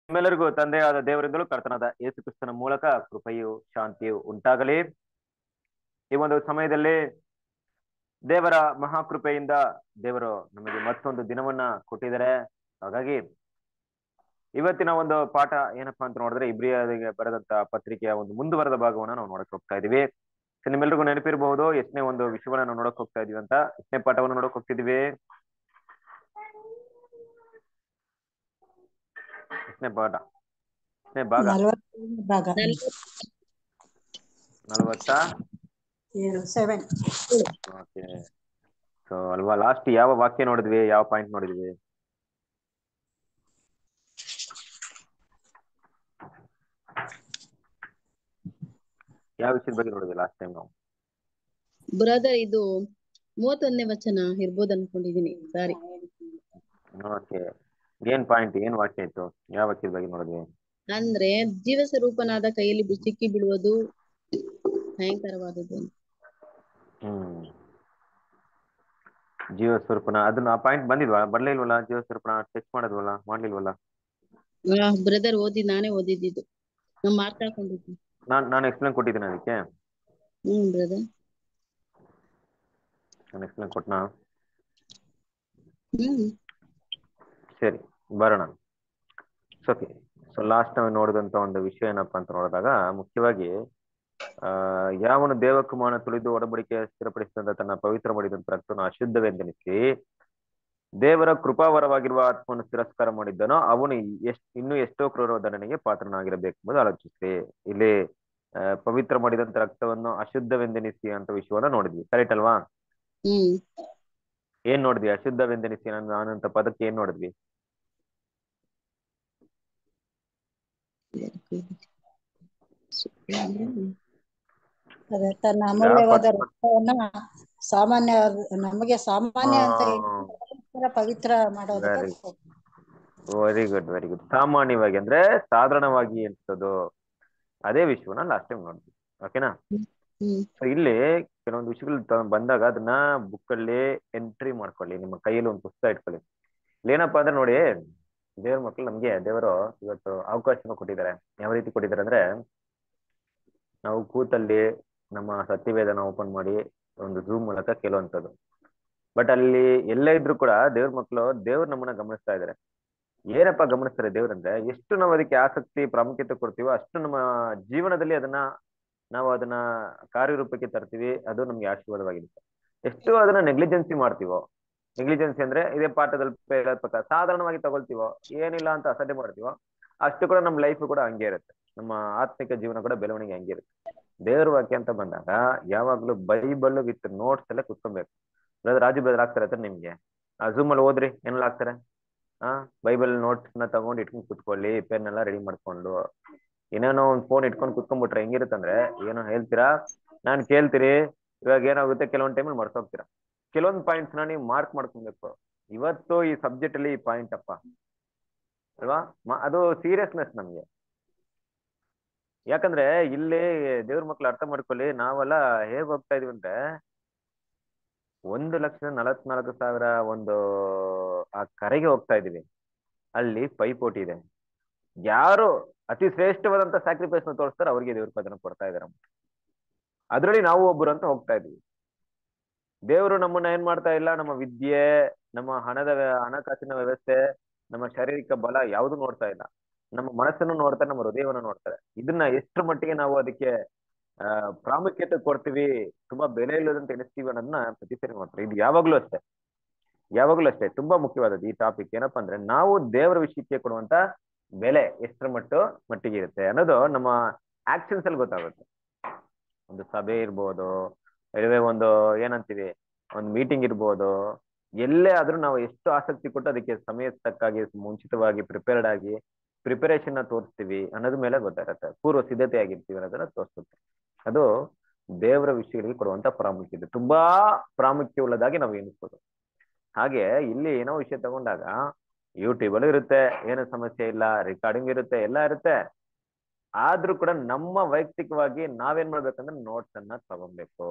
ನಿಮ್ಮೆಲ್ಲರಿಗೂ ತಂದೆಯಾದ ದೇವರಿಂದಲೂ ಕರ್ತನಾದ ಯೇಸು ಕ್ರಿಸ್ತನ ಮೂಲಕ ಕೃಪೆಯು ಶಾಂತಿಯು ಉಂಟಾಗಲಿ ಈ ಒಂದು ಸಮಯದಲ್ಲಿ ದೇವರ ಮಹಾಕೃಪೆಯಿಂದ ದೇವರು ನಮಗೆ ಮತ್ತೊಂದು ದಿನವನ್ನ ಕೊಟ್ಟಿದ್ದಾರೆ ಹಾಗಾಗಿ ಇವತ್ತಿನ ಒಂದು ಪಾಠ ಏನಪ್ಪಾ ಅಂತ ನೋಡಿದ್ರೆ ಇಬ್ರಿಯರಿಗೆ ಬರೆದಂತ ಪತ್ರಿಕೆಯ ಒಂದು ಮುಂದುವರೆದ ಭಾಗವನ್ನ ನಾವು ನೋಡಕ್ ಹೋಗ್ತಾ ಇದೀವಿ ಸೊ ನಿಮ್ಮೆಲ್ರಿಗೂ ನೆನಪಿರಬಹುದು ಎಷ್ಟನೇ ಒಂದು ವಿಷಯವನ್ನ ನಾವು ನೋಡಕ್ ಹೋಗ್ತಾ ಇದೀವಿ ಅಂತ ಎಷ್ಟನೇ ಪಾಠವನ್ನು ನೋಡಕ್ ಹೋಗ್ತಿದೀವಿ ಎಷ್ಟನೇ ಪಾಠ ಎಷ್ಟನೇ ಭಾಗ ನಲವತ್ತೈದನೇ ಭಾಗ ನಲವತ್ತ ಏಳು ಸೆವೆನ್ ಓಕೆ ಸೊ ಅಲ್ವಾ ಲಾಸ್ಟ್ ಯಾವ ವಾಕ್ಯ ನೋಡಿದ್ವಿ ಯಾವ ಪಾಯಿಂಟ್ ನೋಡಿದ್ವಿ ಯಾವ ವಿಷಯದ ಬಗ್ಗೆ ನೋಡಿದ್ವಿ ಲಾಸ್ಟ್ ಟೈಮ್ ನಾವು ಬ್ರದರ್ ಇದು ಮೂವತ್ತೊಂದನೇ ವಚನ ಇರ್ಬೋದು ಅನ್ಕೊಂಡಿದೀನಿ ಸಾರಿ ಓಕೆ ಏನ್ ಪಾಯಿಂಟ್ ಏನ್ ವಾಕ್ಯ ಇತ್ತು ಯಾವ ವಾಕ್ಯದ ಬಗ್ಗೆ ನೋಡಿದ್ವಿ ಅಂದ್ರೆ ಜೀವ ಸ್ವರೂಪನಾದ ಕೈಯಲ್ಲಿ ಬಿ- ಸಿಕ್ಕಿ ಬಿಡುವುದು ಭಯಂಕರವಾದದ್ದು ಅಂತ. ಹ್ಮ್ ಜೀವ ಸ್ವರೂಪನ ಅದನ್ನ ಆ ಪಾಯಿಂಟ್ ಬಂದಿದ್ವಾ ಬರ್ಲೇ ಇಲ್ವಲ್ಲ ಜೀವ ಸ್ವರೂಪನ ಟಚ್ ಮಾಡಿದ್ವಲ್ಲ ಮಾಡ್ಲಿಲ್ವಲ್ಲ ಆ ಬ್ರದರ್ ಓದಿ ನಾನೇ ಓದಿದ್ದು ನಾನ್ ಮಾತಾಡ್ಕೊಂಡಿದ್ದೀನಿ ನಾನ್ ನಾನು ಎಕ್ಸ್ಪ್ಲೇನ್ ಕೊಟ್ಟಿದ್ದೀನಿ ಅದಕ್ಕೆ ಹ್ಮ್ ಬ್ರದರ್ ನಾನು ಎಕ್ಸ್ಪ್ಲೇನ್ ಕೊಟ್ನಾ ಹ್ಮ್ ಸರಿ ಬರೋಣ ಓಕೆ ಸೊ ಲಾಸ್ಟ್ ನಾವು ನೋಡಿದಂತ ಒಂದು ವಿಷಯ ಏನಪ್ಪಾ ಅಂತ ನೋಡಿದಾಗ ಮುಖ್ಯವಾಗಿ ಆ ಯಾವನು ದೇವಕುಮಾರನ ತುಳಿದು ಒಡಂಬಡಿಕೆ ಸ್ಥಿರಪಡಿಸಿದಂತ ತನ್ನ ಪವಿತ್ರ ಮಾಡಿದಂತ ರಕ್ತವನ್ನು ಅಶುದ್ಧವೆಂದೆನಿಸಿ ದೇವರ ಕೃಪಾವರವಾಗಿರುವ ಆತ್ಮವನ್ನು ತಿರಸ್ಕಾರ ಮಾಡಿದ್ದನೋ ಅವನು ಎಷ್ಟ್ ಇನ್ನು ಎಷ್ಟೋ ಕ್ರೂರ ದಂಡನೆಗೆ ಪಾತ್ರನಾಗಿರಬೇಕೆಂಬುದು ಆಲೋಚಿಸಿ ಇಲ್ಲಿ ಆ, ಪವಿತ್ರ ಮಾಡಿದಂತ ರಕ್ತವನ್ನು ಅಶುದ್ಧವೆಂದೆನಿಸಿ ಅಂತ ವಿಷಯವನ್ನ ನೋಡಿದ್ವಿ ಕರೆಕ್ಟ್ ಅಲ್ವಾ ಹ್ಮ್ ಏನ್ ನೋಡಿದ್ವಿ ಅಶುದ್ಧವೆಂದೆನಿಸಿ ನಾನು ಅನ್ನಂತ ಪದಕ್ಕೆ ಏನ್ ನೋಡಿದ್ವಿ ಅದೇ ತನ್ನ ಅಮೂಲ್ಯವಾದ ಯಾವ ಪದ- ರಕ್ತವನ್ನ ಸಾಮಾನ್ಯ ನಮಗೆ ಸಾಮಾನ್ಯ ಅಂತ ಆ. ಏನು ಪವಿತ್ರ ಪವಿತ್ರ ಮಾಡೋದಕ್ಕೆ ವೆರಿ ಗುಡ್ ವೆರಿ ಗುಡ್ ಸಾಮಾನ್ಯವಾಗಿ ಅಂದ್ರೆ ಸಾಧಾರಣವಾಗಿ ಎನ್ಸೋದು ಅದೇ ವಿಷಯವನ್ನ ಲಾಸ್ಟ್ ಟೈಮ್ ನೋಡಿದ್ವಿ ಓಕೆನಾ ಹ್ಮ್ ಸೊ ಇಲ್ಲಿ ಕೆಲವೊಂದು ವಿಷಯಗಳು ತ- ಬಂದಾಗ ಅದನ್ನ ಬುಕ್ ಅಲ್ಲಿ ಎಂಟ್ರಿ ಮಾಡ್ಕೊಳ್ಳಿ ನಿಮ್ಮ ಕೈಯಲ್ಲಿ ಒಂದು ಪುಸ್ತಕ ಇಟ್ಕೊಳ್ಳಿ ಇಲ್ಲಿ ಏನಪ್ಪಾ ಅಂದ್ರೆ ನೋಡಿ ದೇವ್ರ ಮಕ್ಳು ನಮ್ಗೆ ದೇವರು ಇವತ್ತು ಅವಕಾಶನ ಕೊಟ್ಟಿದ್ದಾರೆ ಯಾವ ರೀತಿ ಕೊಟ್ಟಿದ್ದಾರೆ ಅಂದ್ರೆ ನಾವು ಕೂತಲ್ಲಿ ನಮ್ಮ ಸತ್ಯವೇದನ ಓಪನ್ ಮಾಡಿ ಒಂದು ಜೂಮ್ ಮೂಲಕ ಕೇಳುವಂಥದ್ದು ಬಟ್ ಅಲ್ಲಿ ಎಲ್ಲೇ ಇದ್ರು ಕೂಡ ದೇವ್ರ ಮಕ್ಕಳು ದೇವ್ರು ನಮ್ಮನ್ನ ಗಮನಿಸ್ತಾ ಇದ್ದಾರೆ ಏನಪ್ಪ ಗಮನಿಸ್ತಾರೆ ದೇವ್ರಂದ್ರೆ ಎಷ್ಟು ನಾವು ಅದಕ್ಕೆ ಆಸಕ್ತಿ ಪ್ರಾಮುಖ್ಯತೆ ಕೊಡ್ತೀವೋ ಅಷ್ಟು ನಮ್ಮ ಜೀವನದಲ್ಲಿ ಅದನ್ನ ನಾವು ಅದನ್ನ ಕಾರ್ಯರೂಪಕ್ಕೆ ತರ್ತೀವಿ ಅದು ನಮ್ಗೆ ಆಶೀರ್ವಾದವಾಗಿರುತ್ತೆ ಎಷ್ಟು ಅದನ್ನ ನೆಗ್ಲಿಜೆನ್ಸಿ ಮಾಡ್ತೀವೋ ನೆಗ್ಲಿಜೆನ್ಸಿ ಅಂದ್ರೆ ಇದೇ ಪಾಠದಲ್ಲಿ ಹೇಳೋದ್ ಪ್ರಕಾರ ಸಾಧಾರಣವಾಗಿ ತಗೊಳ್ತೀವೋ ಏನಿಲ್ಲ ಅಂತ ಅಸಡ್ಡೆ ಮಾಡ್ತೀವೋ ಅಷ್ಟು ಕೂಡ ನಮ್ಮ ಲೈಫ್ ಕೂಡ ಹಂಗೆ ಇರುತ್ತೆ ನಮ್ಮ ಆತ್ಮಿಕ ಜೀವನ ಕೂಡ ಬೆಳವಣಿಗೆ ಹಂಗೆ ಇರುತ್ತೆ ದೇವ್ರ ವಾಕ್ಯ ಅಂತ ಬಂದಾಗ ಯಾವಾಗ್ಲೂ ಬೈಬಲ್ ವಿತ್ ನೋಟ್ಸ್ ಎಲ್ಲ ಕುತ್ಕೊಬೇಕು ಬ್ರದರ್ ರಾಜು ಬ್ರದರ್ ಆಗ್ತಾರೆ ಹತ್ರ ನಿಮ್ಗೆ ಆ ಜೂಮ್ ಅಲ್ಲಿ ಓದ್ರಿ ಏನೆಲ್ಲ ಆಗ್ತಾರೆ ಆ ಬೈಬಲ್ ನೋಟ್ಸ್ ನ ತಗೊಂಡು ಇಟ್ಕೊಂಡು ಕುತ್ಕೊಳ್ಳಿ ಪೆನ್ ಎಲ್ಲ ರೆಡಿ ಮಾಡ್ಕೊಂಡು ಏನೇನೋ ಒಂದ್ ಫೋನ್ ಇಟ್ಕೊಂಡು ಕುತ್ಕೊಂಡ್ಬಿಟ್ರೆ ಹೆಂಗಿರುತ್ತಂದ್ರೆ ಏನೋ ಹೇಳ್ತೀರಾ ನಾನ್ ಕೇಳ್ತೀರಿ ಇವಾಗ ಏನಾಗುತ್ತೆ ಕೆಲವೊಂದ್ ಟೈಮಲ್ಲಿ ಮರ್ತೋಗ್ತೀರಾ ಕೆಲವೊಂದ್ ಪಾಯಿಂಟ್ಸ್ ನ ನೀವು ಮಾರ್ಕ್ ಮಾಡ್ಕೊಬೇಕು ಇವತ್ತು ಈ ಸಬ್ಜೆಕ್ಟ್ ಅಲ್ಲಿ ಈ ಪಾಯಿಂಟ್ ಅಪ್ಪ ಅಲ್ವಾ ಮ- ಅದು ಸೀರಿಯಸ್ನೆಸ್ ನಮ್ಗೆ ಯಾಕಂದ್ರೆ ಇಲ್ಲಿ ದೇವ್ರ ಮಕ್ಳು ಅರ್ಥ ಮಾಡ್ಕೊಳ್ಳಿ ನಾವೆಲ್ಲ ಹೇಗ್ ಹೋಗ್ತಾ ಇದೀವಿ ಅಂದ್ರೆ ಒಂದು ಲಕ್ಷದ ನಲವತ್ನಾಲ್ಕು ಸಾವಿರ ಒಂದು ಆ ಕರೆಗೆ ಹೋಗ್ತಾ ಇದೀವಿ ಅಲ್ಲಿ ಪೈಪೋಟಿ ಇದೆ ಯಾರು ಅತಿ ಶ್ರೇಷ್ಠವಾದಂತ ಸ್ಯಾಕ್ರಿಫೈಸ್ ನ ತೋರಿಸ್ತಾರೆ ಅವ್ರಿಗೆ ದೇವ್ರ ಪದನ ಕೊಡ್ತಾ ಇದಾರೆ ಅದ್ರಲ್ಲಿ ನಾವು ಒಬ್ಬರು ಅಂತ ಹೋಗ್ತಾ ಇದೀವಿ ದೇವರು ನಮ್ಮನ್ನ ಏನ್ ಮಾಡ್ತಾ ಇಲ್ಲ ನಮ್ಮ ವಿದ್ಯೆ ನಮ್ಮ ಹಣದ ವ್ಯ- ಹಣಕಾಸಿನ ವ್ಯವಸ್ಥೆ ನಮ್ಮ ಶಾರೀರಿಕ ಬಲ ಯಾವುದು ನೋಡ್ತಾ ಇಲ್ಲ ನಮ್ಮ ಮನಸ್ಸನ್ನು ನೋಡ್ತಾರೆ ನಮ್ಮ ಹೃದಯವನ್ನು ನೋಡ್ತಾರೆ ಇದನ್ನ ಎಷ್ಟರ ಮಟ್ಟಿಗೆ ನಾವು ಅದಕ್ಕೆ ಆ ಪ್ರಾಮುಖ್ಯತೆ ಕೊಡ್ತೀವಿ ತುಂಬಾ ಬೆಲೆ ಇಲ್ಲದಂತ ಎಣಿಸ್ತೀವಿ ಅನ್ನೋದನ್ನ ಪ್ರತಿಸರಿ ಮಾಡ್ತಾರೆ ಇದು ಯಾವಾಗ್ಲೂ ಅಷ್ಟೇ ಯಾವಾಗ್ಲೂ ಅಷ್ಟೇ ತುಂಬಾ ಮುಖ್ಯವಾದದ್ದು ಈ ಟಾಪಿಕ್ ಏನಪ್ಪಾ ಅಂದ್ರೆ ನಾವು ದೇವರ ವಿಷಯಕ್ಕೆ ಕೊಡುವಂತ ಬೆಲೆ ಎಷ್ಟರ ಮಟ್ಟು ಮಟ್ಟಿಗೆ ಇರುತ್ತೆ ಅನ್ನೋದು ನಮ್ಮ ಆಕ್ಷನ್ಸ್ ಅಲ್ಲಿ ಗೊತ್ತಾಗುತ್ತೆ ಒಂದು ಸಭೆ ಇರ್ಬೋದು ಇಲ್ಲವೇ ಒಂದು ಏನಂತೀವಿ ಒಂದು ಮೀಟಿಂಗ್ ಇರ್ಬೋದು ಎಲ್ಲೇ ಆದ್ರೂ ನಾವು ಎಷ್ಟು ಆಸಕ್ತಿ ಕೊಟ್ಟು ಅದಕ್ಕೆ ಸಮಯ ತಕ್ಕಾಗಿ ಮುಂಚಿತವಾಗಿ ಪ್ರಿಪೇರ್ಡ್ ಆಗಿ ಪ್ರಿಪರೇಷನ್ ನ ತೋರಿಸ್ತೀವಿ ಅನ್ನೋದ್ರ ಮೇಲೆ ಗೊತ್ತಾಗತ್ತೆ ಪೂರ್ವ ಸಿದ್ಧತೆ ಆಗಿರ್ತೀವಿ ಅನ್ನೋದನ್ನ ತೋರಿಸುತ್ತೆ ಅದು ದೇವರ ವಿಷಯಗಳಿಗೆ ಕೊಡುವಂತ ಪ್ರಾಮುಖ್ಯತೆ ತುಂಬಾ ಪ್ರಾಮುಖ್ಯವುಳ್ಳದಾಗಿ ನಾವು ಎಣಿಸ್ಬೋದು ಹಾಗೆ ಇಲ್ಲಿ ಏನೋ ವಿಷಯ ತಗೊಂಡಾಗ ಯೂಟ್ಯೂಬ್ ಅಲ್ಲೂ ಇರುತ್ತೆ ಏನು ಸಮಸ್ಯೆ ಇಲ್ಲ ರೆಕಾರ್ಡಿಂಗ್ ಇರುತ್ತೆ ಎಲ್ಲ ಇರುತ್ತೆ ಆದ್ರೂ ಕೂಡ ನಮ್ಮ ವೈಯಕ್ತಿಕವಾಗಿ ನಾವೇನ್ ಮಾಡ್ಬೇಕಂದ್ರೆ ನೋಟ್ಸ್ ಅನ್ನ ತಗೊಬೇಕು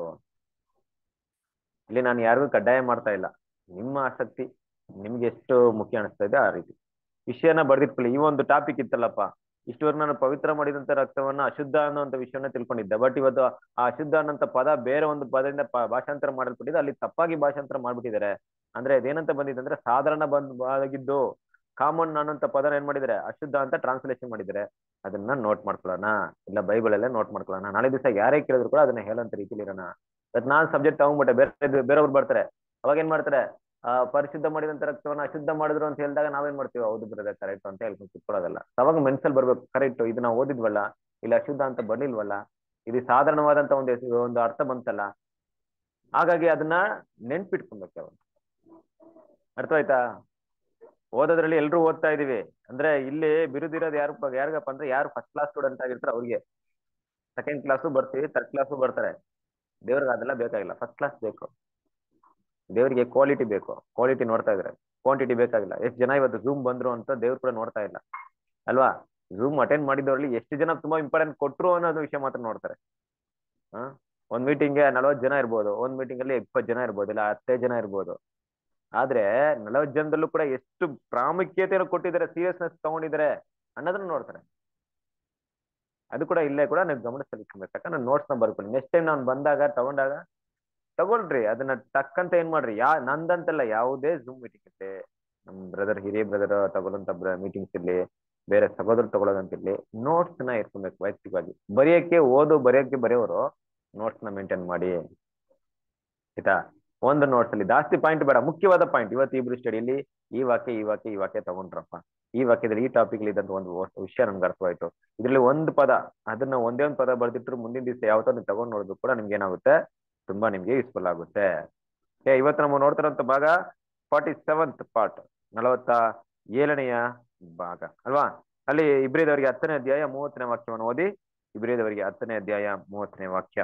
ಇಲ್ಲಿ ನಾನು ಯಾರಿಗೂ ಕಡ್ಡಾಯ ಮಾಡ್ತಾ ಇಲ್ಲ ನಿಮ್ಮ ಆಸಕ್ತಿ ನಿಮ್ಗೆ ಎಷ್ಟು ಮುಖ್ಯ ಅನಿಸ್ತಾ ಇದೆ ಆ ರೀತಿ ವಿಷಯನ ಬರ್ದಿಟ್ಕೊಳ್ಳಿ ಈ ಒಂದು ಟಾಪಿಕ್ ಇತ್ತಲ್ಲಪ್ಪ ಇಷ್ಟವರೆಗೆ ನಾನು ಪವಿತ್ರ ಮಾಡಿದಂತ ರಕ್ತವನ್ನ ಅಶುದ್ಧ ಅನ್ನೋಂಥ ವಿಷಯವನ್ನ ತಿಳ್ಕೊಂಡಿದ್ದೆ ಬಟ್ ಇವತ್ತು ಆ ಅಶುದ್ಧ ಅನ್ನೋಂಥ ಪದ ಬೇರೆ ಒಂದು ಪದದಿಂದ ಪ- ಭಾಷಾಂತರ ಮಾಡಲ್ಪಟ್ಟಿದೆ ಅಲ್ಲಿ ತಪ್ಪಾಗಿ ಭಾಷಾಂತರ ಮಾಡ್ಬಿಟ್ಟಿದ್ದಾರೆ ಅಂದ್ರೆ ಅದೇನಂತ ಬಂದಿದೆ ಅಂದ್ರೆ ಸಾಧಾರಣ ಬಂದ್ ಆಗಿದ್ದು ಕಾಮನ್ ಅನ್ನೋಂಥ ಪದನ ಏನ್ ಮಾಡಿದ್ದಾರೆ ಅಶುದ್ಧ ಅಂತ ಟ್ರಾನ್ಸ್ಲೇಷನ್ ಮಾಡಿದ್ದಾರೆ ಅದನ್ನ ನೋಟ್ ಮಾಡ್ಕೊಳ್ಳೋಣ ಇಲ್ಲ ಬೈಬಲ್ ಅಲ್ಲೇ ನೋಟ್ ಮಾಡ್ಕೊಳ್ಳೋಣ ನಾಳೆ ದಿವಸ ಯಾರೇ ಕೇಳಿದ್ರು ಕೂಡ ಅದನ್ನ ಹೇಳೋಂತ ರೀತಿಲಿ ಇರೋಣ ಇವತ್ತು ನಾನ್ ಸಬ್ಜೆಕ್ಟ್ ತಗೊಂಡ್ಬಿಟ್ಟೆ ಬೇರೆ ಬೇರೆಯವ್ರು ಬರ್ತಾರೆ ಅವಾಗ ಏನ್ ಮಾಡ್ತಾರೆ ಆ ಪರಿಶುದ್ಧ ಮಾಡಿದಂತ ರಕ್ತವನ್ನ ಅಶುದ್ಧ ಮಾಡಿದ್ರು ಅಂತ ಹೇಳಿದಾಗ ನಾವೇನ್ ಮಾಡ್ತೀವಿ ಹೌದು ಬ್ರದರ್ ಕರೆಕ್ಟ್ ಅಂತ ಹೇಳ್ಕೊಂಡು ಕುತ್ಕೊಳ್ಳೋದಲ್ಲ ಅವಾಗ ಮನ್ಸಲ್ಲಿ ಬರ್ಬೇಕು ಕರೆಕ್ಟ್ ಇದು ನಾವು ಓದಿದ್ವಲ್ಲ ಇಲ್ಲ ಅಶುದ್ಧ ಅಂತ ಬರ್ಲಿಲ್ವಲ್ಲ ಇದು ಸಾಧಾರಣವಾದಂತ ಒಂದು ಹೆಸರು- ಒಂದು ಅರ್ಥ ಬಂತಲ್ಲ ಹಾಗಾಗಿ ಅದನ್ನ ನೆನ್ಪಿಟ್ಕೊಬೇಕು ಯಾವಾಗ ಅರ್ಥವಾಯ್ತಾ ಓದೋದ್ರಲ್ಲಿ ಎಲ್ರು ಓದ್ತಾ ಇದೀವಿ ಅಂದ್ರೆ ಇಲ್ಲಿ ಬಿರುದಿರೋದು ಯಾರು ಯಾರಿಗಪ್ಪ ಅಂದ್ರೆ ಯಾರು ಫಸ್ಟ್ ಕ್ಲಾಸ್ ಸ್ಟೂಡೆಂಟ್ ಆಗಿರ್ತಾರೆ ಅವ್ರಿಗೆ ಸೆಕೆಂಡ್ ಕ್ಲಾಸು ಬರ್ತೀವಿ ಥರ್ಡ್ ಕ್ಲಾಸು ಬರ್ತಾರೆ ದೇವ್ರಿಗೆ ಅದೆಲ್ಲ ಬೇಕಾಗಿಲ್ಲ ಫಸ್ಟ್ ಕ್ಲಾಸ್ ಬೇಕು ದೇವರಿಗೆ ಕ್ವಾಲಿಟಿ ಬೇಕು ಕ್ವಾಲಿಟಿ ನೋಡ್ತಾ ಇದ್ರೆ ಕ್ವಾಂಟಿಟಿ ಬೇಕಾಗಿಲ್ಲ ಎಷ್ಟು ಜನ ಇವತ್ತು ಝೂಮ್ ಬಂದ್ರು ಅಂತ ದೇವ್ರು ಕೂಡ ನೋಡ್ತಾ ಇಲ್ಲ ಅಲ್ವಾ ಝೂಮ್ ಅಟೆಂಡ್ ಮಾಡಿದವ್ರಲ್ಲಿ ಎಷ್ಟು ಜನ ತುಂಬಾ ಇಂಪಾರ್ಟೆಂಟ್ ಕೊಟ್ರು ಅನ್ನೋದು ವಿಷಯ ಮಾತ್ರ ನೋಡ್ತಾರೆ ಹಾ ಒಂದ್ ಮೀಟಿಂಗ್ಗೆ ನಲವತ್ತು ಜನ ಇರ್ಬೋದು ಒಂದ್ ಮೀಟಿಂಗ್ ಅಲ್ಲಿ ಇಪ್ಪತ್ತು ಜನ ಇರ್ಬೋದು ಇಲ್ಲ ಹತ್ತೈದು ಜನ ಇರ್ಬೋದು ಆದ್ರೆ ನಲವತ್ತು ಜನದಲ್ಲೂ ಕೂಡ ಎಷ್ಟು ಪ್ರಾಮುಖ್ಯತೆಯನ್ನು ಕೊಟ್ಟಿದ್ದಾರೆ ಸೀರಿಯಸ್ನೆಸ್ ತಗೊಂಡಿದ್ದಾರೆ ಅನ್ನೋದನ್ನ ನೋಡ್ತಾರೆ ಅದು ಕೂಡ ಇಲ್ಲೇ ಕೂಡ ನೀವು ಗಮನಿಸಲಿಕ್ಕೆ ಯಾಕಂದ್ರೆ ನೋಟ್ಸ್ ನ ಬರ್ಕೊಳ್ಳಿ ನೆಕ್ಸ್ಟ್ ಟೈಮ್ ನಾನು ಬಂದಾಗ ತಗೊಂಡಾಗ ತಗೊಳ್ರಿ ಅದನ್ನ ಟಕ್ಕಂತ ಏನ್ ಮಾಡ್ರಿ ಯಾ ನಂದಂತಲ್ಲ ಯಾವುದೇ ಝೂಮ್ ಮೀಟಿಂಗ್ ಇರ್ಲಿ ನಮ್ ಬ್ರದರ್ ಹಿರಿಯ ಬ್ರದರ್ ತಗೊಳ್ಳೋಂತ ಮೀಟಿಂಗ್ಸ್ ಇರ್ಲಿ ಬೇರೆ ಸಹೋದರ ತಗೊಳ್ಳೋದಂತಿರ್ಲಿ ನೋಟ್ಸ್ ನ ಇಟ್ಕೊಬೇಕು ವೈಯಕ್ತಿಕವಾಗಿ ಬರೆಯಕ್ಕೆ ಓದು ಬರೆಯಕ್ಕೆ ಬರೆಯೋರು ನೋಟ್ಸ್ ನ ಮೇಂಟೈನ್ ಮಾಡಿ ಆಯ್ತಾ ಒಂದು ನೋಟ್ಸ್ ಅಲ್ಲಿ ಜಾಸ್ತಿ ಪಾಯಿಂಟ್ ಬೇಡ ಮುಖ್ಯವಾದ ಪಾಯಿಂಟ್ ಇವತ್ತು ಇಬ್ರು ಸ್ಟಡಿಯಲ್ಲಿ ಈ ವಾಕ್ಯ ಈ ವಾಕ್ಯ ಈ ವಾಕ್ಯ ತಗೊಂಡ್ರಪ್ಪ ಈ ವಾಕ್ಯದಲ್ಲಿ ಈ ಟಾಪಿಕ್ ಇದ್ದಂತ ಒಂದು ವಿಷಯ ನಮ್ಗೆ ಅರ್ಥವಾಯ್ತು ಇದ್ರಲ್ಲಿ ಒಂದು ಪದ ಅದನ್ನ ಒಂದೇ ಒಂದು ಪದ ಬರ್ದಿಟ್ರು ಮುಂದಿನ ದಿವಸ ಯಾವತ್ತೋ ನೀವು ತಗೊಂಡ್ ನೋಡಿದ್ರು ಕೂಡ ನಿಮ್ಗೆ ಏನಾಗುತ್ತೆ ತುಂಬಾ ನಿಮ್ಗೆ ಯೂಸ್ಫುಲ್ ಆಗುತ್ತೆ ಏ ಇವತ್ತು ನಾವು ನೋಡ್ತಿರೋಂಥ ಭಾಗ ಫಾರ್ಟಿ ಸೆವೆಂತ್ ಪಾರ್ಟ್ ನಲವತ್ತ ಏಳನೆಯ ಭಾಗ ಅಲ್ವಾ ಅಲ್ಲಿ ಇಬ್ರಿದವರಿಗೆ ಹತ್ತನೇ ಅಧ್ಯಾಯ ಮೂವತ್ತನೇ ವಾಕ್ಯವನ್ನು ಓದಿ ಇಬ್ರಿದವರಿಗೆ ಹತ್ತನೇ ಅಧ್ಯಾಯ ಮೂವತ್ತನೇ ವಾಕ್ಯ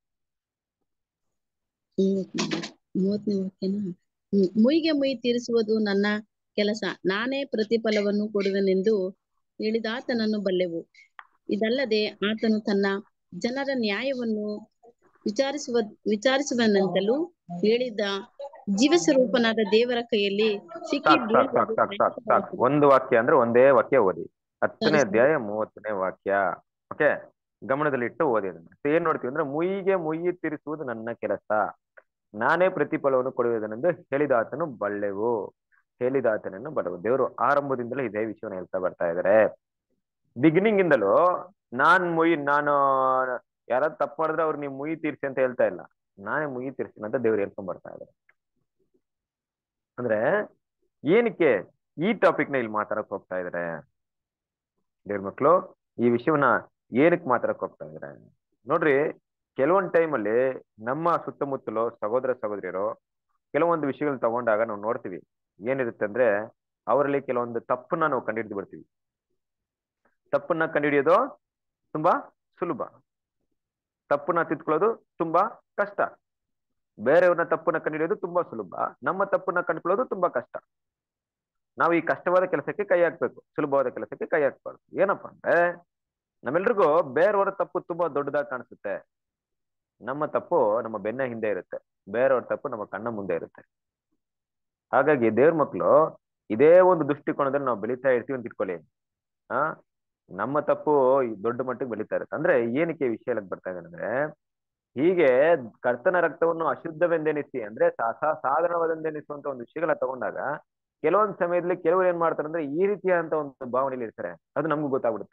ಮೂವತ್ತನೇ ಮೂವತ್ತನೇ ವಾಕ್ಯನ ಹ್ಮ್. ಮುಯ್ಗೆ ಮುಯ್ ತೀರಿಸುವುದು ನನ್ನ ಕೆಲಸ ನಾನೇ ಪ್ರತಿಫಲವನ್ನು ಕೊಡುವೆನೆಂದು ಹೇಳಿದಾತನನ್ನು ಬಲ್ಲೆವು ಇದಲ್ಲದೆ ಆತನು ತನ್ನ ಜನರ ನ್ಯಾಯವನ್ನು ವಿಚಾರಿಸುವ ವಿಚಾರಿಸುವನಂತಲೂ ಹೇಳಿದ ಜೀವಸ್ವರೂಪನಾದ ದೇವರ ಕೈಯಲ್ಲಿ ಸಿಕ್ಕಿ ಸಾಕ್ ಸಾಕ್ ಸಾಕ್ ಸಾಕ್ ಸಾಕ್ ಸಾಕ್ ಒಂದು ವಾಕ್ಯ ಅಂದ್ರೆ ಒಂದೇ ವಾಕ್ಯ ಓದಿ ಹತ್ತನೇ ಸರಿ. ಅಧ್ಯಾಯ ಮೂವತ್ತನೇ ವಾಕ್ಯ ಓಕೆ ಗಮನದಲ್ಲಿಟ್ಟು ಓದಿ ಅದನ್ನ So ಏನ್ ನೋಡ್ತೀವಿ ಅಂದ್ರೆ ಮುಯ್ಯಿಗೆ ಮುಯ್ಯಿ ತಿರಿಸುವುದು ನನ್ನ ಕೆಲಸ ನಾನೇ ಪ್ರತಿಫಲವನ್ನು ಕೊಡುವುದನೆಂದು ಹೇಳಿದಾತನು ಬಳ್ಳೆವು ಹೇಳಿದಾತನನ್ನು ಬಡವು ದೇವರು ಆರಂಭದಿಂದಲೂ ಇದೇ ವಿಷಯವನ್ನು ಹೇಳ್ತಾ ಬರ್ತಾ ಇದಾರೆ ಬಿಗಿನಿಂಗ್ ಇಂದಲೂ ನಾನ್ ಮುಯಿ ನಾನು ಯಾರಾದ್ರು ತಪ್ಪು ಮಾಡಿದ್ರೆ ಅವ್ರು ನೀವು ಮುಯಿ ತೀರ್ಸಿ ಅಂತ ಹೇಳ್ತಾ ಇಲ್ಲ ನಾನೇ ಮುಯಿ ತೀರ್ಸ್ತೀನಿ ಅಂತ ದೇವ್ರು ಹೇಳ್ಕೊಂಡ್ ಬರ್ತಾ ಇದಾರೆ ಅಂದ್ರೆ ಏನಕ್ಕೆ ಈ ಟಾಪಿಕ್ ನ ಇಲ್ಲಿ ಮಾತಾಡಕ್ ಹೋಗ್ತಾ ಇದಾರೆ ದೇವ್ರ ಮಕ್ಳು ಈ ವಿಷಯವನ್ನ ಏನಕ್ಕೆ ಮಾತಾಡಕ್ ಹೋಗ್ತಾ ಇದಾರೆ ನೋಡ್ರಿ ಕೆಲವೊಂದ್ time ಅಲ್ಲಿ ನಮ್ಮ ಸುತ್ತಮುತ್ತಲು ಸಹೋದರ ಸಹೋದರಿಯರು ಕೆಲವೊಂದು ವಿಷಯಗಳನ್ನ ತಗೊಂಡಾಗ ನಾವು ನೋಡ್ತೀವಿ ಏನಿರುತ್ತೆ ಅಂದ್ರೆ ಅವರಲ್ಲಿ ಕೆಲವೊಂದು ತಪ್ಪನ್ನ ನಾವು ಕಂಡುಹಿಡಿದು ಬಿಡ್ತೀವಿ ತಪ್ಪನ್ನ ಕಂಡುಹಿಡಿಯೋದು ತುಂಬಾ ಸುಲಭ ತಪ್ಪನ್ನ ತಿದ್ಕೊಳ್ಳೋದು ತುಂಬಾ ಕಷ್ಟ ಬೇರೆಯವ್ರನ್ನ ತಪ್ಪನ್ನ ಕಂಡುಹಿಡಿಯೋದು ತುಂಬಾ ಸುಲಭ ನಮ್ಮ ತಪ್ಪನ್ನ ಕಂಡುಕೊಳ್ಳೋದು ತುಂಬಾ ಕಷ್ಟ ನಾವು ಈ ಕಷ್ಟವಾದ ಕೆಲಸಕ್ಕೆ ಕೈ ಹಾಕ್ಬೇಕು ಸುಲಭವಾದ ಕೆಲಸಕ್ಕೆ ಕೈ ಹಾಕ್ಬಾರ್ದು ಏನಪ್ಪಾ ಅಂದ್ರೆ ನಮ್ಮೆಲ್ರಿಗೂ ಬೇರೆಯವರ ತಪ್ಪು ತುಂಬಾ ದೊಡ್ಡದಾಗಿ ಕಾಣಿಸುತ್ತೆ ನಮ್ಮ ತಪ್ಪು ನಮ್ಮ ಬೆನ್ನ ಹಿಂದೆ ಇರುತ್ತೆ ಬೇರೆಯವ್ರ ತಪ್ಪು ನಮ್ಮ ಕಣ್ಣ ಮುಂದೆ ಇರುತ್ತೆ ಹಾಗಾಗಿ ದೇವ್ರ ಮಕ್ಕಳು ಇದೇ ಒಂದು ದೃಷ್ಟಿಕೋನದಲ್ಲಿ ನಾವು ಬೆಳೀತಾ ಇರ್ತೀವಿ ಅಂತ ಇಟ್ಕೊಳ್ಳಿ ಆ ನಮ್ಮ ತಪ್ಪು ಈ ದೊಡ್ಡ ಮಟ್ಟಿಗೆ ಬೆಳೀತಾ ಇರುತ್ತೆ ಅಂದ್ರೆ ಏನಕ್ಕೆ ಈ ವಿಷಯ ಹೇಳಕ್ ಬರ್ತಾ ಇದೆ ಅಂದ್ರೆ ಹೀಗೆ ಕರ್ತನ ರಕ್ತವನ್ನು ಅಶುದ್ಧವೆಂದೆನಿಸಿ ಅಂದ್ರೆ ಸಾ- ಸಾ- ಸಾಧಾರಣವಾದೆಂದೆನಿಸುವಂತ ಒಂದು ವಿಷಯಗಳ ತಗೊಂಡಾಗ ಕೆಲವೊಂದು ಸಮಯದಲ್ಲಿ ಕೆಲವರು ಏನ್ ಮಾಡ್ತಾರೆ ಅಂದ್ರೆ ಈ ರೀತಿಯಾದಂತ ಒಂದು ಭಾವನೆಯಲ್ಲಿ ಇರ್ತಾರೆ ಅದು ನಮ್ಗೂ ಗೊತ್ತಾಗ್ಬಿಡುತ್ತೆ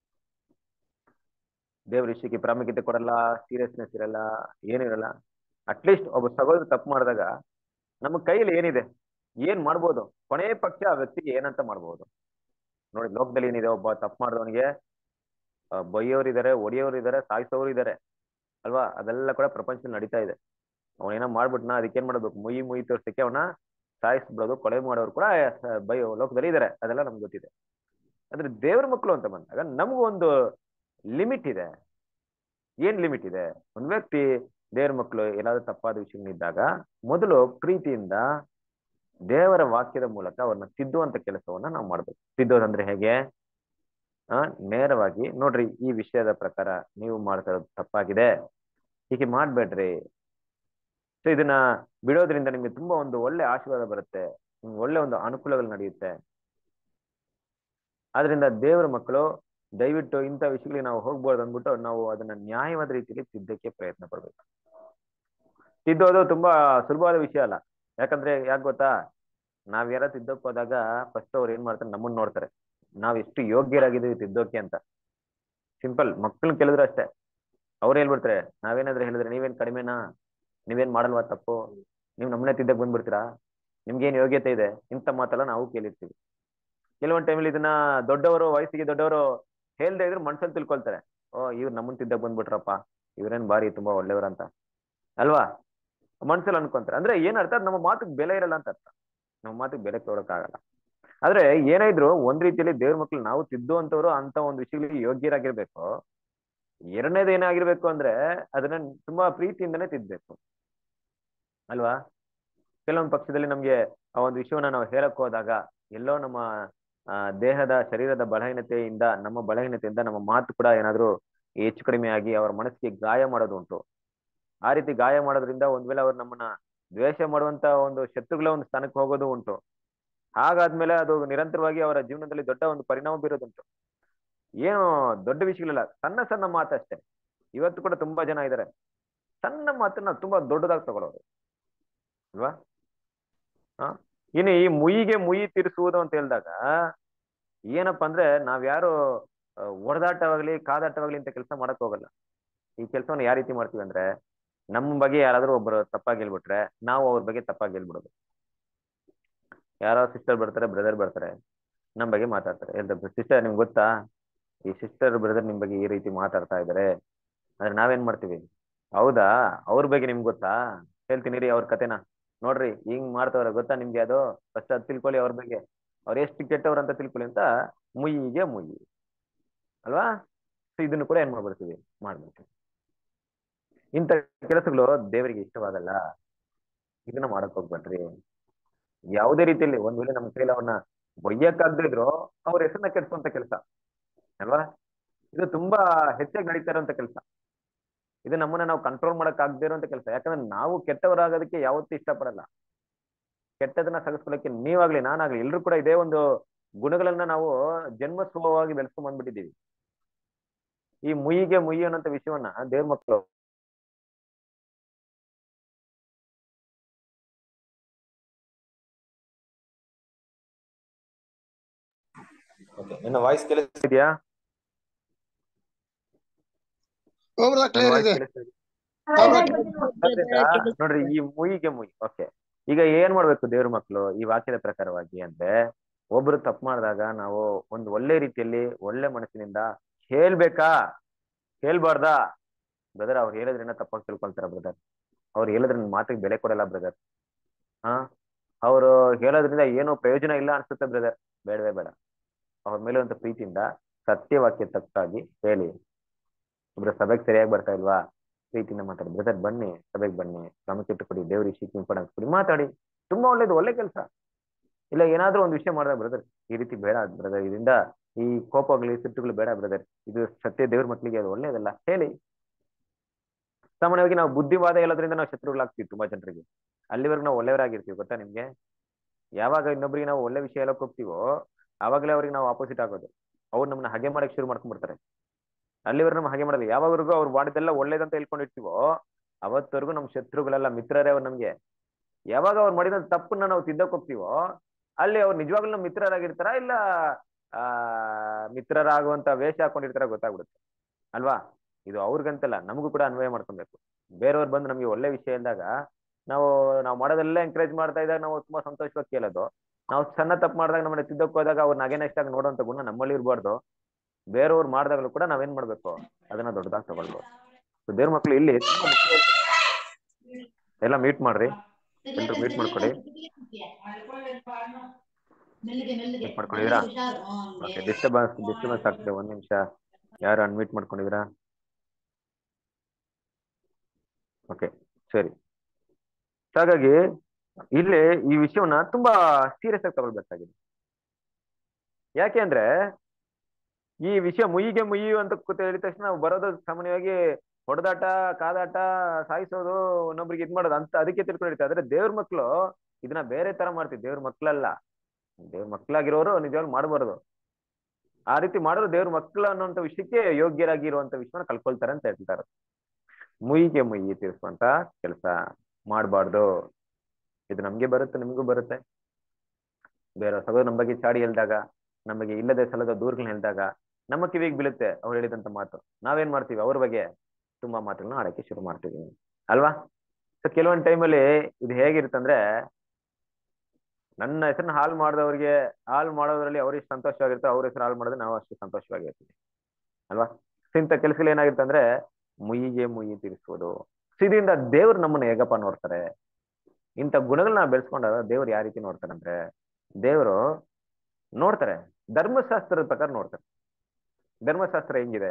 ದೇವ್ರ ವಿಷಯಕ್ಕೆ ಪ್ರಾಮುಖ್ಯತೆ ಕೊಡಲ್ಲ ಸೀರಿಯಸ್ನೆಸ್ ಇರಲ್ಲ ಏನಿರಲ್ಲ ಅಟ್ಲೀಸ್ಟ್ ಒಬ್ಬ ಸಹೋದರ ತಪ್ಪು ಮಾಡಿದಾಗ ನಮ್ಮ ಕೈಯಲ್ಲಿ ಏನಿದೆ ಏನ್ ಮಾಡ್ಬೋದು ಕೊನೆ ಪಕ್ಷ ಆ ವ್ಯಕ್ತಿಗೆ ಏನಂತ ಮಾಡ್ಬೋದು ನೋಡಿ ಲೋಕದಲ್ಲಿ ಏನಿದೆ ಒಬ್ಬ ತಪ್ಪು ಮಾಡಿದವನಿಗೆ ಬೈಯೋರು ಇದಾರೆ ಒಡೆಯೋರು ಇದಾರೆ ಸಾಯಿಸೋರು ಇದಾರೆ ಅಲ್ವಾ ಅದೆಲ್ಲ ಕೂಡ ಪ್ರಪಂಚದಲ್ಲಿ ನಡೀತಾ ಇದೆ ಅವನೇನೋ ಮಾಡ್ಬಿಟ್ನ ಅದಕ್ಕೇನ್ ಮಾಡ್ಬೇಕು ಮುಯಿ ಮುಯಿ ತೋರ್ಸಕ್ಕೆ ಅವನ ಸಾಯಿಸ್ಬಿಡೋದು ಕೊಲೆ ಮಾಡೋರು ಕೂಡ ಸ- ಬೈಯೋ ಲೋಕದಲ್ಲಿ ಇದಾರೆ ಅದೆಲ್ಲ ನಮ್ಗೆ ಗೊತ್ತಿದೆ ಅಂದ್ರೆ ದೇವ್ರ ಮಕ್ಕಳು ಅಂತ ಬಂದಾಗ ನಮಗೂ ಒಂದು ಲಿಮಿಟ್ ಇದೆ ಏನ್ ಲಿಮಿಟ್ ಇದೆ ಒಂದ್ ವ್ಯಕ್ತಿ ದೇವ್ರ ಮಕ್ಕಳು ಏನಾದ್ರು ತಪ್ಪಾದ ವಿಷಯಗಳಿದ್ದಾಗ ಮೊದಲು ಪ್ರೀತಿಯಿಂದ ದೇವರ ವಾಕ್ಯದ ಮೂಲಕ ಅವ್ರನ್ನ ತಿದ್ದುವಂತ ಕೆಲಸವನ್ನ ನಾವು ಮಾಡ್ಬೇಕು ತಿದ್ದೋದಂದ್ರೆ ಹೇಗೆ ಆ ನೇರವಾಗಿ ನೋಡ್ರಿ ಈ ವಿಷಯದ ಪ್ರಕಾರ ನೀವು ಮಾಡ್ತಾ ಇರೋದು ತಪ್ಪಾಗಿದೆ ಹೀಗೆ ಮಾಡ್ಬೇಡ್ರಿ ಸೊ ಇದನ್ನ ಬಿಡೋದ್ರಿಂದ ನಿಮ್ಗೆ ತುಂಬಾ ಒಂದು ಒಳ್ಳೆ ಆಶೀರ್ವಾದ ಬರುತ್ತೆ ನಿಮ್ಗೆ ಒಳ್ಳೆ ಒಂದು ಅನುಕೂಲಗಳು ನಡೆಯುತ್ತೆ ಆದ್ರಿಂದ ದೇವರ ಮಕ್ಕಳು ದಯವಿಟ್ಟು ಇಂಥ ವಿಷಯಗಳಿಗೆ ನಾವು ಹೋಗ್ಬೋದು ಅಂದ್ಬಿಟ್ಟು ನಾವು ಅದನ್ನ ನ್ಯಾಯವಾದ ರೀತಿಯಲ್ಲಿ ತಿದ್ದಕ್ಕೆ ಪ್ರಯತ್ನ ಪಡ್ಬೇಕು ತಿದ್ದೋದು ತುಂಬಾ ಸುಲಭವಾದ ವಿಷಯ ಅಲ್ಲ ಯಾಕಂದ್ರೆ ಯಾಕೆ ಗೊತ್ತಾ ನಾವ್ ಯಾರ ತಿದ್ದಕ್ ಹೋದಾಗ ಫಸ್ಟ್ ಅವ್ರು ಏನ್ ಮಾಡ್ತಾರೆ ನಮ್ಮನ್ನ ನೋಡ್ತಾರೆ ನಾವ್ ಎಷ್ಟು ಯೋಗ್ಯರಾಗಿದ್ದೀವಿ ತಿದ್ದೋಕೆ ಅಂತ ಸಿಂಪಲ್ ಮಕ್ಕಳನ್ನ ಕೇಳಿದ್ರು ಅಷ್ಟೇ ಅವ್ರು ಹೇಳ್ಬಿಡ್ತಾರೆ ನಾವೇನಾದ್ರೂ ಹೇಳಿದ್ರೆ ನೀವೇನ್ ಕಡಿಮೆನಾ ನೀವೇನ್ ಮಾಡಲ್ವಾ ತಪ್ಪು ನೀವ್ ನಮ್ಮನೆ ತಿದ್ದಕ್ ಬಂದ್ಬಿಡ್ತೀರಾ ನಿಮ್ಗೇನ್ ಯೋಗ್ಯತೆ ಇದೆ ಇಂಥ ಮಾತೆಲ್ಲ ನಾವು ಕೇಳಿರ್ತೀವಿ ಕೆಲವೊಂದ್ ಟೈಮಲ್ಲಿ ಇದನ್ನ ದೊಡ್ಡವರು ವಯಸ್ಸಿಗೆ ದೊಡ್ಡವರು ಹೇಳ್ದೆ ಇದ್ರು ಮನ್ಸಲ್ಲಿ ತಿಳ್ಕೊಳ್ತಾರೆ ಓ ಇವ್ರು ನಮ್ಮನ್ ತಿದ್ದಕ್ ಬಂದ್ಬಿಟ್ರಪ್ಪ ಇವ್ರೇನ್ ಬಾರಿ ತುಂಬಾ ಒಳ್ಳೆಯವ್ರಂತ ಅಲ್ವಾ ಮನ್ಸಲ್ಲಿ ಅನ್ಕೊಂತಾರೆ ಅಂದ್ರೆ ಏನ್ ಅರ್ಥ ನಮ್ಮ ಮಾತಿಗೆ ಬೆಲೆ ಇರಲ್ಲ ಅಂತ ಅರ್ಥ ನಮ್ಮ ಮಾತಿಗೆ ಬೆಲೆ ಕೊಡೋಕ್ಕಾಗಲ್ಲ ಆದ್ರೆ ಏನೇ ಇದ್ರು ಒಂದ್ ರೀತಿಯಲ್ಲಿ ದೇವ್ರ ಮಕ್ಳು ನಾವು ತಿದ್ದುವಂತವ್ರು ಅಂತ ಒಂದು ವಿಷಯಗಳಿಗೆ ಯೋಗ್ಯರಾಗಿರ್ಬೇಕು ಎರಡನೇದು ಏನಾಗಿರ್ಬೇಕು ಅಂದ್ರೆ ಅದನ್ನ ತುಂಬಾ ಪ್ರೀತಿಯಿಂದನೇ ತಿದ್ಬೇಕು ಅಲ್ವಾ ಕೆಲವೊಂದು ಪಕ್ಷದಲ್ಲಿ ನಮ್ಗೆ ಆ ಒಂದು ವಿಷಯವನ್ನ ನಾವು ಹೇಳಕ್ ಹೋದಾಗ ಎಲ್ಲೋ ನಮ್ಮ ಆ ದೇಹದ ಶರೀರದ ಬಲಹೀನತೆಯಿಂದ ನಮ್ಮ ಬಲಹೀನತೆಯಿಂದ ನಮ್ಮ ಮಾತು ಕೂಡ ಏನಾದ್ರೂ ಹೆಚ್ಚು ಕಡಿಮೆ ಆಗಿ ಅವರ ಮನಸ್ಸಿಗೆ ಗಾಯ ಮಾಡೋದು ಉಂಟು ಆ ರೀತಿ ಗಾಯ ಮಾಡೋದ್ರಿಂದ ಒಂದ್ ವೇಳೆ ಅವ್ರು ನಮ್ಮನ್ನ ದ್ವೇಷ ಮಾಡುವಂತ ಒಂದು ಶತ್ರುಗಳ ಒಂದು ಸ್ಥಾನಕ್ಕೆ ಹೋಗೋದು ಉಂಟು ಹಾಗಾದ್ಮೇಲೆ ಅದು ನಿರಂತರವಾಗಿ ಅವರ ಜೀವನದಲ್ಲಿ ದೊಡ್ಡ ಒಂದು ಪರಿಣಾಮ ಬೀರೋದುಂಟು ಏನು ದೊಡ್ಡ ವಿಷಯಗಳಿಲ್ಲ ಸಣ್ಣ ಸಣ್ಣ ಮಾತಷ್ಟೇ ಇವತ್ತು ಕೂಡ ತುಂಬಾ ಜನ ಇದ್ದಾರೆ ಸಣ್ಣ ಮಾತನ್ನ ತುಂಬಾ ದೊಡ್ಡದಾಗಿ ತಗೊಳ್ಳೋರು ಅಲ್ವಾ ಹ ಇನ್ನು ಈ ಮುಯಿಗೆ ಮುಯಿ ತೀರಿಸುವುದು ಅಂತ ಹೇಳಿದಾಗ ಏನಪ್ಪಾ ಅಂದ್ರೆ ನಾವ್ಯಾರು ಒಡೆದಾಟವಾಗ್ಲಿ ಕಾದಾಟವಾಗ್ಲಿ ಅಂತ ಕೆಲಸ ಮಾಡಕ್ ಹೋಗಲ್ಲ ಈ ಕೆಲಸವನ್ನ ಯಾವ ರೀತಿ ಮಾಡ್ತೀವಿ ಅಂದ್ರೆ ನಮ್ಮ ಬಗ್ಗೆ ಯಾರಾದ್ರೂ ಒಬ್ರು ತಪ್ಪಾಗಿ ಹೇಳ್ಬಿಟ್ರೆ ನಾವು ಅವ್ರ ಬಗ್ಗೆ ತಪ್ಪಾಗಿ ಹೇಳ್ಬಿಡೋದು ಯಾರೋ ಸಿಸ್ಟರ್ ಬರ್ತಾರೆ ಬ್ರದರ್ ಬರ್ತಾರೆ ನಮ್ಮ ಬಗ್ಗೆ ಮಾತಾಡ್ತಾರೆ ಹೇಳ್ತಾರೆ ಸಿಸ್ಟರ್ ನಿಮ್ಗೆ ಗೊತ್ತಾ ಈ ಸಿಸ್ಟರ್ ಬ್ರದರ್ ನಿಮ್ ಬಗ್ಗೆ ಈ ರೀತಿ ಮಾತಾಡ್ತಾ ಇದಾರೆ ಆದ್ರೆ ನಾವೇನ್ ಮಾಡ್ತೀವಿ ಹೌದಾ ಅವ್ರ ಬಗ್ಗೆ ನಿಮ್ಗೆ ಗೊತ್ತಾ ಹೇಳ್ತೀನಿ ರೀ ಅವ್ರ ಕತೆನ ನೋಡ್ರಿ ಹಿಂಗ್ ಮಾಡ್ತವ್ರೆ ಗೊತ್ತಾ ನಿಮ್ಗೆ ಅದು ಫಸ್ಟ್ ಅದ್ ತಿಳ್ಕೊಳ್ಳಿ ಅವ್ರ ಬಗ್ಗೆ ಅವ್ರು ಎಷ್ಟು ಕೆಟ್ಟವ್ರು ಅಂತ ತಿಳ್ಕೊಳ್ಳಿ ಅಂತ ಮುಯ್ಯಿಗೆ ಮುಯ್ಯಿ ಅಲ್ವಾ ಸೊ ಇದನ್ನು ಕೂಡ ಏನ್ ಮಾಡ್ಬಿಡ್ತೀವಿ ಮಾಡ್ಬಿಡ್ತೀವಿ ಇಂಥ ಕೆಲಸಗಳು ದೇವರಿಗೆ ಇಷ್ಟವಾಗಲ್ಲ ಇದನ್ನ ಮಾಡಕ್ ಹೋಗ್ಬೇಡ್ರಿ ಯಾವುದೇ ರೀತಿಯಲ್ಲಿ ಒಂದ್ ವೇಳೆ ನಮ್ಮ ಕೈಲಿ ಅವನ್ನ ಬೊಯ್ಯಕ್ಕಾಗದೇ ಇದ್ರು ಅವ್ರ ಹೆಸರನ್ನ ಕೆಡ್ಸುವಂತ ಕೆಲಸ ಅಲ್ವಾ ಇದು ತುಂಬಾ ಹೆಚ್ಚಾಗಿ ನಡೀತಾ ಇರುವಂತ ಕೆಲಸ ಇದು ನಮ್ಮನ್ನ ನಾವು ಕಂಟ್ರೋಲ್ ಮಾಡಕ್ ಆಗದೇ ಇರುವಂತ ಕೆಲಸ ಯಾಕಂದ್ರೆ ನಾವು ಕೆಟ್ಟವರಾಗೋದಕ್ಕೆ ಯಾವತ್ತೂ ಇಷ್ಟಪಡಲ್ಲ ಕೆಟ್ಟದನ್ನ ಸಗಿಸ್ಕೊಳ್ಳಕ್ಕೆ ನೀವಾಗ್ಲಿ ನಾನಾಗ್ಲಿ ಎಲ್ರು ಕೂಡ ಇದೇ ಒಂದು ಗುಣಗಳನ್ನ ನಾವು ಜನ್ಮ ಸ್ವಭಾವವಾಗಿ ಬೆಳೆಸ್ಕೊಂಡ್ ಬಂದ್ಬಿಟ್ಟಿದೀವಿ ಈ ಮುಯಿಗೆ ಮುಯಿ ಅನ್ನೋಂಥ ವಿಷಯವನ್ನ ದೇವ್ರ ಮಕ್ಕಳು ನನ್ನ ವಾಯ್ಸ್ ಕೇಳಿಸ್ತಿದ್ಯಾ ಹೋಗ್ರಲ್ಲ ನನ್ನ ಕ್ಲಿಯರ್ ವಾಯ್ಸ್ ಇದೆ ಕೇಳಿಸ್ತಿದ್ಯಾ ಅದ್ರಿಂದ ನೋಡ್ರಿ ಈ ಮುಯಿಗೆ ಮುಯಿ ಓಕೆ ಈಗ ಏನ್ ಮಾಡ್ಬೇಕು ದೇವ್ರ ಮಕ್ಕಳು ಈ ವಾಕ್ಯದ ಪ್ರಕಾರವಾಗಿ ಅಂದ್ರೆ ಒಬ್ರು ತಪ್ಪು ಮಾಡಿದಾಗ ನಾವು ಒಂದು ಒಳ್ಳೆ ರೀತಿಯಲ್ಲಿ ಒಳ್ಳೆ ಮನಸ್ಸಿನಿಂದ ಹೇಳ್ಬೇಕಾ ಹೇಳ್ಬಾರ್ದಾ ಬ್ರದರ್ ಅವ್ರು ಹೇಳಿದ್ರೇನ ತಪ್ಪಾಗಿ ತಿಳ್ಕೊಳ್ತಾರ ಬ್ರದರ್ ಅವ್ರು ಹೇಳಿದ್ರೆ ನನ್ ಮಾತಿಗೆ ಬೆಲೆ ಕೊಡಲ್ಲ ಬ್ರದರ್ ಹಾ ಅವ್ರು ಹೇಳೋದ್ರಿಂದ ಏನೋ ಪ್ರಯೋಜನ ಇಲ್ಲ ಅನ್ಸುತ್ತೆ ಬ್ರದರ್ ಬೇಡವೇ ಬೇಡ ಅವ್ರ ಮೇಲೆ ಒಂದು ಪ್ರೀತಿಯಿಂದ ಸತ್ಯವಾಕ್ಯ ತಕ್ಕಾಗಿ ಹೇಳಿ ಒಬ್ರು ಸಭೆಗೆ ಸರಿಯಾಗಿ ಬರ್ತಾ ಇಲ್ವಾ ಪ್ರೀತಿಯಿಂದ ಮಾತಾಡಿ ಬ್ರದರ್ ಬನ್ನಿ ಸಭೆಗೆ ಬನ್ನಿ ಪ್ರಾಮುಖ್ಯತೆ ಕೊಡಿ ದೇವ್ರ ವಿಷಯಕ್ಕೆ ಇಂಪಾರ್ಟೆನ್ಸ್ ಕೊಡಿ ಮಾತಾಡಿ ತುಂಬಾ ಒಳ್ಳೇದು ಒಳ್ಳೆ ಕೆಲಸ ಇಲ್ಲ ಏನಾದ್ರೂ ಒಂದು ವಿಷಯ ಮಾಡಿದ್ರೆ ಬ್ರದರ್ ಈ ರೀತಿ ಬೇಡ ಬ್ರದರ್ ಇದರಿಂದ ಈ ಕೋಪಗಳು ಸಿಟ್ಟುಗಳು ಬೇಡ ಬ್ರದರ್ ಇದು ಸತ್ಯ ದೇವ್ರ ಮಕ್ಕಳಿಗೆ ಅದು ಒಳ್ಳೇದಲ್ಲ ಹೇಳಿ ಸಾಮಾನ್ಯವಾಗಿ ನಾವು ಬುದ್ಧಿವಾದ ಹೇಳೋದ್ರಿಂದ ನಾವು ಶತ್ರುಗಳಾಗ್ತೀವಿ ತುಂಬಾ ಜನರಿಗೆ ಅಲ್ಲಿವರೆಗೂ ನಾವು ಒಳ್ಳೆಯವರಾಗಿರ್ತೀವಿ ಗೊತ್ತಾ ನಿಮ್ಗೆ ಯಾವಾಗ ಇನ್ನೊಬ್ರಿಗೆ ನಾವು ಒಳ್ಳೆ ವಿಷಯ ಹೇಳಕ್ ಹೋಗ್ತೀವೋ ಆವಾಗಲೇ ಅವ್ರಿಗೆ ನಾವು ಆಪೋಸಿಟ್ ಆಗೋದು ಅವ್ರು ನಮ್ಮನ್ನ ಹಾಗೆ ಮಾಡಕ್ ಶುರು ಮಾಡ್ಕೊಂಡ್ಬಿಡ್ತಾರೆ ಅಲ್ಲಿವರೆಗೂ ನಮ್ಮ ಹಾಗೆ ಮಾಡಲ್ಲ ಯಾವಾಗವರೆಗೂ ಅವ್ರು ಮಾಡಿದೆಲ್ಲ ಒಳ್ಳೇದಂತ ಹೇಳ್ಕೊಂಡಿರ್ತೀವೋ ಅವತ್ತವರೆಗೂ ನಮ್ಮ ಶತ್ರುಗಳೆಲ್ಲ ಮಿತ್ರರೇ ಅವ್ರು ನಮ್ಗೆ ಯಾವಾಗ ಅವ್ರು ಮಾಡಿದ ತಪ್ಪನ್ನ ನಾವು ತಿದ್ದಕ್ ಹೋಗ್ತೀವೋ ಅಲ್ಲಿ ಅವ್ರು ನಿಜವಾಗ್ಲೂ ನಮ್ಮ ಮಿತ್ರರಾಗಿರ್ತಾರ ಇಲ್ಲ ಆ ಮಿತ್ರರಾಗುವಂತ ವೇಷ ಹಾಕೊಂಡಿರ್ತಾರ ಗೊತ್ತಾಗ್ಬಿಡುತ್ತೆ ಅಲ್ವಾ ಇದು ಅವ್ರಿಗಂತಲ್ಲ ನಮಗೂ ಕೂಡ ಅನ್ವಯ ಮಾಡ್ಕೊಬೇಕು ಬೇರೆಯವ್ರು ಬಂದು ನಮ್ಗೆ ಒಳ್ಳೆ ವಿಷಯ ಇದ್ದಾಗ ನಾವು ನಾವು ಮಾಡೋದೆಲ್ಲ ಎಂಕರೇಜ್ ಮಾಡ್ತಾ ಇದ್ದಾಗ ನಾವು ತುಂಬಾ ಸಂತೋಷವಾಗಿ ಕೇಳೋದು ನಾವು ಸಣ್ಣ ತಪ್ಪು ಮಾಡಿದಾಗ ನಮ್ಮನ್ನ ತಿದ್ದಕ್ಕೆ ಹೋದಾಗ ಅವ್ರನ್ನ ಅಗೇನೆಸ್ಟ್ ಆಗಿ ನೋಡುವಂತ ಗುಣ ನಮ್ಮಲ್ಲಿ ಇರಬಾರ್ದು ಬೇರೆಯವ್ರು ಮಾಡಿದಾಗಲೂ ಕೂಡ ನಾವೇನ್ ಮಾಡ್ಬೇಕು ಅದನ್ನ ದೊಡ್ಡದಾಗಿ ತಗೊಳ್ಬೋದು So ದೇವ್ರ ಮಕ್ಳು ಇಲ್ಲಿ ತುಂಬಾ ಮುಖ್ಯವಾಗಿ- ಎಲ್ಲ ಮೀಟ್ ಮಾಡ್ರಿ ಎಲ್ರು ಮೀಟ್ ಮಾಡ್ಕೊಡಿ ಮೀಟ್ ಮಾಡ್ಕೊಂಡಿದ್ದೀರಾ ಓಕೆ ಡಿಸ್ಟರ್ಬೆನ್ಸ್ ಡಿಸ್ಟರ್ಬೆನ್ಸ್ ಆಗ್ತದೆ ಒಂದ್ ನಿಮಿಷ ಯಾರು ಅನ್ಮೀಟ್ ಮಾಡ್ಕೊಂಡಿದ್ದೀರಾ ಓಕೆ ಸರಿ ಹಾಗಾಗಿ ಇಲ್ಲಿ ಈ ವಿಷಯವನ್ನ ತುಂಬಾ ಸೀರಿಯಸ್ ಆಗಿ ತಗೊಳ್ಬೇಕಾಗಿದೆ ಯಾಕೆ ಅಂದ್ರೆ ಈ ವಿಷಯ ಮುಯಿಗೆ ಮುಯಿ ಅಂತ ಕೂತ್ ಹೇಳಿದ ತಕ್ಷಣ ನಾವು ಬರೋದು ಸಾಮಾನ್ಯವಾಗಿ ಹೊಡೆದಾಟ ಕಾದಾಟ ಸಾಯಿಸೋದು ಇನ್ನೊಬ್ರಿಗೆ ಇದ್ ಮಾಡೋದು ಅಂತ ಅದಕ್ಕೆ ತಿಳ್ಕೊಂಡಿರ್ತಾರೆ ಆದ್ರೆ ದೇವ್ರ ಮಕ್ಳು ಇದನ್ನ ಬೇರೆ ತರ ಮಾಡ್ತೀವಿ ದೇವ್ರ ಮಕ್ಳಲ್ಲ ದೇವ್ರ ಮಕ್ಳಾಗಿರೋರು ನಿಜವಾಗ್ಲೂ ಮಾಡಬಾರ್ದು ಆ ರೀತಿ ಮಾಡೋರು ದೇವ್ರ ಮಕ್ಕಳು ಅನ್ನುವಂತ ವಿಷಯಕ್ಕೆ ಯೋಗ್ಯರಾಗಿ ಇರುವಂತ ವಿಷಯನ ಕಲ್ಕೊಳ್ತಾರೆ ಅಂತ ಹೇಳ್ತಾರೆ ಮುಯಿಗೆ ಮುಯಿ ತೀರಿಸುವಂತ ಕೆಲಸ ಮಾಡಬಾರ್ದು ಇದು ನಮ್ಗೆ ಬರುತ್ತೆ ನಿಮ್ಗೂ ಬರುತ್ತೆ ಬೇರೆ ಸಹೋದರ ನಮ್ಮ ಬಗ್ಗೆ ಚಾಡಿ ಹೇಳ್ದಾಗ ನಮಗೆ ಇಲ್ಲದೆ ಸಲದ ದೂರಗಳನ್ನ ಹೇಳಿದಾಗ ನಮ್ಮ ಕಿವಿಗೆ ಬೀಳುತ್ತೆ ಅವ್ರು ಹೇಳಿದಂತ ಮಾತು ನಾವೇನ್ ಮಾಡ್ತೀವಿ ಅವ್ರ ಬಗ್ಗೆ ತುಂಬಾ ಮಾತುಗಳನ್ನ ಆಡಕ್ಕೆ ಶುರು ಮಾಡ್ತೀವಿ ಅಲ್ವಾ ಸೊ ಕೆಲವೊಂದು ಟೈಮಲ್ಲಿ ಇದು ಹೇಗಿರುತ್ತಂದ್ರೆ ನನ್ನ ಹೆಸರನ್ನ ಹಾಳು ಮಾಡಿದವ್ರಿಗೆ ಹಾಳು ಮಾಡೋದ್ರಲ್ಲಿ ಅವ್ರು ಎಷ್ಟು ಸಂತೋಷವಾಗಿರ್ತಾರೆ ಅವ್ರ ಹೆಸರು ಹಾಳು ಮಾಡಿದ್ರೆ ನಾವು ಅಷ್ಟು ಸಂತೋಷವಾಗಿರ್ತೀವಿ ಅಲ್ವಾ ಸೊ ಇಂಥ ಕೆಲಸಗಳು ಏನಾಗಿರುತ್ತೆ ಅಂದ್ರೆ ಮುಯಿಗೆ ಮುಯಿ ತೀರಿಸುವುದು ಸೊ ಇದರಿಂದ ದೇವ್ರು ನಮ್ಮನ್ನ ಹೇಗಪ್ಪ ನೋಡ್ತಾರೆ ಇಂಥ ಗುಣಗಳನ್ನ ಬೆಳೆಸ್ಕೊಂಡಾಗ ದೇವ್ರು ಯಾವ ರೀತಿ ನೋಡ್ತಾರೆ ಅಂದ್ರೆ ದೇವರು ನೋಡ್ತಾರೆ ಧರ್ಮಶಾಸ್ತ್ರದ ಪ್ರಕಾರ ನೋಡ್ತಾರೆ ಧರ್ಮಶಾಸ್ತ್ರ ಹೆಂಗಿದೆ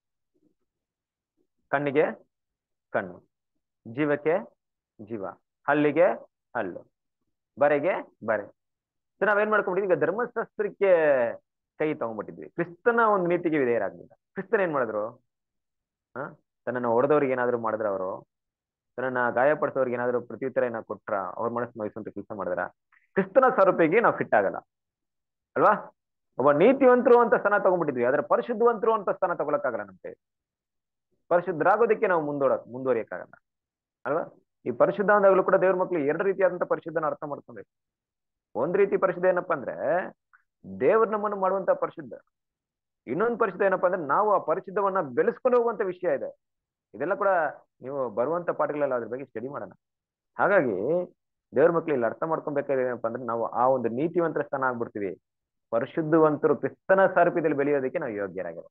ಕಣ್ಣಿಗೆ ಕಣ್ಣು ಜೀವಕ್ಕೆ ಜೀವ ಹಲ್ಲಿಗೆ ಹಲ್ಲು ಬರೆಗೆ ಬರೆ ಸೊ ನಾವೇನ್ ಮಾಡ್ಕೊಂಡ್ಬಿಟ್ಟಿದ್ವಿ ಈಗ ಧರ್ಮಶಾಸ್ತ್ರಕ್ಕೆ ಕೈ ತಗೊಂಡ್ಬಿಟ್ಟಿದ್ವಿ ಕ್ರಿಸ್ತನ ಒಂದು ನೀತಿಗೆ ವಿಧೇಯರಾಗ್ಲಿಲ್ಲ ಕ್ರಿಸ್ತನ್ ಏನ್ ಮಾಡಿದ್ರು ಹ ತನ್ನನ್ನು ಹೊಡೆದವ್ರಿಗೆ ಏನಾದ್ರು ಮಾಡಿದ್ರ ಅವರು ತನ್ನನ್ನ ಗಾಯಪಡಿಸೋರ್ಗೆ ಏನಾದ್ರು ಪ್ರತ್ಯುತ್ತರ ಏನಾದ್ರು ಕೊಟ್ರ ಅವ್ರ ಮನಸ್ಸು ನೋಯಿಸುವಂತ ಕೆಲಸ ಮಾಡಿದ್ರ ಕ್ರಿಸ್ತನ ಸ್ವರೂಪಿಗೆ ನಾವು ಫಿಟ್ ಆಗಲ್ಲ ಅಲ್ವಾ ಒಬ್ಬ ನೀತಿವಂತರು ಅಂತ ಸ್ಥಾನ ತಗೊಂಡ್ಬಿಟ್ಟಿದ್ವಿ ಆದ್ರೆ ಪರಿಶುದ್ಧವಂತರು ಅಂತ ಸ್ಥಾನ ತಗೊಳಕ್ಕಾಗಲ್ಲ ನಮ್ಗೆ ಪರಿಶುದ್ಧರಾಗೋದಕ್ಕೆ ನಾವು ಮುಂದೋಡಕ್ ಮುಂದುವರಿಯಕ್ಕಾಗಲ್ಲ ಅಲ್ವಾ ಈ ಪರಿಶುದ್ಧ ಅಂದಾಗಲೂ ಕೂಡ ದೇವ್ರ ಮಕ್ಳು ಎರಡು ರೀತಿಯಾದಂತ ಪರಿಶುದ್ಧನ ಅರ್ಥ ಮಾಡ್ಕೊಬೇಕು ಒಂದ್ ರೀತಿ ಪರಿಶುದ್ಧ ಏನಪ್ಪಾ ಅಂದ್ರೆ ದೇವ್ರ ನಮ್ಮನ್ನು ಮಾಡುವಂತ ಪರಿಶುದ್ಧ ಇನ್ನೊಂದು ಪರಿಶುದ್ಧ ಏನಪ್ಪಾ ಅಂದ್ರೆ ನಾವು ಆ ಪರಿಶುದ್ಧವನ್ನ ಬೆಳೆಸ್ಕೊಂಡು ಹೋಗುವಂತ ವಿಷಯ ಇದೆ ಇದೆಲ್ಲ ಕೂಡ ನೀವು ಬರುವಂತ ಪಾಠಗಳೆಲ್ಲ ಅದ್ರ ಬಗ್ಗೆ ಸ್ಟಡಿ ಮಾಡೋಣ ಹಾಗಾಗಿ ದೇವ್ರ ಮಕ್ಳು ಇಲ್ಲಿ ಅರ್ಥ ಮಾಡ್ಕೊಬೇಕಾದ್ರೆ ಏನಪ್ಪಾ ಅಂದ್ರೆ ನಾವು ಆ ಒಂದು ನೀತಿವಂತರ ಸ್ಥಾನ ಆಗ್ಬಿಡ್ತೀವಿ ಪರಿಶುದ್ಧವಂತರು ಕ್ರಿಸ್ತನ ಸಾರೂಪ್ಯದಲ್ಲಿ ಬೆಳೆಯೋದಕ್ಕೆ ನಾವು ಯೋಗ್ಯರಾಗಿರೋ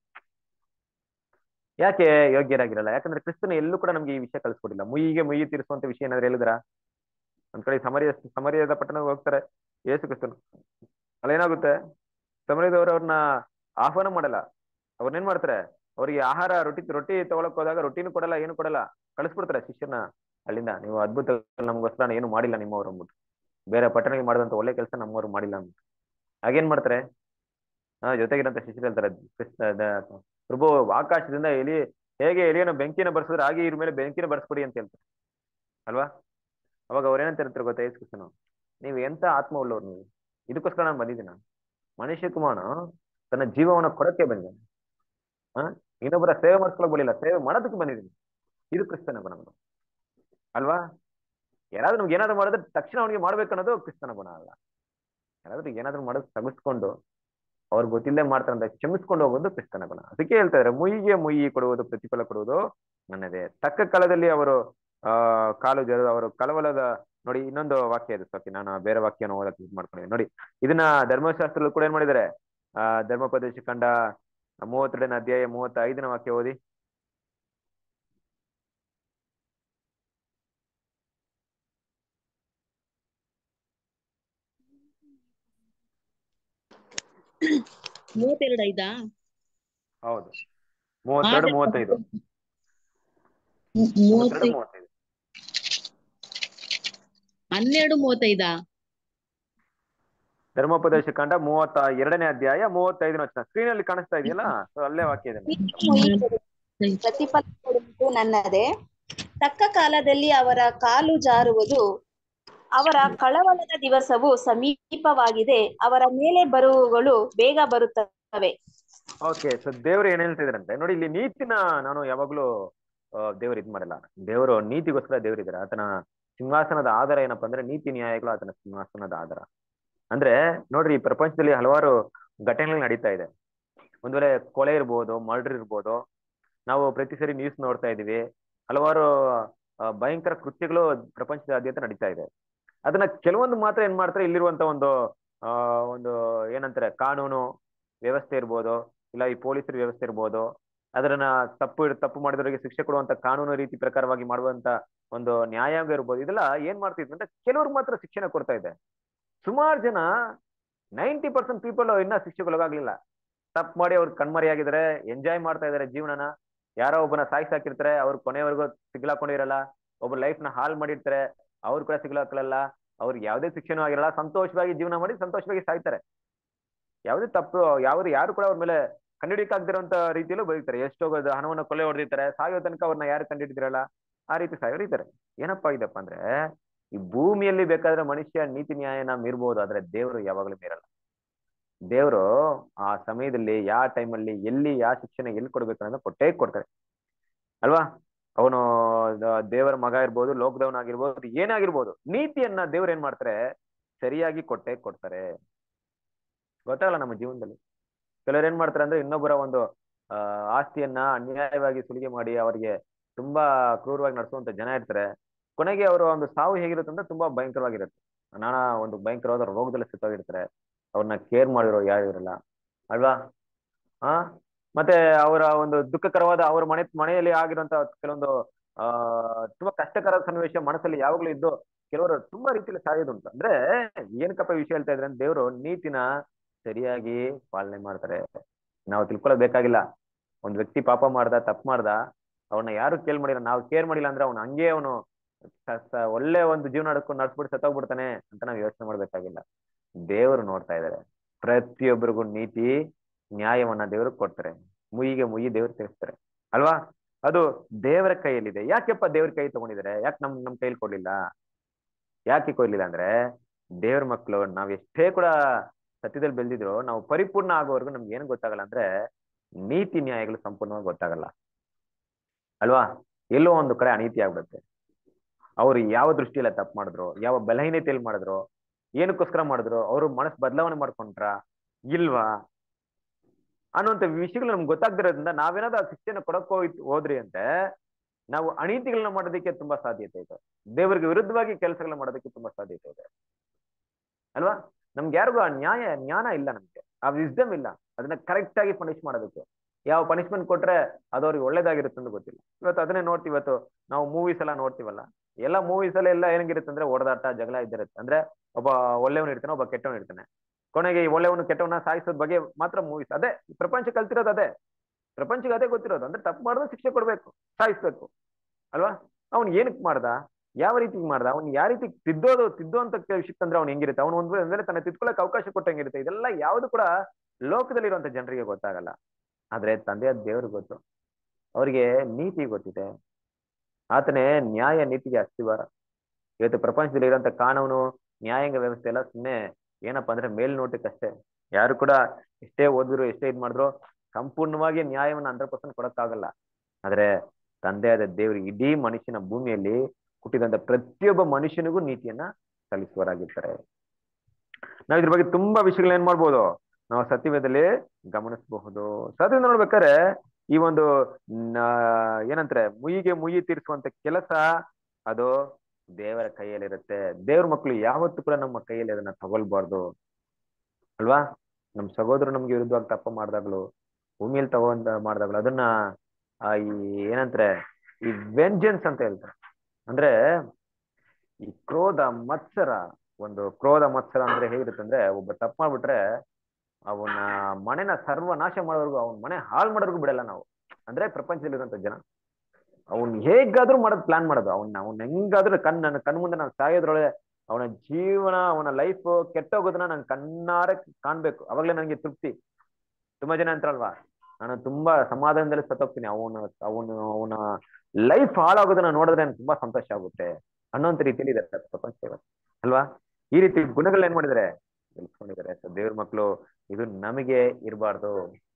ಯಾಕೆ ಯೋಗ್ಯರಾಗಿರಲ್ಲ ಯಾಕಂದ್ರೆ ಕ್ರಿಸ್ತನ ಎಲ್ಲೂ ಕೂಡ ನಮ್ಗೆ ಈ ವಿಷಯ ಕಲಿಸ್ಕೊಡಿಲ್ಲ ಮುಯಿಗೆ ಮುಯಿ ತೀರಿಸುವಂತ ವಿಷಯ ಏನಾದ್ರು ಹೇಳಿದ್ರ ಒಂದ್ ಕಡೆ ಸಮರಿಯ ಸಮರಿಯದ ಪಟ್ಟಣಕ್ಕೆ ಹೋಗ್ತಾರೆ ಯೇಸು ಕ್ರಿಸ್ತನು ಅಲ್ಲೇನಾಗುತ್ತೆ ಸಮರಿಯದವರು ಅವ್ರನ್ನ ಆಹ್ವಾನ ಮಾಡಲ್ಲ ಅವ್ರನ್ನೇನ್ ಮಾಡ್ತಾರೆ ಅವ್ರಿಗೆ ಆಹಾರ ರೊಟ್ಟಿ ರೊಟ್ಟಿ ತಗೊಳಕ್ ಹೋದಾಗ ರೊಟ್ಟಿನೂ ಕೊಡಲ್ಲ ಏನು ಕೊಡಲ್ಲ ಕಳಿಸ್ಬಿಡ್ತಾರೆ ಶಿಷ್ಯನ ಅಲ್ಲಿಂದ ನೀವು ಅದ್ಭುತ ನಮಗೋಸ್ಕರ ಏನು ಮಾಡಿಲ್ಲ ನಿಮ್ಮವ್ರು ಅಂದ್ಬಿಟ್ಟು ಬೇರೆ ಪಟ್ಟಣಕ್ಕೆ ಮಾಡಿದಂತ ಒಳ್ಳೆ ಕೆಲಸ ನಮ್ಮವ್ರು ಮಾಡಿಲ್ಲ ಅಂದ್ಬಿಟ್ಟು ಹಾಗೇನ್ ಮಾಡ್ತಾರೆ ಹಾ ಜೊತೆಗಿರಂತ ಶಿಷ್ಯರು ಹೇಳ್ತಾರೆ ಕ್ರಿಸ್ತ ದ- ಪ್ರಭು ಆಕಾಶದಿಂದ ಎಲಿ ಹೇಗೆ ಎಲಿಯನ್ನು ಬೆಂಕಿನ ಬರ್ಸಿದ್ರೆ ಹಾಗೆ ಇವ್ರ ಮೇಲೆ ಬೆಂಕಿನ ಬರ್ಸ್ಕೊಡಿ ಅಂತ ಹೇಳ್ತಾರೆ ಅಲ್ವಾ ಅವಾಗ ಅವ್ರೇನಂತ ಹೇಳ್ತಾರೆ ಗೊತ್ತಾ ಯೇಸು ಕ್ರಿಸ್ತನು ನೀವು ಎಂತ ಆತ್ಮ ಉಳ್ಳವ್ರು ನೀವು ಇದಕ್ಕೋಸ್ಕರ ನಾನು ಬಂದಿದ್ದೀನ ಮನುಷ್ಯ ಕುಮಾರನು ತನ್ನ ಜೀವವನ್ನ ಕೊಡಕ್ಕೆ ಬಂದಿದ್ದಾನೆ ಹ ಇನ್ನೊಬ್ಬರ ಸೇವೆ ಮಾಡಿಸ್ಕೊಳಕ್ ಬರಲಿಲ್ಲ ಸೇವೆ ಮಾಡೋದಕ್ಕೆ ಬಂದಿದ್ದೀನಿ ಇದು ಕ್ರಿಸ್ತನ ಗುಣಗಳು ಅಲ್ವಾ ಯಾರಾದ್ರೂ ನಮ್ಗೆ ಏನಾದ್ರು ಮಾಡಿದ್ರೆ ತಕ್ಷಣ ಅವನಿಗೆ ಮಾಡ್ಬೇಕು ಅನ್ನೋದು ಕ್ರಿಸ್ತನ ಗುಣ ಅಲ್ಲ ಯಾರಾದ್ರೂ ಏನಾದ್ರು ಮಾಡೋದು ತಗಸ್ಕೊಂಡು ಅವ್ರು ಗೊತ್ತಿಲ್ಲದೆ ಮಾಡ್ತಾರೆ ಅಂತ ಕ್ಷಮಿಸ್ಕೊಂಡು ಹೋಗೋದು ಕ್ರಿಸ್ತನ ಗುಣ ಅದಕ್ಕೆ ಹೇಳ್ತಾ ಇದ್ದಾರೆ ಮುಯಿಗೆ ಮುಯಿ ಕೊಡುವುದು ಪ್ರತಿಫಲ ಕೊಡುವುದು ನನ್ನದೇ ತಕ್ಕ ಕಾಲದಲ್ಲಿ ಅವರು ಆ ಕಾಲು ಜರ ಅವರು ಕಳವಲದ ನೋಡಿ ಇನ್ನೊಂದು ವಾಕ್ಯ ಇದೆ ಸ್ವಾತಿ ನಾನು ಬೇರೆ ವಾಕ್ಯನ ಓದಕ್ಕೆ ಇದು ಮಾಡ್ಕೊಂಡಿದ್ದೀನಿ ನೋಡಿ ಇದನ್ನ ಧರ್ಮಶಾಸ್ತ್ರದಲ್ಲಿ ಕೂಡ ಏನ್ ಮಾಡಿದ್ದಾರೆ ಆ ಧರ್ಮೋಪದೇಶ ಕಂಡ ಮೂವತ್ತೆರಡನೇ ಅಧ್ಯಾಯ ಮೂವತ್ತೈದನೇ ವಾಕ್ಯ ಓದಿ ಮೂವತ್ತೆರಡು ಐದಾ ಹೌದು ಮೂವತ್ತೆರಡು ಆದ್ರೆ- ಮೂವತ್ತೈದು ಮೂವತ್ತೈದು ಮೂವತ್ತೆರಡು ಮೂವತ್ತೈದು ಹನ್ನೆರಡು ಮೂವತ್ತೈದಾ ಧರ್ಮೋಪದೇಶ ಕಂಡ ಮೂವತ್ತ ಎರಡನೇ ಅಧ್ಯಾಯ ಮೂವತ್ತೈದನೇ ವಚನ ಸ್ಕ್ರೀನ್ ಅಲ್ಲಿ ಕಾಣಿಸ್ತಾ ಇದೆಯಲ್ಲ ಸೊ ಅಲ್ಲೇ ವಾಕ್ಯ ಇದೆ ನೋಡಿ. ಪ್ರತಿಫಲ ಕೊಡುವುದು ನನ್ನದೇ ತಕ್ಕ ಕಾಲದಲ್ಲಿ ಅವರ ಕಾಲು ಜಾರುವುದು ಅವರ ಕಳವಳದ ದಿವಸವು ಸಮೀಪವಾಗಿದೆ ಅವರ ಮೇಲೆ ಬರುವವುಗಳು ಬೇಗ ಬರುತ್ತವೆ ಓಕೆ ಸೊ ದೇವ್ರು ಏನ್ ಹೇಳ್ತಿದಾರಂತೆ ನೋಡಿ ಇಲ್ಲಿ ನೀತಿನ ನಾನು ಯಾವಾಗ್ಲೂ ದೇವ್ರು ಇದ್ ಮಾಡಲ್ಲ ದೇವರು ನೀತಿಗೋಸ್ಕರ ದೇವ್ರಿದ್ದಾರೆ ಆತನ ಸಿಂಹಾಸನದ ಆಧಾರ ಏನಪ್ಪಾ ಅಂದ್ರೆ ನೀತಿ ನ್ಯಾಯಗಳು ಆತನ ಸಿಂಹಾಸನದ ಆಧಾರ ಅಂದ್ರೆ ನೋಡ್ರಿ ಈ ಪ್ರಪಂಚದಲ್ಲಿ ಹಲವಾರು ಘಟನೆಗಳು ನಡೀತಾ ಇದೆ ಒಂದ್ ವೇಳೆ ಕೊಲೆ ಇರ್ಬೋದು ಮರ್ಡರ್ ಇರ್ಬೋದು ನಾವು ಪ್ರತಿ ಸರಿ ನ್ಯೂಸ್ ನೋಡ್ತಾ ಇದೀವಿ ಹಲವಾರು ಆ, ಭಯಂಕರ ಕೃತ್ಯಗಳು ಪ್ರಪಂಚದಾದ್ಯಂತ ನಡೀತಾ ಇದೆ ಅದನ್ನ ಕೆಲವೊಂದು ಮಾತ್ರ ಏನ್ ಮಾಡ್ತಾರೆ ಇಲ್ಲಿರುವಂತ ಒಂದು ಆ ಒಂದು ಏನಂತಾರೆ ಕಾನೂನು ವ್ಯವಸ್ಥೆ ಇರ್ಬೋದು ಇಲ್ಲ ಈ ಪೊಲೀಸರ ವ್ಯವಸ್ಥೆ ಇರ್ಬೋದು ಅದನ್ನ ತಪ್ಪು ತಪ್ಪು ಮಾಡಿದವರಿಗೆ ಶಿಕ್ಷೆ ಕೊಡುವಂತ ಕಾನೂನು ರೀತಿ ಪ್ರಕಾರವಾಗಿ ಮಾಡುವಂತ ಒಂದು ನ್ಯಾಯಾಂಗ ಇರ್ಬೋದು ಇದೆಲ್ಲ ಏನ್ ಮಾಡ್ತಿದ್ವಿ ಅಂದ್ರೆ ಕೆಲವ್ರಿಗೆ ಮಾತ್ರ ಶಿಕ್ಷಣ ಕೊಡ್ತಾ ಇದೆ ಸುಮಾರು ಜನ ನೈಂಟಿ ಪರ್ಸೆಂಟ್ ಪೀಪಲ್ ಇನ್ನ ಶಿಕ್ಷೆಗೊಳಗಾಗ್ಲಿಲ್ಲ ತಪ್ಪು ಮಾಡಿ ಅವ್ರು ಕಣ್ಮರೆಯಾಗಿದ್ದಾರೆ ಎಂಜಾಯ್ ಮಾಡ್ತಾ ಇದಾರೆ ಜೀವನನ ಯಾರೋ ಒಬ್ಬನ ಸಾಯಿಸಾಕಿರ್ತಾರೆ ಅವ್ರು ಕೊನೆವರೆಗೂ ಸಿಗ್ಲಾಕೊಂಡಿರಲ್ಲ ಒಬ್ಬ ಲೈಫ್ ನ ಹಾಳು ಮಾಡಿರ್ತಾರೆ ಅವ್ರು ಕೂಡ ಸಿಗ್ಲಾಕೊಳ್ಳಲ್ಲ ಅವ್ರಿಗೆ ಯಾವುದೇ ಶಿಕ್ಷಣ ಆಗಿರಲ್ಲ ಸಂತೋಷವಾಗಿ ಜೀವನ ಮಾಡಿ ಸಂತೋಷವಾಗಿ ಸಾಯ್ತಾರೆ ಯಾವುದೇ ತಪ್ಪು ಯಾವ್ದು ಯಾರು ಕೂಡ ಅವ್ರ ಮೇಲೆ ಕಂಡಿಡಿಯಕ್ಕಾಗ್ದಿರೋಂತ ರೀತಿಯಲ್ಲೂ ಬರೀತಾರೆ ಎಷ್ಟೋ ಗ- ಹಣವನ್ನ ಕೊಲೆ ಹೊಡೆದಿರ್ತಾರೆ ಸಾಯೋ ತನಕ ಅವ್ರನ್ನ ಯಾರು ಕಂಡಿಡಿದಿರಲ್ಲ ಆ ರೀತಿ ಸಾಯೋರು ಇದ್ದಾರೆ ಏನಪ್ಪಾ ಇದಪ್ಪ ಅಂದ್ರೆ ಈ ಭೂಮಿಯಲ್ಲಿ ಬೇಕಾದ್ರೆ ಮನುಷ್ಯ ನೀತಿ ನ್ಯಾಯನ ಮೀರ್ಬೋದು ಆದ್ರೆ ದೇವರು ಯಾವಾಗಲೂ ಮೀರಲ್ಲ ದೇವರು ಆ ಸಮಯದಲ್ಲಿ ಯಾವ ಟೈಮಲ್ಲಿ ಎಲ್ಲಿ ಯಾವ ಶಿಕ್ಷಣ ಎಲ್ಲಿ ಕೊಡ್ಬೇಕು ಅನ್ನೋದನ್ನ ಕೊಟ್ಟೇ ಕೊಡ್ತಾರೆ ಅಲ್ವಾ ಅವನು ದೇವರ ಮಗ ಇರ್ಬೋದು ಲೋಕದವನ್ ಆಗಿರ್ಬೋದು ಏನಾಗಿರ್ಬೋದು ನೀತಿಯನ್ನ ದೇವ್ರು ಏನ್ ಮಾಡ್ತಾರೆ ಸರಿಯಾಗಿ ಕೊಟ್ಟೇ ಕೊಡ್ತಾರೆ ಗೊತ್ತಾಗಲ್ಲ ನಮ್ಮ ಜೀವನದಲ್ಲಿ ಕೆಲವ್ರು ಏನ್ ಮಾಡ್ತಾರೆ ಅಂದ್ರೆ ಇನ್ನೊಬ್ಬರ ಒಂದು ಆ ಆಸ್ತಿಯನ್ನ ಅನ್ಯಾಯವಾಗಿ ಸುಲಿಗೆ ಮಾಡಿ ಅವರಿಗೆ ತುಂಬಾ ಕ್ರೂರವಾಗಿ ನಡೆಸುವಂತ ಜನ ಇರ್ತಾರೆ ಕೊನೆಗೆ ಅವರ ಒಂದು ಸಾವು ಹೇಗಿರುತ್ತೆ ಅಂದ್ರೆ ತುಂಬಾ ಭಯಂಕರವಾಗಿರುತ್ತೆ ನಾನಾ ಒಂದು ಭಯಂಕರವಾದ ರೋಗದಲ್ಲಿ ಸುತ್ತೋಗಿರ್ತಾರೆ ಅವ್ರನ್ನ ಕೇರ್ ಮಾಡಿರೋ ಯಾರು ಇರಲ್ಲ ಅಲ್ವಾ ಆ ಮತ್ತೆ ಅವರ ಒಂದು ದುಃಖಕರವಾದ ಅವ್ರ ಮನೆ ಮನೆಯಲ್ಲಿ ಆಗಿರುವಂತ ಕೆಲವೊಂದು ಆ ತುಂಬಾ ಕಷ್ಟಕರ ಸನ್ನಿವೇಶ ಮನಸ್ಸಲ್ಲಿ ಯಾವಾಗ್ಲೂ ಇದ್ದು ಕೆಲವರು ತುಂಬಾ ರೀತಿಯಲ್ಲಿ ಸಾಯೋದುಂಟು ಅಂದ್ರೆ ಏನಕ್ಕಪ್ಪ ವಿಷಯ ಹೇಳ್ತಾ ಇದ್ರೆ ದೇವರು ನೀತಿನ ಸರಿಯಾಗಿ ಪಾಲನೆ ಮಾಡ್ತಾರೆ ನಾವು ತಿಳ್ಕೊಳ್ಳೋದ್ ಬೇಕಾಗಿಲ್ಲ ಒಂದ್ ವ್ಯಕ್ತಿ ಪಾಪ ಮಾಡ್ದ ತಪ್ಪು ಮಾಡ್ದ ಅವನ್ನ ಯಾರು ಕೇರ್ ಮಾಡಿಲ್ಲ ನಾವು ಕೇರ್ ಮಾಡಿಲ್ಲ ಅಂದ್ರೆ ಅವ್ನು ಹಂಗೆ ಅವನು ಒಳ್ಳೆ ಒಂದು ಜೀವನ ನಡ್ಕೊಂಡು ನಡ್ಸ್ಬಿಟ್ಟು ಸತ್ತೋಗ್ಬಿಡ್ತಾನೆ ಅಂತ ನಾವು ಯೋಚನೆ ಮಾಡ್ಬೇಕಾಗಿಲ್ಲ ದೇವರು ನೋಡ್ತಾ ಇದ್ದಾರೆ ಪ್ರತಿಯೊಬ್ಬರಿಗೂ ನೀತಿ ನ್ಯಾಯವನ್ನ ದೇವರು ಕೊಡ್ತಾರೆ ಮುಯಿಗೆ ಮುಯಿ ದೇವ್ರು ತಿಳಿಸ್ತಾರೆ ಅಲ್ವಾ ಅದು ದೇವರ ಕೈಯಲ್ಲಿದೆ ಯಾಕೆಪ್ಪ ದೇವ್ರ ಕೈ ತಗೊಂಡಿದ್ದಾರೆ ಯಾಕೆ ನಮ್ ನಮ್ ಕೈಲಿ ಕೊಡ್ಲಿಲ್ಲ ಯಾಕೆ ಕೊಡ್ಲಿಲ್ಲ ಅಂದ್ರೆ ದೇವ್ರ ಮಕ್ಕಳು ನಾವ್ ಎಷ್ಟೇ ಕೂಡ ಸತ್ಯದಲ್ಲಿ ಬೆಳೆದಿದ್ರು ನಾವು ಪರಿಪೂರ್ಣ ಆಗೋವರೆಗೂ ನಮ್ಗೆ ಏನ್ ಗೊತ್ತಾಗಲ್ಲ ಅಂದ್ರೆ ನೀತಿ ನ್ಯಾಯಗಳು ಸಂಪೂರ್ಣವಾಗಿ ಗೊತ್ತಾಗಲ್ಲ ಅಲ್ವಾ ಎಲ್ಲೋ ಒಂದು ಕಡೆ ಅನೀತಿ ಆಗ್ಬಿಡುತ್ತೆ ಅವ್ರು ಯಾವ ದೃಷ್ಟಿಯಲ್ಲ ತಪ್ಪು ಮಾಡಿದ್ರು ಯಾವ ಬಲಹೀನತೆಯಲ್ಲಿ ಮಾಡಿದ್ರು ಏನಕ್ಕೋಸ್ಕರ ಮಾಡಿದ್ರು ಅವರು ಮನಸ್ಸು ಬದಲಾವಣೆ ಮಾಡ್ಕೊಂಡ್ರ ಇಲ್ವಾ ಅನ್ನುವಂಥ ವಿಷಯಗಳು ನಮ್ಗೆ ಗೊತ್ತಾಗ್ದಿರೋದ್ರಿಂದ ನಾವೇನಾದ್ರೂ ಆ ಶಿಕ್ಷೆನ ಕೊಡಕ್ ಹೋಗಿ ಹೋದ್ರಿ ಅಂತೆ ನಾವು ಅನೀತಿಗಳನ್ನ ಮಾಡೋದಕ್ಕೆ ತುಂಬಾ ಸಾಧ್ಯತೆ ಇದೆ ದೇವರಿಗೆ ವಿರುದ್ಧವಾಗಿ ಕೆಲಸಗಳನ್ನ ಮಾಡೋದಕ್ಕೆ ತುಂಬಾ ಸಾಧ್ಯತೆ ಇದೆ ಅಲ್ವಾ ನಮ್ಗೆ ಯಾರಿಗೂ ಆ ನ್ಯಾಯ ಜ್ಞಾನ ಇಲ್ಲ ನಮ್ಗೆ ಆ ವಿಸ್ಡಮ್ ಇಲ್ಲ ಅದನ್ನ ಕರೆಕ್ಟ್ ಆಗಿ ಪನಿಷ್ ಮಾಡೋದಕ್ಕೆ ಯಾವ ಪನಿಷ್ಮೆಂಟ್ ಕೊಟ್ರೆ ಅದು ಅವ್ರಿಗೆ ಒಳ್ಳೇದಾಗಿರುತ್ತೆ ಅಂತ ಗೊತ್ತಿಲ್ಲ ಇವತ್ತು ಅದನ್ನೇ ನೋಡ್ತೀವಿ ಇವತ್ತು ನಾವು ಮೂವೀಸ್ ಎಲ್ಲ ನೋಡ್ತೀವಲ್ಲ ಎಲ್ಲ ಮೂವೀಸ್ ಎಲ್ಲ ಎಲ್ಲ ಏನಾಗಿರುತ್ತೆ ಅಂದ್ರೆ ಹೊಡೆದಾಟ ಜಗಳ ಇದ್ದಿರುತ್ತೆ ಅಂದ್ರೆ ಒಬ್ಬ ಒಳ್ಳೆಯವನು ಇರ್ತಾನೆ ಒಬ್ಬ ಕೆಟ್ಟವನು ಇರ್ತಾನೆ ಕೊನೆಗೆ ಈ ಒಳ್ಳೆಯವನು ಕೆಟ್ಟವನ ಸಾಯಿಸೋದ್ ಬಗ್ಗೆ ಮಾತ್ರ ಮೂವೀಸ್ ಅದೇ ಪ್ರಪಂಚ ಕಲ್ತಿರೋದು ಅದೇ ಪ್ರಪಂಚಕ್ಕೆ ಅದೇ ಗೊತ್ತಿರೋದು ಅಂದ್ರೆ ತಪ್ಪು ಮಾಡಿದ್ರೆ ಶಿಕ್ಷೆ ಕೊಡ್ಬೇಕು ಸಾಯಿಸ್ಬೇಕು ಅಲ್ವಾ ಅವ್ನು ಏನಕ್ ಮಾಡ್ದ ಯಾವ ರೀತಿ ಮಾಡ್ದ ಅವ್ನು ಯಾವ ರೀತಿ ತಿದ್ದೋದು ತಿದ್ದೋಂತ ವಿಷಯಕ್ಕೆ ಅಂದ್ರೆ ಅವ್ನು ಹೆಂಗಿರುತ್ತೆ ಅವ್ನು ಒಂದು ಅಂದ್ರೆ ತನ್ನ ತಿದ್ಕೊಳಕ್ ಅವಕಾಶ ಕೊಟ್ಟಂಗಿರುತ್ತೆ ಇದೆಲ್ಲ ಯಾವ್ದು ಕೂಡ ಲೋಕದಲ್ಲಿರುವಂತ ಜನರಿಗೆ ಗೊತ್ತಾಗಲ್ಲ ಆದ್ರೆ ತಂದೆಯ ದೇವ್ರಿಗೆ ಗೊತ್ತು ಅವರಿಗೆ ನೀತಿ ಗೊತ್ತಿದೆ ಆತನೇ ನ್ಯಾಯ ನೀತಿಗೆ ಅಸ್ತಿವಾರ ಇವತ್ತು ಪ್ರಪಂಚದಲ್ಲಿ ಇರುವಂತ ಕಾನೂನು ನ್ಯಾಯಾಂಗ ವ್ಯವಸ್ಥೆ ಎಲ್ಲ ಸುಮ್ಮನೆ ಏನಪ್ಪಾ ಅಂದ್ರೆ ಮೇಲ್ನೋಟಕ್ಕಷ್ಟೇ ಯಾರು ಕೂಡ ಎಷ್ಟೇ ಓದಿದ್ರು ಎಷ್ಟೇ ಇದ್ ಮಾಡಿದ್ರು ಸಂಪೂರ್ಣವಾಗಿ ನ್ಯಾಯವನ್ನ ಹಂಡ್ರೆಡ್ ಪರ್ಸೆಂಟ್ ಕೊಡಕ್ಕಾಗಲ್ಲ ಆದ್ರೆ ತಂದೆಯಾದ ದೇವರು ಇಡೀ ಮನುಷ್ಯನ ಭೂಮಿಯಲ್ಲಿ ಹುಟ್ಟಿದಂತ ಪ್ರತಿಯೊಬ್ಬ ಮನುಷ್ಯನಿಗೂ ನೀತಿಯನ್ನ ಸಲ್ಲಿಸುವರಾಗಿರ್ತಾರೆ ನಾವ್ ಇದ್ರ ಬಗ್ಗೆ ತುಂಬಾ ವಿಷಯಗಳನ್ನ ಏನ್ ಮಾಡ್ಬೋದು ನಾವು ಸತ್ಯವೇದಲ್ಲಿ ಗಮನಿಸಬಹುದು ಸತ್ಯ ನೋಡ್ಬೇಕಾದ್ರೆ ಈ ಒಂದು ಏನಂತಾರೆ ಮುಯಿಗೆ ಮುಯಿ ತೀರಿಸುವಂತ ಕೆಲಸ ಅದು ದೇವರ ಕೈಯಲ್ಲಿರುತ್ತೆ ದೇವ್ರ ಮಕ್ಕಳು ಯಾವತ್ತೂ ಕೂಡ ನಮ್ಮ ಕೈಯಲ್ಲಿ ಅದನ್ನ ತಗೊಳ್ಬಾರ್ದು ಅಲ್ವಾ ನಮ್ ಸಹೋದರ ನಮ್ಗೆ ವಿರುದ್ಧವಾಗಿ ತಪ್ಪ ಮಾಡ್ದಾಗ್ಲು ಭೂಮಿಯಲ್ಲಿ ತಗೊಂಡ್ ಮಾಡ್ದಾಗ್ಲು ಅದನ್ನ ಆ ಈ ಏನಂತಾರೆ ಈ ವೆಂಜನ್ಸ್ ಅಂತ ಹೇಳ್ತಾರೆ ಅಂದ್ರೆ ಈ ಕ್ರೋಧ ಮತ್ಸರ ಒಂದು ಕ್ರೋಧ ಮತ್ಸರ ಅಂದ್ರೆ ಹೇಗಿರುತ್ತೆ ಅಂದ್ರೆ ಒಬ್ಬ ತಪ್ಪು ಮಾಡ್ಬಿಟ್ರೆ ಅವನ ಮನೆನ ಸರ್ವನಾಶ ಮಾಡೋವರೆಗೂ ಅವನ ಮನೆ ಹಾಳು ಮಾಡೋರ್ಗು ಬಿಡಲ್ಲ ನಾವು ಅಂದ್ರೆ ಪ್ರಪಂಚದಲ್ಲಿರುವಂತ ಜನ ಅವ್ನ್ ಹೇಗಾದ್ರೂ ಮಾಡೋದ್ ಪ್ಲಾನ್ ಮಾಡೋದು ಅವ್ನ ಅವ್ನ ಹೆಂಗಾದ್ರೂ ಕಣ್ ನನ್ನ ಕಣ್ ಮುಂದೆ ನಾನು ಸಾಯೋದ್ರೊಳಗೆ ಅವನ ಜೀವನ ಅವನ ಲೈಫ್ ಕೆಟ್ಟೋಗೋದನ್ನ ನಾನು ಕಣ್ಣಾರೆ ಕಾಣ್ಬೇಕು ಅವಾಗ್ಲೇ ನನಗೆ ತೃಪ್ತಿ ತುಂಬಾ ಜನ ಅಂತಾರಲ್ವಾ ನಾನು ತುಂಬಾ ಸಮಾಧಾನದಲ್ಲಿ ಸತ್ತೋಗ್ತೀನಿ ಅವನು ಅವನು ಅವನ ಲೈಫ್ ಹಾಳಾಗೋದನ್ನ ನೋಡಿದ್ರೆ ನನಗೆ ತುಂಬಾ ಸಂತೋಷ ಆಗುತ್ತೆ ಅನ್ನೋಂತ ರೀತಿಯಲ್ಲಿ ಇದೆ ಪ್ರಪಂಚ ಅಲ್ವಾ ಈ ರೀತಿ ಗುಣಗಳನ್ನ ಏನ್ ಮಾಡಿದ್ದಾರೆ ತಿಳ್ಕೊಂಡಿದ್ದಾರೆ ದೇವ್ರ ಮಕ್ಕಳು ಇದು ನಮಗೆ ಇರಬಾರ್ದು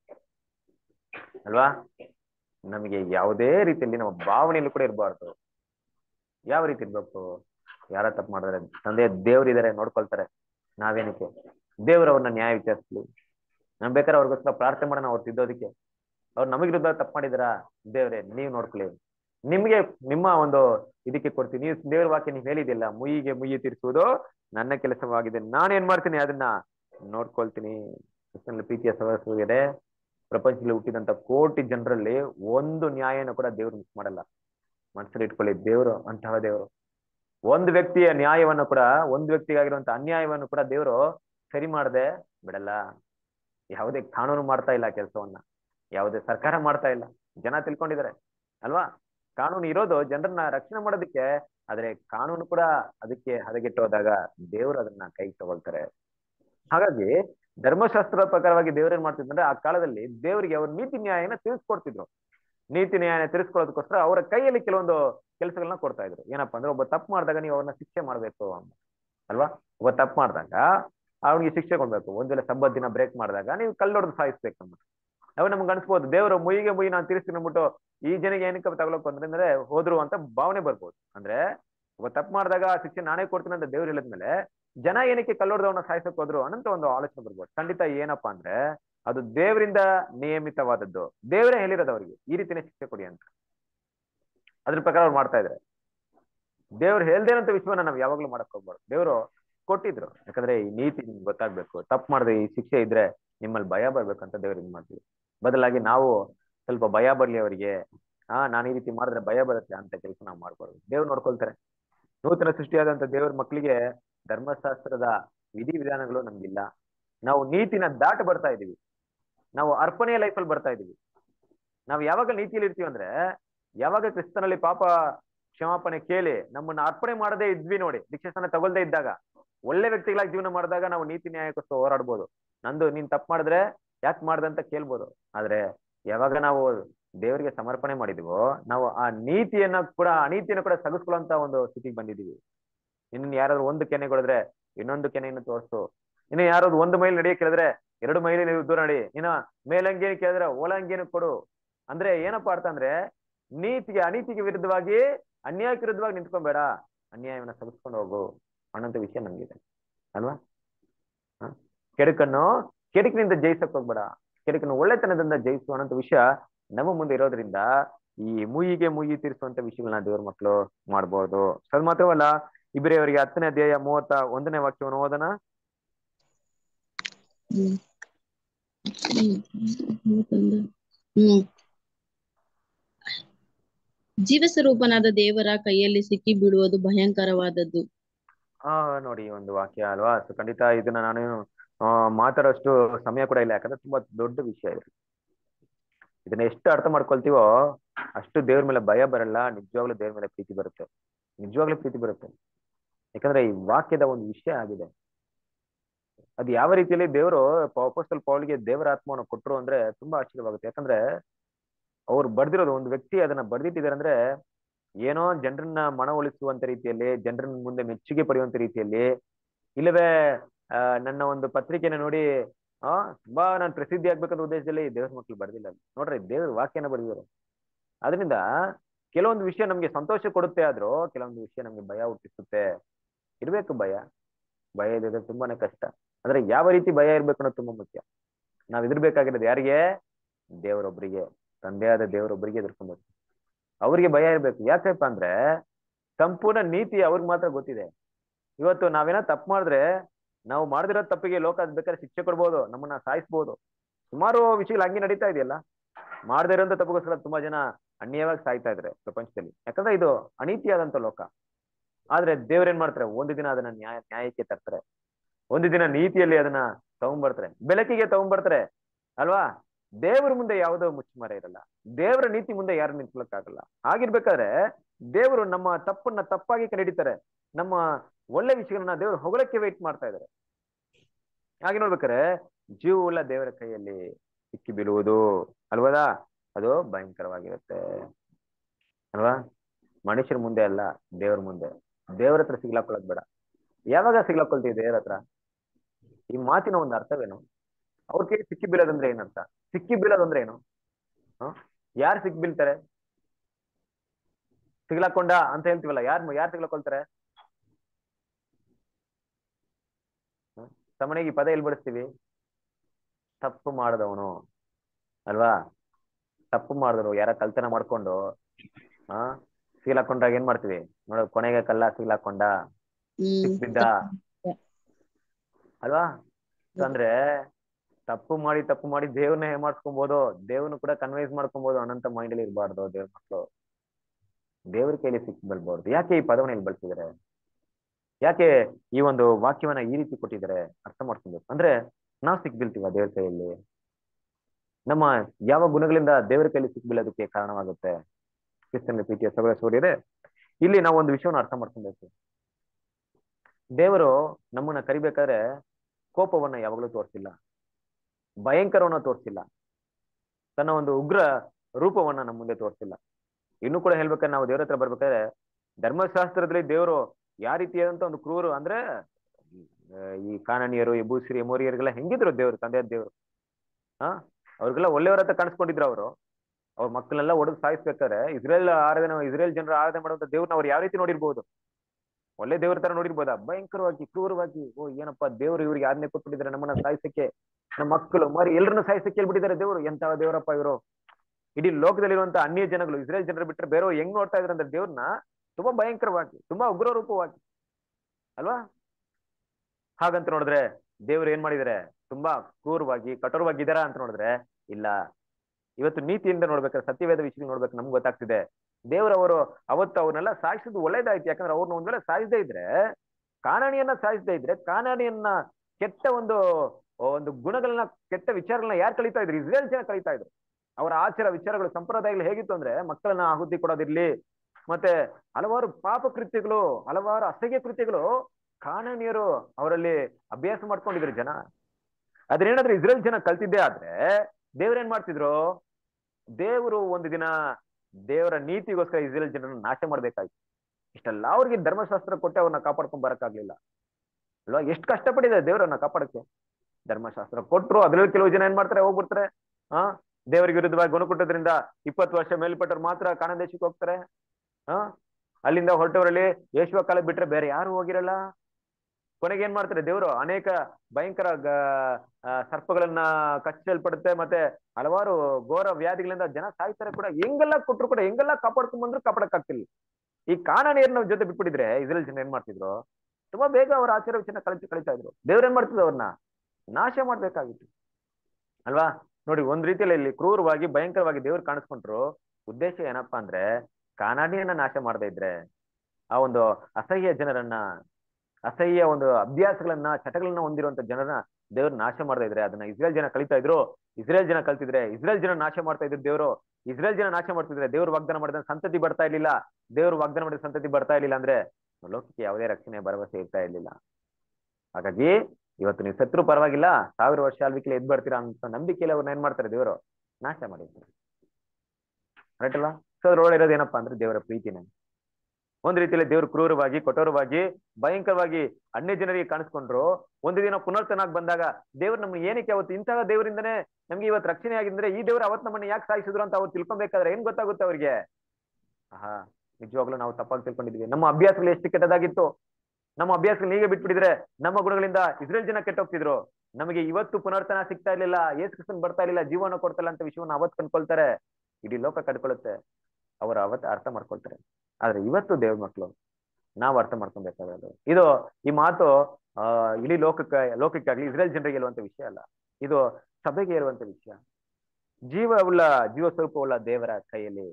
ಅಲ್ವಾ ನಮಗೆ ಯಾವುದೇ ರೀತಿಯಲ್ಲಿ ನಮ್ಮ ಭಾವನೆಯಲ್ಲೂ ಕೂಡ ಇರಬಾರ್ದು ಯಾವ ರೀತಿ ಇರ್ಬೇಕು ಯಾರ ತಪ್ಪು ಮಾಡಿದ್ರೆ ತಂದೆ ದೇವ್ರು ಇದಾರೆ ನೋಡ್ಕೊಳ್ತಾರೆ ನಾವೇನಕ್ಕೆ ದೇವ್ರು ಅವ್ರನ್ನ ನ್ಯಾಯ ವಿಚಾರಿಸ್ಲಿ ನಾವ್ ಬೇಕಾದ್ರೆ ಅವ್ರಿಗೋಸ್ಕರ ಪ್ರಾರ್ಥನೆ ಮಾಡೋಣ ಅವ್ರು ತಿದ್ದೋದಕ್ಕೆ ಅವ್ರು ನಮಗ್ ವಿರುದ್ಧ ತಪ್ಪು ಮಾಡಿದಾರಾ ದೇವ್ರೆ ನೀವ್ ನೋಡ್ಕೊಳ್ಳಿ ನಿಮ್ಗೆ ನಿಮ್ಮ ಒಂದು ಇದಕ್ಕೆ ಕೊಡ್ತೀನಿ ನೀವು ದೇವ್ರ ವಾಕ್ಯ ನೀವು ಹೇಳಿದಿಲ್ಲ ಮುಯಿಗೆ ಮುಯಿ ತೀರಿಸುವುದು ನನ್ನ ಕೆಲಸವಾಗಿದೆ ನಾನೇನ್ ಮಾಡ್ತೀನಿ ಅದನ್ನ ನೋಡ್ಕೊಳ್ತೀನಿ ಪ್ರೀತಿಯ ಸಹೋದರರಿಗೆ ಪ್ರಪಂಚದಲ್ಲಿ ಹುಟ್ಟಿದಂತ ಕೋಟಿ ಜನರಲ್ಲಿ ಒಂದು ನ್ಯಾಯನ ಕೂಡ ದೇವ್ರು ಮಿಸ್ ಮಾಡಲ್ಲ ಮನಸ್ಸಲ್ಲಿ ಇಟ್ಕೊಳ್ಳಿ ದೇವ್ರು ಅಂತಹ ದೇವ್ರು ಒಂದು ವ್ಯಕ್ತಿಯ ನ್ಯಾಯವನ್ನ ಕೂಡ ಒಂದು ವ್ಯಕ್ತಿಗಾಗಿರುವಂತ ಅನ್ಯಾಯವನ್ನು ಕೂಡ ದೇವರು ಸರಿ ಮಾಡದೆ ಬಿಡಲ್ಲ ಯಾವುದೇ ಕಾನೂನು ಮಾಡ್ತಾ ಇಲ್ಲ ಕೆಲಸವನ್ನ ಯಾವುದೇ ಸರ್ಕಾರ ಮಾಡ್ತಾ ಇಲ್ಲ ಜನ ತಿಳ್ಕೊಂಡಿದ್ದಾರೆ ಅಲ್ವಾ ಕಾನೂನು ಇರೋದು ಜನರನ್ನ ರಕ್ಷಣೆ ಮಾಡೋದಕ್ಕೆ ಆದ್ರೆ ಕಾನೂನು ಕೂಡ ಅದಕ್ಕೆ ಹದಗೆಟ್ಟು ಹೋದಾಗ ದೇವರು ಅದನ್ನ ಕೈಗೆ ತಗೊಳ್ತಾರೆ ಹಾಗಾಗಿ ಧರ್ಮಶಾಸ್ತ್ರದ ಪ್ರಕಾರವಾಗಿ ದೇವ್ರೇನ್ ಮಾಡ್ತಿದ್ರೆ ಆ ಕಾಲದಲ್ಲಿ ದೇವರಿಗೆ ಅವ್ರ ನೀತಿ ನ್ಯಾಯನ ತಿಳಿಸ್ಕೊಡ್ತಿದ್ರು ನೀತಿ ನ್ಯಾಯನ ತಿಳಿಸ್ಕೊಡೋದಕ್ಕೋಸ್ಕರ ಅವರ ಕೈಯಲ್ಲಿ ಕೆಲವೊಂದು ಕೆಲಸಗಳನ್ನ ಕೊಡ್ತಾ ಇದ್ರು ಏನಪ್ಪಾ ಅಂದ್ರೆ ಒಬ್ಬ ತಪ್ಪು ಮಾಡಿದಾಗ ನೀವು ಅವ್ರನ್ನ ಶಿಕ್ಷೆ ಮಾಡ್ಬೇಕು ಅಂತ ಅಲ್ವಾ ಒಬ್ಬ ತಪ್ಪು ಮಾಡಿದಾಗ ಅವನಿಗೆ ಶಿಕ್ಷೆ ಕೊಡ್ಬೇಕು ಒಂದ್ ವೇಳೆ ಸಬ್ಬತ್ ದಿನ ಬ್ರೇಕ್ ಮಾಡಿದಾಗ ನೀವು ಕಲ್ಲೊಡೆದು ಸಾಯಿಸ್ಬೇಕು ಅಂದ್ಬಿಟ್ಟು ಅವಾಗ ನಮ್ಗೆ ಅನ್ಸ್ಬೋದು ದೇವರು ಮುಯಿಗೆ ಮುಯಿ ನಾನು ತಿರ್ಸ್ತೀನಿ ಅಂದ್ಬಿಟ್ಟು ಈ ಜನಿಗೆ ಏನಕ್ಕೆ ತಗೊಳಕ್ ಬಂದ್ರೆ ಅಂದ್ರೆ ಹೋದ್ರು ಅಂತ ಭಾವನೆ ಬರ್ಬೋದು ಅಂದ್ರೆ ಒಬ್ಬ ತಪ್ಪು ಮಾಡಿದಾಗ ಆ ಶಿಕ್ಷೆ ನಾನೇ ಕೊಡ್ತೀನಿ ಅಂತ ದೇವ್ರು ಹೇಳಿದ್ಮೇಲೆ ಜನ ಏನಕ್ಕೆ ಕಲ್ಲೊಡೆದವನ್ನ ಸಾಯಿಸಕ್ ಹೋದ್ರು ಅನ್ನಂತ ಒಂದು ಆಲೋಚನೆ ಬರ್ಬೋದು ಖಂಡಿತ ಏನಪ್ಪಾ ಅಂದ್ರೆ ಅದು ದೇವರಿಂದ ನಿಯಮಿತವಾದದ್ದು ದೇವರೇ ಹೇಳಿರೋದು ಅವ್ರಿಗೆ ಈ ರೀತಿನೇ ಶಿಕ್ಷೆ ಕೊಡಿ ಅಂತ ಅದ್ರ ಪ್ರಕಾರ ಅವ್ರು ಮಾಡ್ತಾ ಇದ್ದಾರೆ ದೇವ್ರು ಹೇಳ್ದೇನಂತ ವಿಶ್ವನ ನಾವ್ ಯಾವಾಗ್ಲೂ ಮಾಡಕ್ ಹೋಗ್ಬಾರ್ದು ದೇವ್ರು ಕೊಟ್ಟಿದ್ರು ಯಾಕಂದ್ರೆ ಈ ನೀತಿ ನಿಮ್ಗೆ ಗೊತ್ತಾಗ್ಬೇಕು ತಪ್ಪು ಮಾಡಿದ್ರೆ ಈ ಶಿಕ್ಷೆ ಇದ್ರೆ ನಿಮ್ಮಲ್ಲಿ ಭಯ ಬರ್ಬೇಕಂತ ದೇವ್ರು ಇದ್ ಮಾಡ್ತೀವಿ ಬದಲಾಗಿ ನಾವು ಸ್ವಲ್ಪ ಭಯ ಬರ್ಲಿ ಅವರಿಗೆ ಹಾ ನಾನು ಈ ರೀತಿ ಮಾಡಿದ್ರೆ ಭಯ ಬರುತ್ತೆ ಅಂತ ಕೆಲಸ ನಾವು ಮಾಡ್ಬಾರ್ದು ದೇವ್ರು ನೋಡ್ಕೊಳ್ತಾರೆ ನೂತನ ಸೃಷ್ಟಿಯಾದಂತ ದೇವ್ರ ಮಕ್ಕಳಿಗೆ ಧರ್ಮಶಾಸ್ತ್ರದ ವಿಧಿವಿಧಾನಗಳು ನಮ್ಗಿಲ್ಲ ನಾವು ನೀತಿನ ದಾಟ ಬರ್ತಾ ಇದೀವಿ ನಾವು ಅರ್ಪಣೆಯ ಲೈಫಲ್ಲಿ ಬರ್ತಾ ಇದೀವಿ ನಾವು ಯಾವಾಗ ನೀತಿಯಲ್ಲಿ ಇರ್ತೀವಿ ಅಂದ್ರೆ ಯಾವಾಗ ಕ್ರಿಸ್ತನಲ್ಲಿ ಪಾಪ ಕ್ಷಮಾಪಣೆ ಕೇಳಿ ನಮ್ಮನ್ನ ಅರ್ಪಣೆ ಮಾಡದೇ ಇದ್ವಿ ನೋಡಿ ದೀಕ್ಷಾಸ್ಥಾನ ತಗೊಳ್ದೇ ಇದ್ದಾಗ ಒಳ್ಳೆ ವ್ಯಕ್ತಿಗಳಾಗಿ ಜೀವನ ಮಾಡಿದಾಗ ನಾವು ನೀತಿ ನ್ಯಾಯಕ್ಕೋಸ್ಕರ ಹೋರಾಡ್ಬೋದು ನಂದು ನೀನ್ ತಪ್ಪು ಮಾಡಿದ್ರೆ ಯಾಕೆ ಮಾಡ್ದೆ ಅಂತ ಕೇಳ್ಬೋದು ಆದ್ರೆ ಯಾವಾಗ ನಾವು ದೇವರಿಗೆ ಸಮರ್ಪಣೆ ಮಾಡಿದೀವೋ ನಾವು ಆ ನೀತಿಯನ್ನ ಕೂಡ ಅನೀತಿಯನ್ನ ಕೂಡ ಸಗಿಸ್ಕೊಳ್ಳೋಂತ ಒಂದು ಸ್ಥಿತಿಗೆ ಬಂದಿದೀವಿ ಇನ್ನು ಯಾರಾದ್ರೂ ಒಂದು ಕೆನೆ ಕೊಡಿದ್ರೆ ಇನ್ನೊಂದು ಕೆನೆಯನ್ನು ತೋರಿಸು ಇನ್ನು ಯಾರಾದ್ರು ಒಂದು ಮೈಲ್ ನಡೆಯಕ್ಕೆ ಹೇಳಿದ್ರೆ ಎರಡು ಮೈಲಿ ನೀವು ದೂರ ನಡಿ ಇನ್ನ ಮೇಲಂಗೇನು ಕೇಳಿದ್ರೆ ಒಳಂಗೇನು ಕೊಡು ಅಂದ್ರೆ ಏನಪ್ಪಾ ಅರ್ಥ ಅಂದ್ರೆ ನೀತಿಗೆ ಅನೀತಿಗೆ ವಿರುದ್ಧವಾಗಿ ಅನ್ಯಾಯಕ್ಕೆ ವಿರುದ್ಧವಾಗಿ ನಿಂತ್ಕೊಂಬೇಡ ಅನ್ಯಾಯವನ್ನ ಸಗಿಸ್ಕೊಂಡು ಹೋಗು ಅನ್ನೋಂಥ ವಿಷಯ ನಮ್ಗಿದೆ ಅಲ್ವಾ ಹ? ಕೆಡುಕನ್ನು ಕೆಡುಕಿನಿಂದ ಜಯಿಸಕ್ ಹೋಗ್ಬೇಡ ಕೆಡುಕನ್ನು ಒಳ್ಳೆತನದಿಂದ ಜಯಿಸು ಅನ್ನೋಂಥ ವಿಷಯ ನಮ್ಮ ಮುಂದೆ ಇರೋದ್ರಿಂದ ಈ ಮುಯಿಗೆ ಮುಯಿ ತೀರಿಸುವಂತ ವಿಷಯಗಳನ್ನ ದೇವ್ರ ಮಕ್ಕಳು ಮಾಡ್ಬೋದು ಅದು ಮಾತ್ರವಲ್ಲ ಇಬ್ರಿಯವರಿಗೆ ಹತ್ತನೇ ಅಧ್ಯಾಯ ಮೂವತ್ತ ಒಂದನೇ ವಾಕ್ಯವನ್ನು ಓದೋಣ ಹ್ಮ್ ಹ್ಮ್ ಮೂವತ್ತೊಂದು. ಹ್ಮ್ ಜೀವಸ್ವರೂಪನಾದ ದೇವರ ಕೈಯಲ್ಲಿ ಸಿಕ್ಕಿ ಬೀಳುವುದು ಭಯಂಕರವಾದದ್ದು ಆ ನೋಡಿ ಒಂದು ವಾಕ್ಯ ಅಲ್ವಾ ಸೊ ಖಂಡಿತ ಇದನ್ನ ನಾನು ಆ, ಮಾತಾಡೋಷ್ಟು ಸಮಯ ಕೂಡ ಇಲ್ಲ ಯಾಕಂದ್ರೆ ತುಂಬಾ ದೊಡ್ಡ ವಿಷಯ ಇದು ಇದನ್ನ ಎಷ್ಟು ಅರ್ಥ ಮಾಡ್ಕೊಳ್ತೀವೋ ಅಷ್ಟು ದೇವ್ರ ಮೇಲೆ ಭಯ ಬರಲ್ಲ ನಿಜವಾಗ್ಲೂ ದೇವ್ರ ಮೇಲೆ ಪ್ರೀತಿ ಬರುತ್ತೆ ನಿಜವಾಗ್ಲೂ ಪ್ರೀತಿ ಬರುತ್ತೆ ಯಾಕಂದ್ರೆ ಈ ವಾಕ್ಯದ ಒಂದು ವಿಷಯ ಆಗಿದೆ ಅದು ಯಾವ ರೀತಿಯಲ್ಲಿ ದೇವರು ಅಪೋಸ್ತಲ ಪೌಲಿಗೆ ದೇವರ ಆತ್ಮವನ್ನು ಕೊಟ್ರು ಅಂದ್ರೆ ತುಂಬಾ ಆಶ್ಚರ್ಯವಾಗುತ್ತೆ ಯಾಕಂದ್ರೆ ಅವ್ರು ಬರ್ದಿರೋದು ಒಂದು ವ್ಯಕ್ತಿ ಅದನ್ನ ಬರ್ದಿಟ್ಟಿದ್ದಾರೆ ಅಂದ್ರೆ ಏನೋ ಜನರನ್ನ ಮನವೊಲಿಸುವಂತ ರೀತಿಯಲ್ಲಿ ಜನರನ್ನ ಮುಂದೆ ಮೆಚ್ಚುಗೆ ಪಡೆಯುವಂತ ರೀತಿಯಲ್ಲಿ ಇಲ್ಲವೇ ಆ, ನನ್ನ ಒಂದು ಪತ್ರಿಕೆನ ನೋಡಿ ಆ ತುಂಬಾ ನಾನು ಪ್ರಸಿದ್ಧಿ ಆಗ್ಬೇಕಂತ ಉದ್ದೇಶದಲ್ಲಿ ದೇವ್ರ ಮಕ್ಳು ಬರ್ದಿಲ್ಲ ಅಲ್ಲಿ. ನೋಡ್ರಿ ದೇವ್ರ ವಾಕ್ಯನ ಬರ್ದಿದ್ದಾರೆ ಅದರಿಂದ ಕೆಲವೊಂದು ವಿಷಯ ನಮ್ಗೆ ಸಂತೋಷ ಕೊಡುತ್ತೆ ಆದ್ರೂ ಕೆಲವೊಂದು ವಿಷಯ ನಮ್ಗೆ ಭಯ ಹುಟ್ಟಿಸುತ್ತೆ ಇರ್ಬೇಕು ಭಯ ಭಯ ಇದ್ರೆ ತುಂಬಾನೇ ಕಷ್ಟ ಆದ್ರೆ ಯಾವ ರೀತಿ ಭಯ ಇರ್ಬೇಕು ಅನ್ನೋದು ತುಂಬಾ ಮುಖ್ಯ ನಾವ್ ಎದುರ್ಬೇಕಾಗಿರೋದು ಯಾರಿಗೆ ದೇವರೊಬ್ಬರಿಗೆ ತಂದೆಯಾದ ದೇವರೊಬ್ಬರಿಗೆ ಎದುರ್ಕೊಬೇಕು ಅವ್ರಿಗೆ ಭಯ ಇರ್ಬೇಕು ಯಾಕಪ್ಪ ಅಂದ್ರೆ ಸಂಪೂರ್ಣ ನೀತಿ ಅವ್ರಿಗೆ ಮಾತ್ರ ಗೊತ್ತಿದೆ ಇವತ್ತು ನಾವೇನೋ ತಪ್ಪು ಮಾಡಿದ್ರೆ ನಾವು ಮಾಡದಿರೋ ತಪ್ಪಿಗೆ ಲೋಕ ಅದ್ ಬೇಕಾದ್ರೆ ಶಿಕ್ಷೆ ಕೊಡ್ಬೋದು ನಮ್ಮನ್ನ ಸಾಯಿಸ್ಬೋದು ಸುಮಾರು ವಿಷಯಗಳು ಹಂಗೆ ನಡೀತಾ ಇದೆಯಲ್ಲ ಮಾಡದೇ ಇರೋಂಥ ತಪ್ಪಿಗೋಸ್ಕರ ತುಂಬಾ ಜನ ಅನ್ಯವಾಗಿ ಸಾಯ್ತಾ ಇದ್ದಾರೆ ಪ್ರಪಂಚದಲ್ಲಿ ಯಾಕಂದ್ರೆ ಇದು ಅನೀತಿಯಾದಂತ ಲೋಕ ಆದ್ರೆ ದೇವ್ರೇನ್ ಮಾಡ್ತಾರೆ ಒಂದು ದಿನ ಅದನ್ನ ನ್ಯಾಯ ನ್ಯಾಯಕ್ಕೆ ತರ್ತಾರೆ ಒಂದು ದಿನ ನೀತಿಯಲ್ಲಿ ಅದನ್ನ ತಗೊಂಡ್ಬರ್ತಾರೆ ಬೆಳಕಿಗೆ ತಗೊಂಡ್ಬರ್ತಾರೆ ಅಲ್ವಾ ದೇವರ ಮುಂದೆ ಯಾವುದೋ ಮುಚ್ಚುಮರ ಇರಲ್ಲ ದೇವರ ನೀತಿ ಮುಂದೆ ಯಾರು ನಿಂತ್ಕೊಳಕ್ಕಾಗಲ್ಲ ಹಾಗಿರ್ಬೇಕಾದ್ರೆ ದೇವರು ನಮ್ಮ ತಪ್ಪನ್ನ ತಪ್ಪಾಗಿ ಕಂಡಿಡಿತಾರೆ ನಮ್ಮ ಒಳ್ಳೆ ವಿಷಯಗಳನ್ನ ದೇವರು ಹೊಗಳಕ್ಕೆ ವೇಟ್ ಮಾಡ್ತಾ ಇದ್ದಾರೆ ಹಾಗೆ ನೋಡ್ಬೇಕಾರೆ ಜೀವವುಳ್ಳ ದೇವರ ಕೈಯಲ್ಲಿ ಸಿಕ್ಕಿ ಬೀಳುವುದು ಅಲ್ವದಾ ಅದು ಭಯಂಕರವಾಗಿರುತ್ತೆ ಅಲ್ವಾ ಮನುಷ್ಯರ ಮುಂದೆ ಅಲ್ಲ ದೇವ್ರ ಮುಂದೆ ದೇವರ ಹತ್ರ ಸಿಗ್ಲಾಕೊಳ್ಳೋದ್ ಬೇಡ ಯಾವಾಗ ಸಿಗ್ಲಾಕೊಳ್ತೀವಿ ದೇವರ ಹತ್ರ ಈ ಮಾತಿನ ಒಂದು ಅರ್ಥವೇನು ಅವ್ರ ಕೈ ಸಿಕ್ಕಿ ಬೀಳೋದಂದ್ರೆ ಏನಂತ ಸಿಕ್ಕಿ ಬೀಳೋದಂದ್ರೆ ಏನು ಹ ಯಾರು ಸಿಕ್ಕಿ ಬೀಳ್ತಾರೆ ಸಿಗ್ಲಾಕೊಂಡ ಅಂತ ಹೇಳ್ತೀವಲ್ಲ ಯಾರ್ ಯಾರು ಸಿಗ್ಲಾಕೊಳ್ತಾರೆ ಹ? ಸಾಮಾನ್ಯವಾಗಿ ಈ ಪದ ಎಲ್ಲಿ ಬಳಸ್ತೀವಿ ತಪ್ಪು ಮಾಡದವನು ಅಲ್ವಾ ತಪ್ಪು ಮಾಡಿದ್ರು ಯಾರ ಕಲ್ತನ ಮಾಡ್ಕೊಂಡು ಆ ಸಿಗ್ಲಾಕೊಂಡಾಗ ಏನ್ ಮಾಡ್ತೀವಿ ನೋಡ ಕೊನೆಗೆ ಕಲ್ಲ ಸಿಗ್ಲಾಕೊಂಡ ಹ್ಮ್ ಸಿಕ್ಬಿದ್ದ ಅಲ್ವಾ So ಅಂದ್ರೆ ತಪ್ಪು ಮಾಡಿ ತಪ್ಪು ಮಾಡಿ ದೇವ್ರನ್ನ ಮಾಡ್ಕೊಬೋದು ದೇವ್ರನ್ನ ಕೂಡ ಕನ್ವಿನ್ಸ್ ಮಾಡ್ಕೊಬೋದು ಅನ್ನಂತ ಮೈಂಡ್ ಅಲ್ಲಿ ಇರಬಾರ್ದು ದೇವ್ರ ಮಕ್ಕಳು ದೇವ್ರ ಕೈಲಿ ಸಿಕ್ ಬಲ್ಬಾರ್ದು ಯಾಕೆ ಈ ಪದವನ್ನ ಇಲ್ಲಿ ಬಳಸಿದ್ದಾರೆ ಯಾಕೆ ಈ ಒಂದು ವಾಕ್ಯವನ್ನ ಈ ರೀತಿ ಕೊಟ್ಟಿದ್ದಾರೆ ಅರ್ಥ ಮಾಡ್ಕೊಬೇಕು ಅಂದ್ರೆ ನಾವ್ ಸಿಕ್ ಬೀಳ್ತೀವ ದೇವ್ರ ಕೈಯಲ್ಲಿ ನಮ್ಮ ಯಾವ ಗುಣಗಳಿಂದ ದೇವರ ಕೈಲಿ ಸಿಕ್ ಬೀಳೋದಕ್ಕೆ ಕಾರಣವಾಗುತ್ತೆ ಕ್ರಿಸ್ತನ ಪ್ರೀತಿಯ ಸಭೆ ಸೋಡಿದ್ರೆ ಇಲ್ಲಿ ನಾವು ಒಂದು ವಿಷಯವನ್ನು ಅರ್ಥ ಮಾಡ್ಕೊಬೇಕು ದೇವರು ನಮ್ಮನ್ನ ಕರಿಬೇಕಾದ್ರೆ ಕೋಪವನ್ನ ಯಾವಾಗಲೂ ತೋರಿಸಿಲ್ಲ ಭಯಂಕರವನ್ನ ತೋರಿಸಿಲ್ಲ ತನ್ನ ಒಂದು ಉಗ್ರ ರೂಪವನ್ನ ನಮ್ಮ ಮುಂದೆ ತೋರಿಸಿಲ್ಲ ಇನ್ನು ಕೂಡ ಹೇಳ್ಬೇಕಾದ್ರೆ ನಾವು ದೇವ್ರ ಹತ್ರ ಬರ್ಬೇಕಾದ್ರೆ ಧರ್ಮಶಾಸ್ತ್ರದಲ್ಲಿ ದೇವರು ಯಾವ ರೀತಿಯಾದಂತ ಒಂದು ಕ್ರೂರು ಅಂದ್ರೆ ಆ, ಈ ಕಾನನಿಯರು ಈ ಬೂಸಿರಿ ಮೋರಿಯರಿಗೆಲ್ಲ ಹೆಂಗಿದ್ರು ದೇವ್ರು ತಂದೆ ದೇವ್ರು ಹಾ ಅವ್ರಿಗೆಲ್ಲ ಒಳ್ಳೆಯವ್ರ ಹತ್ರ ಕಾಣಿಸ್ಕೊಂಡಿದ್ರು ಅವರು ಅವ್ರ ಮಕ್ಕಳೆಲ್ಲ ಒಡೆದು ಸಾಯಿಸ್ಬೇಕಾದ್ರೆ ಇಸ್ರೇಲ್ ಆರಾಧನೆ ಇಸ್ರೇಲ್ ಜನರ ಆರಾಧನೆ ಮಾಡುವಂತ ದೇವ್ರನ್ನ ಅವ್ರು ಯಾವ ರೀತಿ ನೋಡಿರ್ಬೋದು ಒಳ್ಳೆ ದೇವ್ರ ತರ ನೋಡಿರ್ಬೋದಾ ಭಯಂಕರವಾಗಿ ಕ್ರೂರವಾಗಿ ಓ ಏನಪ್ಪಾ ದೇವ್ರು ಇವ್ರಿಗೆ ಆಜ್ಞೆ ಕೊಟ್ಬಿಟ್ಟಿದ್ದಾರೆ ನಮ್ಮನ್ನ ಸಾಯಿಸಕ್ಕೆ ನಮ್ಮ ಮಕ್ಕಳು ಮರಿ ಎಲ್ಲರನ್ನ ಸಾಯಿಸಕ್ಕೆ ಹೇಳ್ಬಿಟ್ಟಿದ್ದಾರೆ ದೇವ್ರು ಎಂತ ದೇವರಪ್ಪ ಇವರು ಇಡೀ ಲೋಕದಲ್ಲಿರುವಂತ ಅನ್ಯ ಜನಗಳು ಇಸ್ರೇಲ್ ಜನರು ಬಿಟ್ಟರೆ ಬೇರೆ ಹೆಂಗ್ ನೋಡ್ತಾ ಇದ್ರ ಅಂದ್ರೆ ದೇವ್ರನ್ನ ತುಂಬಾ ಭಯಂಕರವಾಗಿ ತುಂಬಾ ಉಗ್ರ ರೂಪವಾಗಿ ಅಲ್ವಾ ಹಾಗಂತ ನೋಡಿದ್ರೆ ದೇವ್ರು ಏನ್ ಮಾಡಿದಾರೆ ತುಂಬಾ ಕ್ರೂರವಾಗಿ ಕಠೋರವಾಗಿದ್ದಾರಾ ಅಂತ ನೋಡಿದ್ರೆ ಇಲ್ಲ ಇವತ್ತು ನೀತಿಯಿಂದ ನೋಡ್ಬೇಕಾದ್ರೆ ಸತ್ಯವೇದ ವಿಷಯ ನೋಡ್ಬೇಕು ನಮ್ಗೆ ಗೊತ್ತಾಗ್ತಿದೆ ದೇವರವರು ಅವತ್ತು ಅವ್ರನ್ನೆಲ್ಲ ಸಾಯಿಸಿದ್ದು ಒಳ್ಳೇದಾಯ್ತು ಯಾಕಂದ್ರೆ ಅವ್ರನ್ನ ಒಂದ್ ವೇಳೆ ಸಾಯಿಸದೇ ಇದ್ರೆ ಕಾನಾಣಿಯನ್ನ ಸಾಯಿಸದೇ ಇದ್ರೆ ಕಾನಾಣಿಯನ್ನ ಕೆಟ್ಟ ಒಂದು ಒಂದು ಗುಣಗಳನ್ನ ಕೆಟ್ಟ ವಿಚಾರಗಳನ್ನ ಯಾರು ಕಲಿತಾ ಇದ್ರು ಇಸ್ರೇಲ್ ಜನ ಕಲಿತಾ ಇದ್ರು ಅವರ ಆಚಾರ ವಿಚಾರಗಳು ಸಂಪ್ರದಾಯಗಳು ಹೇಗಿತ್ತು ಅಂದ್ರೆ ಮಕ್ಕಳನ್ನ ಆಹುತಿ ಕೊಡೋದಿರ್ಲಿ ಮತ್ತೆ ಹಲವಾರು ಪಾಪ ಕೃತ್ಯಗಳು ಹಲವಾರು ಅಸಹ್ಯ ಕೃತ್ಯಗಳು ಕಾನಾನಿಯರು ಅವರಲ್ಲಿ ಅಭ್ಯಾಸ ಮಾಡ್ಕೊಂಡಿದ್ರು ಜನ ಅದ್ರೇನಾದ್ರೂ ಇಸ್ರೇಲ್ ಜನ ಕಲ್ತಿದ್ದೇ ಆದ್ರೆ ದೇವ್ರೇನ್ ಮಾಡ್ತಿದ್ರು ದೇವರು ಒಂದು ದಿನ ದೇವರ ನೀತಿಗೋಸ್ಕರ ಇಸ್ರೇಲ್ ಜನರನ್ನ ನಾಶ ಮಾಡ್ಬೇಕಾಯ್ತು ಇಷ್ಟೆಲ್ಲ ಅವ್ರಿಗೆ ಧರ್ಮಶಾಸ್ತ್ರ ಕೊಟ್ಟೆ ಅವ್ರನ್ನ ಕಾಪಾಡ್ಕೊಂಡ್ ಬರಕ್ಕಾಗ್ಲಿಲ್ಲ ಅಲ್ವಾ ಎಷ್ಟು ಕಷ್ಟಪಟ್ಟಿದೆ ದೇವ್ರನ್ನ ಕಾಪಾಡಕ್ಕೆ ಧರ್ಮಶಾಸ್ತ್ರ ಕೊಟ್ರು ಅದ್ರಲ್ಲಿ ಕೆಲವು ಜನ ಏನ್ ಮಾಡ್ತಾರೆ ಹೋಗ್ಬಿಡ್ತಾರೆ ಆ ದೇವರಿಗೆ ವಿರುದ್ಧವಾಗಿ ಗುಣ ಕೊಟ್ಟದ್ರಿಂದ ಇಪ್ಪತ್ತು ವರ್ಷ ಮೇಲ್ಪಟ್ಟವ್ರು ಮಾತ್ರ ಕಾಣ ದೇಶಕ್ಕೆ ಹೋಗ್ತಾರೆ ಆ ಅಲ್ಲಿಂದ ಹೊರಟವರಲ್ಲಿ ಯೇಸುವ ಕಾಲ ಬಿಟ್ರೆ ಬೇರೆ ಯಾರು ಹೋಗಿರಲ್ಲ ಕೊನೆಗೆ ಏನ್ ಮಾಡ್ತಾರೆ ದೇವರು ಅನೇಕ ಭಯಂಕರ ಗ- ಆ, ಸರ್ಪಗಳನ್ನ ಕಚ್ಚಲ್ಪಡುತ್ತೆ ಮತ್ತೆ ಹಲವಾರು ಘೋರ ವ್ಯಾಧಿಗಳಿಂದ ಜನ ಸಾಯ್ತಾರೆ ಕೂಡ ಹೆಂಗೆಲ್ಲ ಕೊಟ್ರು ಕೂಡ ಹೆಂಗೆಲ್ಲ ಕಾಪಾಡ್ಕೊಂಡ್ ಬಂದ್ರು ಕಾಪಾಡಕ್ಕಾಗ್ತಿಲ್ಲ ಈ ಕಾನಾಣಿಯರ್ನ ಜೊತೆ ಬಿಟ್ಬಿಟ್ಟಿದ್ರೆ ಇಸ್ರೇಲ್ ಜನ ಏನ್ ಮಾಡ್ತಿದ್ರು ತುಂಬಾ ಬೇಗ ಅವ್ರ ಆಚಾರ ವಿಚಾರ ಕಳಿಸಿ ಕಳಿತಾ ಇದ್ರು ದೇವ್ರ ಏನ್ ಮಾಡ್ತಿದ್ರು ಅವ್ರನ್ನ ನಾಶ ಮಾಡ್ಬೇಕಾಗಿತ್ತು ಅಲ್ವಾ ನೋಡಿ ಒಂದ್ ರೀತಿಯಲ್ಲಿ ಇಲ್ಲಿ ಕ್ರೂರವಾಗಿ ಭಯಂಕರವಾಗಿ ದೇವ್ರು ಕಾಣಿಸ್ಕೊಂಡ್ರು ಉದ್ದೇಶ ಏನಪ್ಪಾ ಅಂದ್ರೆ ಕಾನಾಡಿಯನ್ನ ನಾಶ ಮಾಡದೇ ಇದ್ರೆ ಆ ಒಂದು ಅಸಹ್ಯ ಜನರನ್ನ ಅಸಹ್ಯ ಒಂದು ಅಭ್ಯಾಸಗಳನ್ನ ಚಟಗಳನ್ನ ಹೊಂದಿರುವಂತ ಜನರನ್ನ ದೇವ್ರು ನಾಶ ಮಾಡದೇ ಇದ್ರೆ ಅದನ್ನ ಇಸ್ರೇಲ್ ಜನ ಕಲಿತಾ ಇದ್ರು ಇಸ್ರೇಲ್ ಜನ ಕಲ್ತಿದ್ರೆ ಇಸ್ರೇಲ್ ಜನ ನಾಶ ಮಾಡ್ತಾ ಇದ್ರು ದೇವ್ರು ಇಸ್ರೇಲ್ ಜನ ನಾಶ ಮಾಡ್ತಿದ್ರೆ ದೇವ್ರು ವಾಗ್ದಾನ ಮಾಡಿದ ಸಂತತಿ ಬರ್ತಾ ಇರ್ಲಿಲ್ಲ ದೇವ್ರು ವಾಗ್ದಾನ ಮಾಡಿದ ಸಂತತಿ ಬರ್ತಾ ಇರ್ಲಿಲ್ಲ ಅಂದ್ರೆ ಲೋಕಕ್ಕೆ ಯಾವುದೇ ರಕ್ಷಣೆ ಭರವಸೆ ಇರ್ತಾ ಇರ್ಲಿಲ್ಲ ಹಾಗಾಗಿ ಇವತ್ತು ನೀವು ಸತ್ರು ಪರವಾಗಿಲ್ಲ ಸಾವಿರ ವರ್ಷ ಅಲ್ವಿಕೆಲ್ಲ ಎದ್ ಬರ್ತೀರಾ ಅಂತ ನಂಬಿಕೆಯಲ್ಲಿ ಅವ್ರನ್ನ ಏನ್ ಮಾಡ್ತಾರೆ ದೇವರು ನಾಶ ಮಾಡಿರ್ತಾರೆ ರೈಟ್ ಅಲ್ವಾ ಸೊ ಅದ್ರೊಳಗೆ ಇರೋದು ಏನಪ್ಪಾ ಅಂದ್ರೆ ದೇವರ ಪ್ರೀತಿನೇ ಒಂದ್ ರೀತಿಯಲ್ಲಿ ದೇವ್ರು ಕ್ರೂರವಾಗಿ ಕಠೋರವಾಗಿ ಭಯಂಕರವಾಗಿ ಅನ್ಯ ಜನರಿಗೆ ಕಾಣಿಸ್ಕೊಂಡ್ರು ಒಂದು ದಿನ ಪುನರ್ತನಾಗ್ ಬಂದಾಗ ದೇವ್ರು ನಮ್ಗೆ ಏನಕ್ಕೆ ಅವತ್ತು ಇಂತಹ ದೇವರಿಂದನೇ ನಮ್ಗೆ ಇವತ್ತು ರಕ್ಷಣೆ ಆಗಿದ್ರೆ ಈ ದೇವ್ರು ಅವತ್ತು ನಮ್ಮನ್ನ ಯಾಕೆ ಸಾಯಿಸಿದ್ರು ಅಂತ ಅವ್ರು ತಿಳ್ಕೊಬೇಕಾದ್ರೆ ಏನ್ ಗೊತ್ತಾಗುತ್ತೆ ಅವ್ರಿಗೆ ಆಹಾ ನಿಜವಾಗ್ಲೂ ನಾವು ತಪ್ಪಾಗಿ ತಿಳ್ಕೊಂಡಿದ್ವಿ ನಮ್ಮ ಅಭ್ಯಾಸಗಳು ಎಷ್ಟು ಕೆಟ್ಟದಾಗಿತ್ತು ನಮ್ಮ ಅಭ್ಯಾಸಗಳು ಹೀಗೆ ಬಿಟ್ಬಿಟ್ಟಿದ್ರೆ ನಮ್ಮ ಗುಣಗಳಿಂದ ಇಸ್ರೇಲ್ ಜನ ಕೆಟ್ಟೋಗ್ತಿದ್ರು ನಮಗೆ ಇವತ್ತು ಪುನರ್ತನ ಸಿಗ್ತಾ ಇರ್ಲಿಲ್ಲ ಏಸು ಕ್ರಿಸ್ತನ್ ಬರ್ತಾ ಇರ್ಲಿಲ್ಲ ಜೀವನ ಕೊಡ್ತಾ ಇಲ್ಲ ಅಂತ ವಿಷಯವನ್ನ ಅವತ್ತು ಕಂಡ್ಕೊಳ್ತಾರೆ ಇಡೀ ಲೋಕ ಕಡ್ಕೊಳ್ಳುತ್ತೆ ಅವರು ಅವತ್ತು ಅರ್ಥ ಮಾಡ್ಕೊಳ್ತಾರೆ ಆದ್ರೆ ಇವತ್ತು ದೇವ್ರ ಮಕ್ಕಳು ನಾವು ಅರ್ಥ ಮಾಡ್ಕೊಬೇಕಾಗೋದು ಇದು ಈ ಮಾತು ಆ ಇಡೀ ಲೋಕಕ್ಕೆ ಲೋಕಕ್ಕಾಗ್ಲಿ ಇಸ್ರೇಲ್ ಜನರಿಗೆ ಇರುವಂತ ವಿಷಯ ಅಲ್ಲ ಇದು ಸಭೆಗೆ ಇರುವಂತ ವಿಷಯ ಜೀವವುಳ್ಳ ಜೀವ ಸ್ವರೂಪವುಳ್ಳ ದೇವರ ಕೈಯಲ್ಲಿ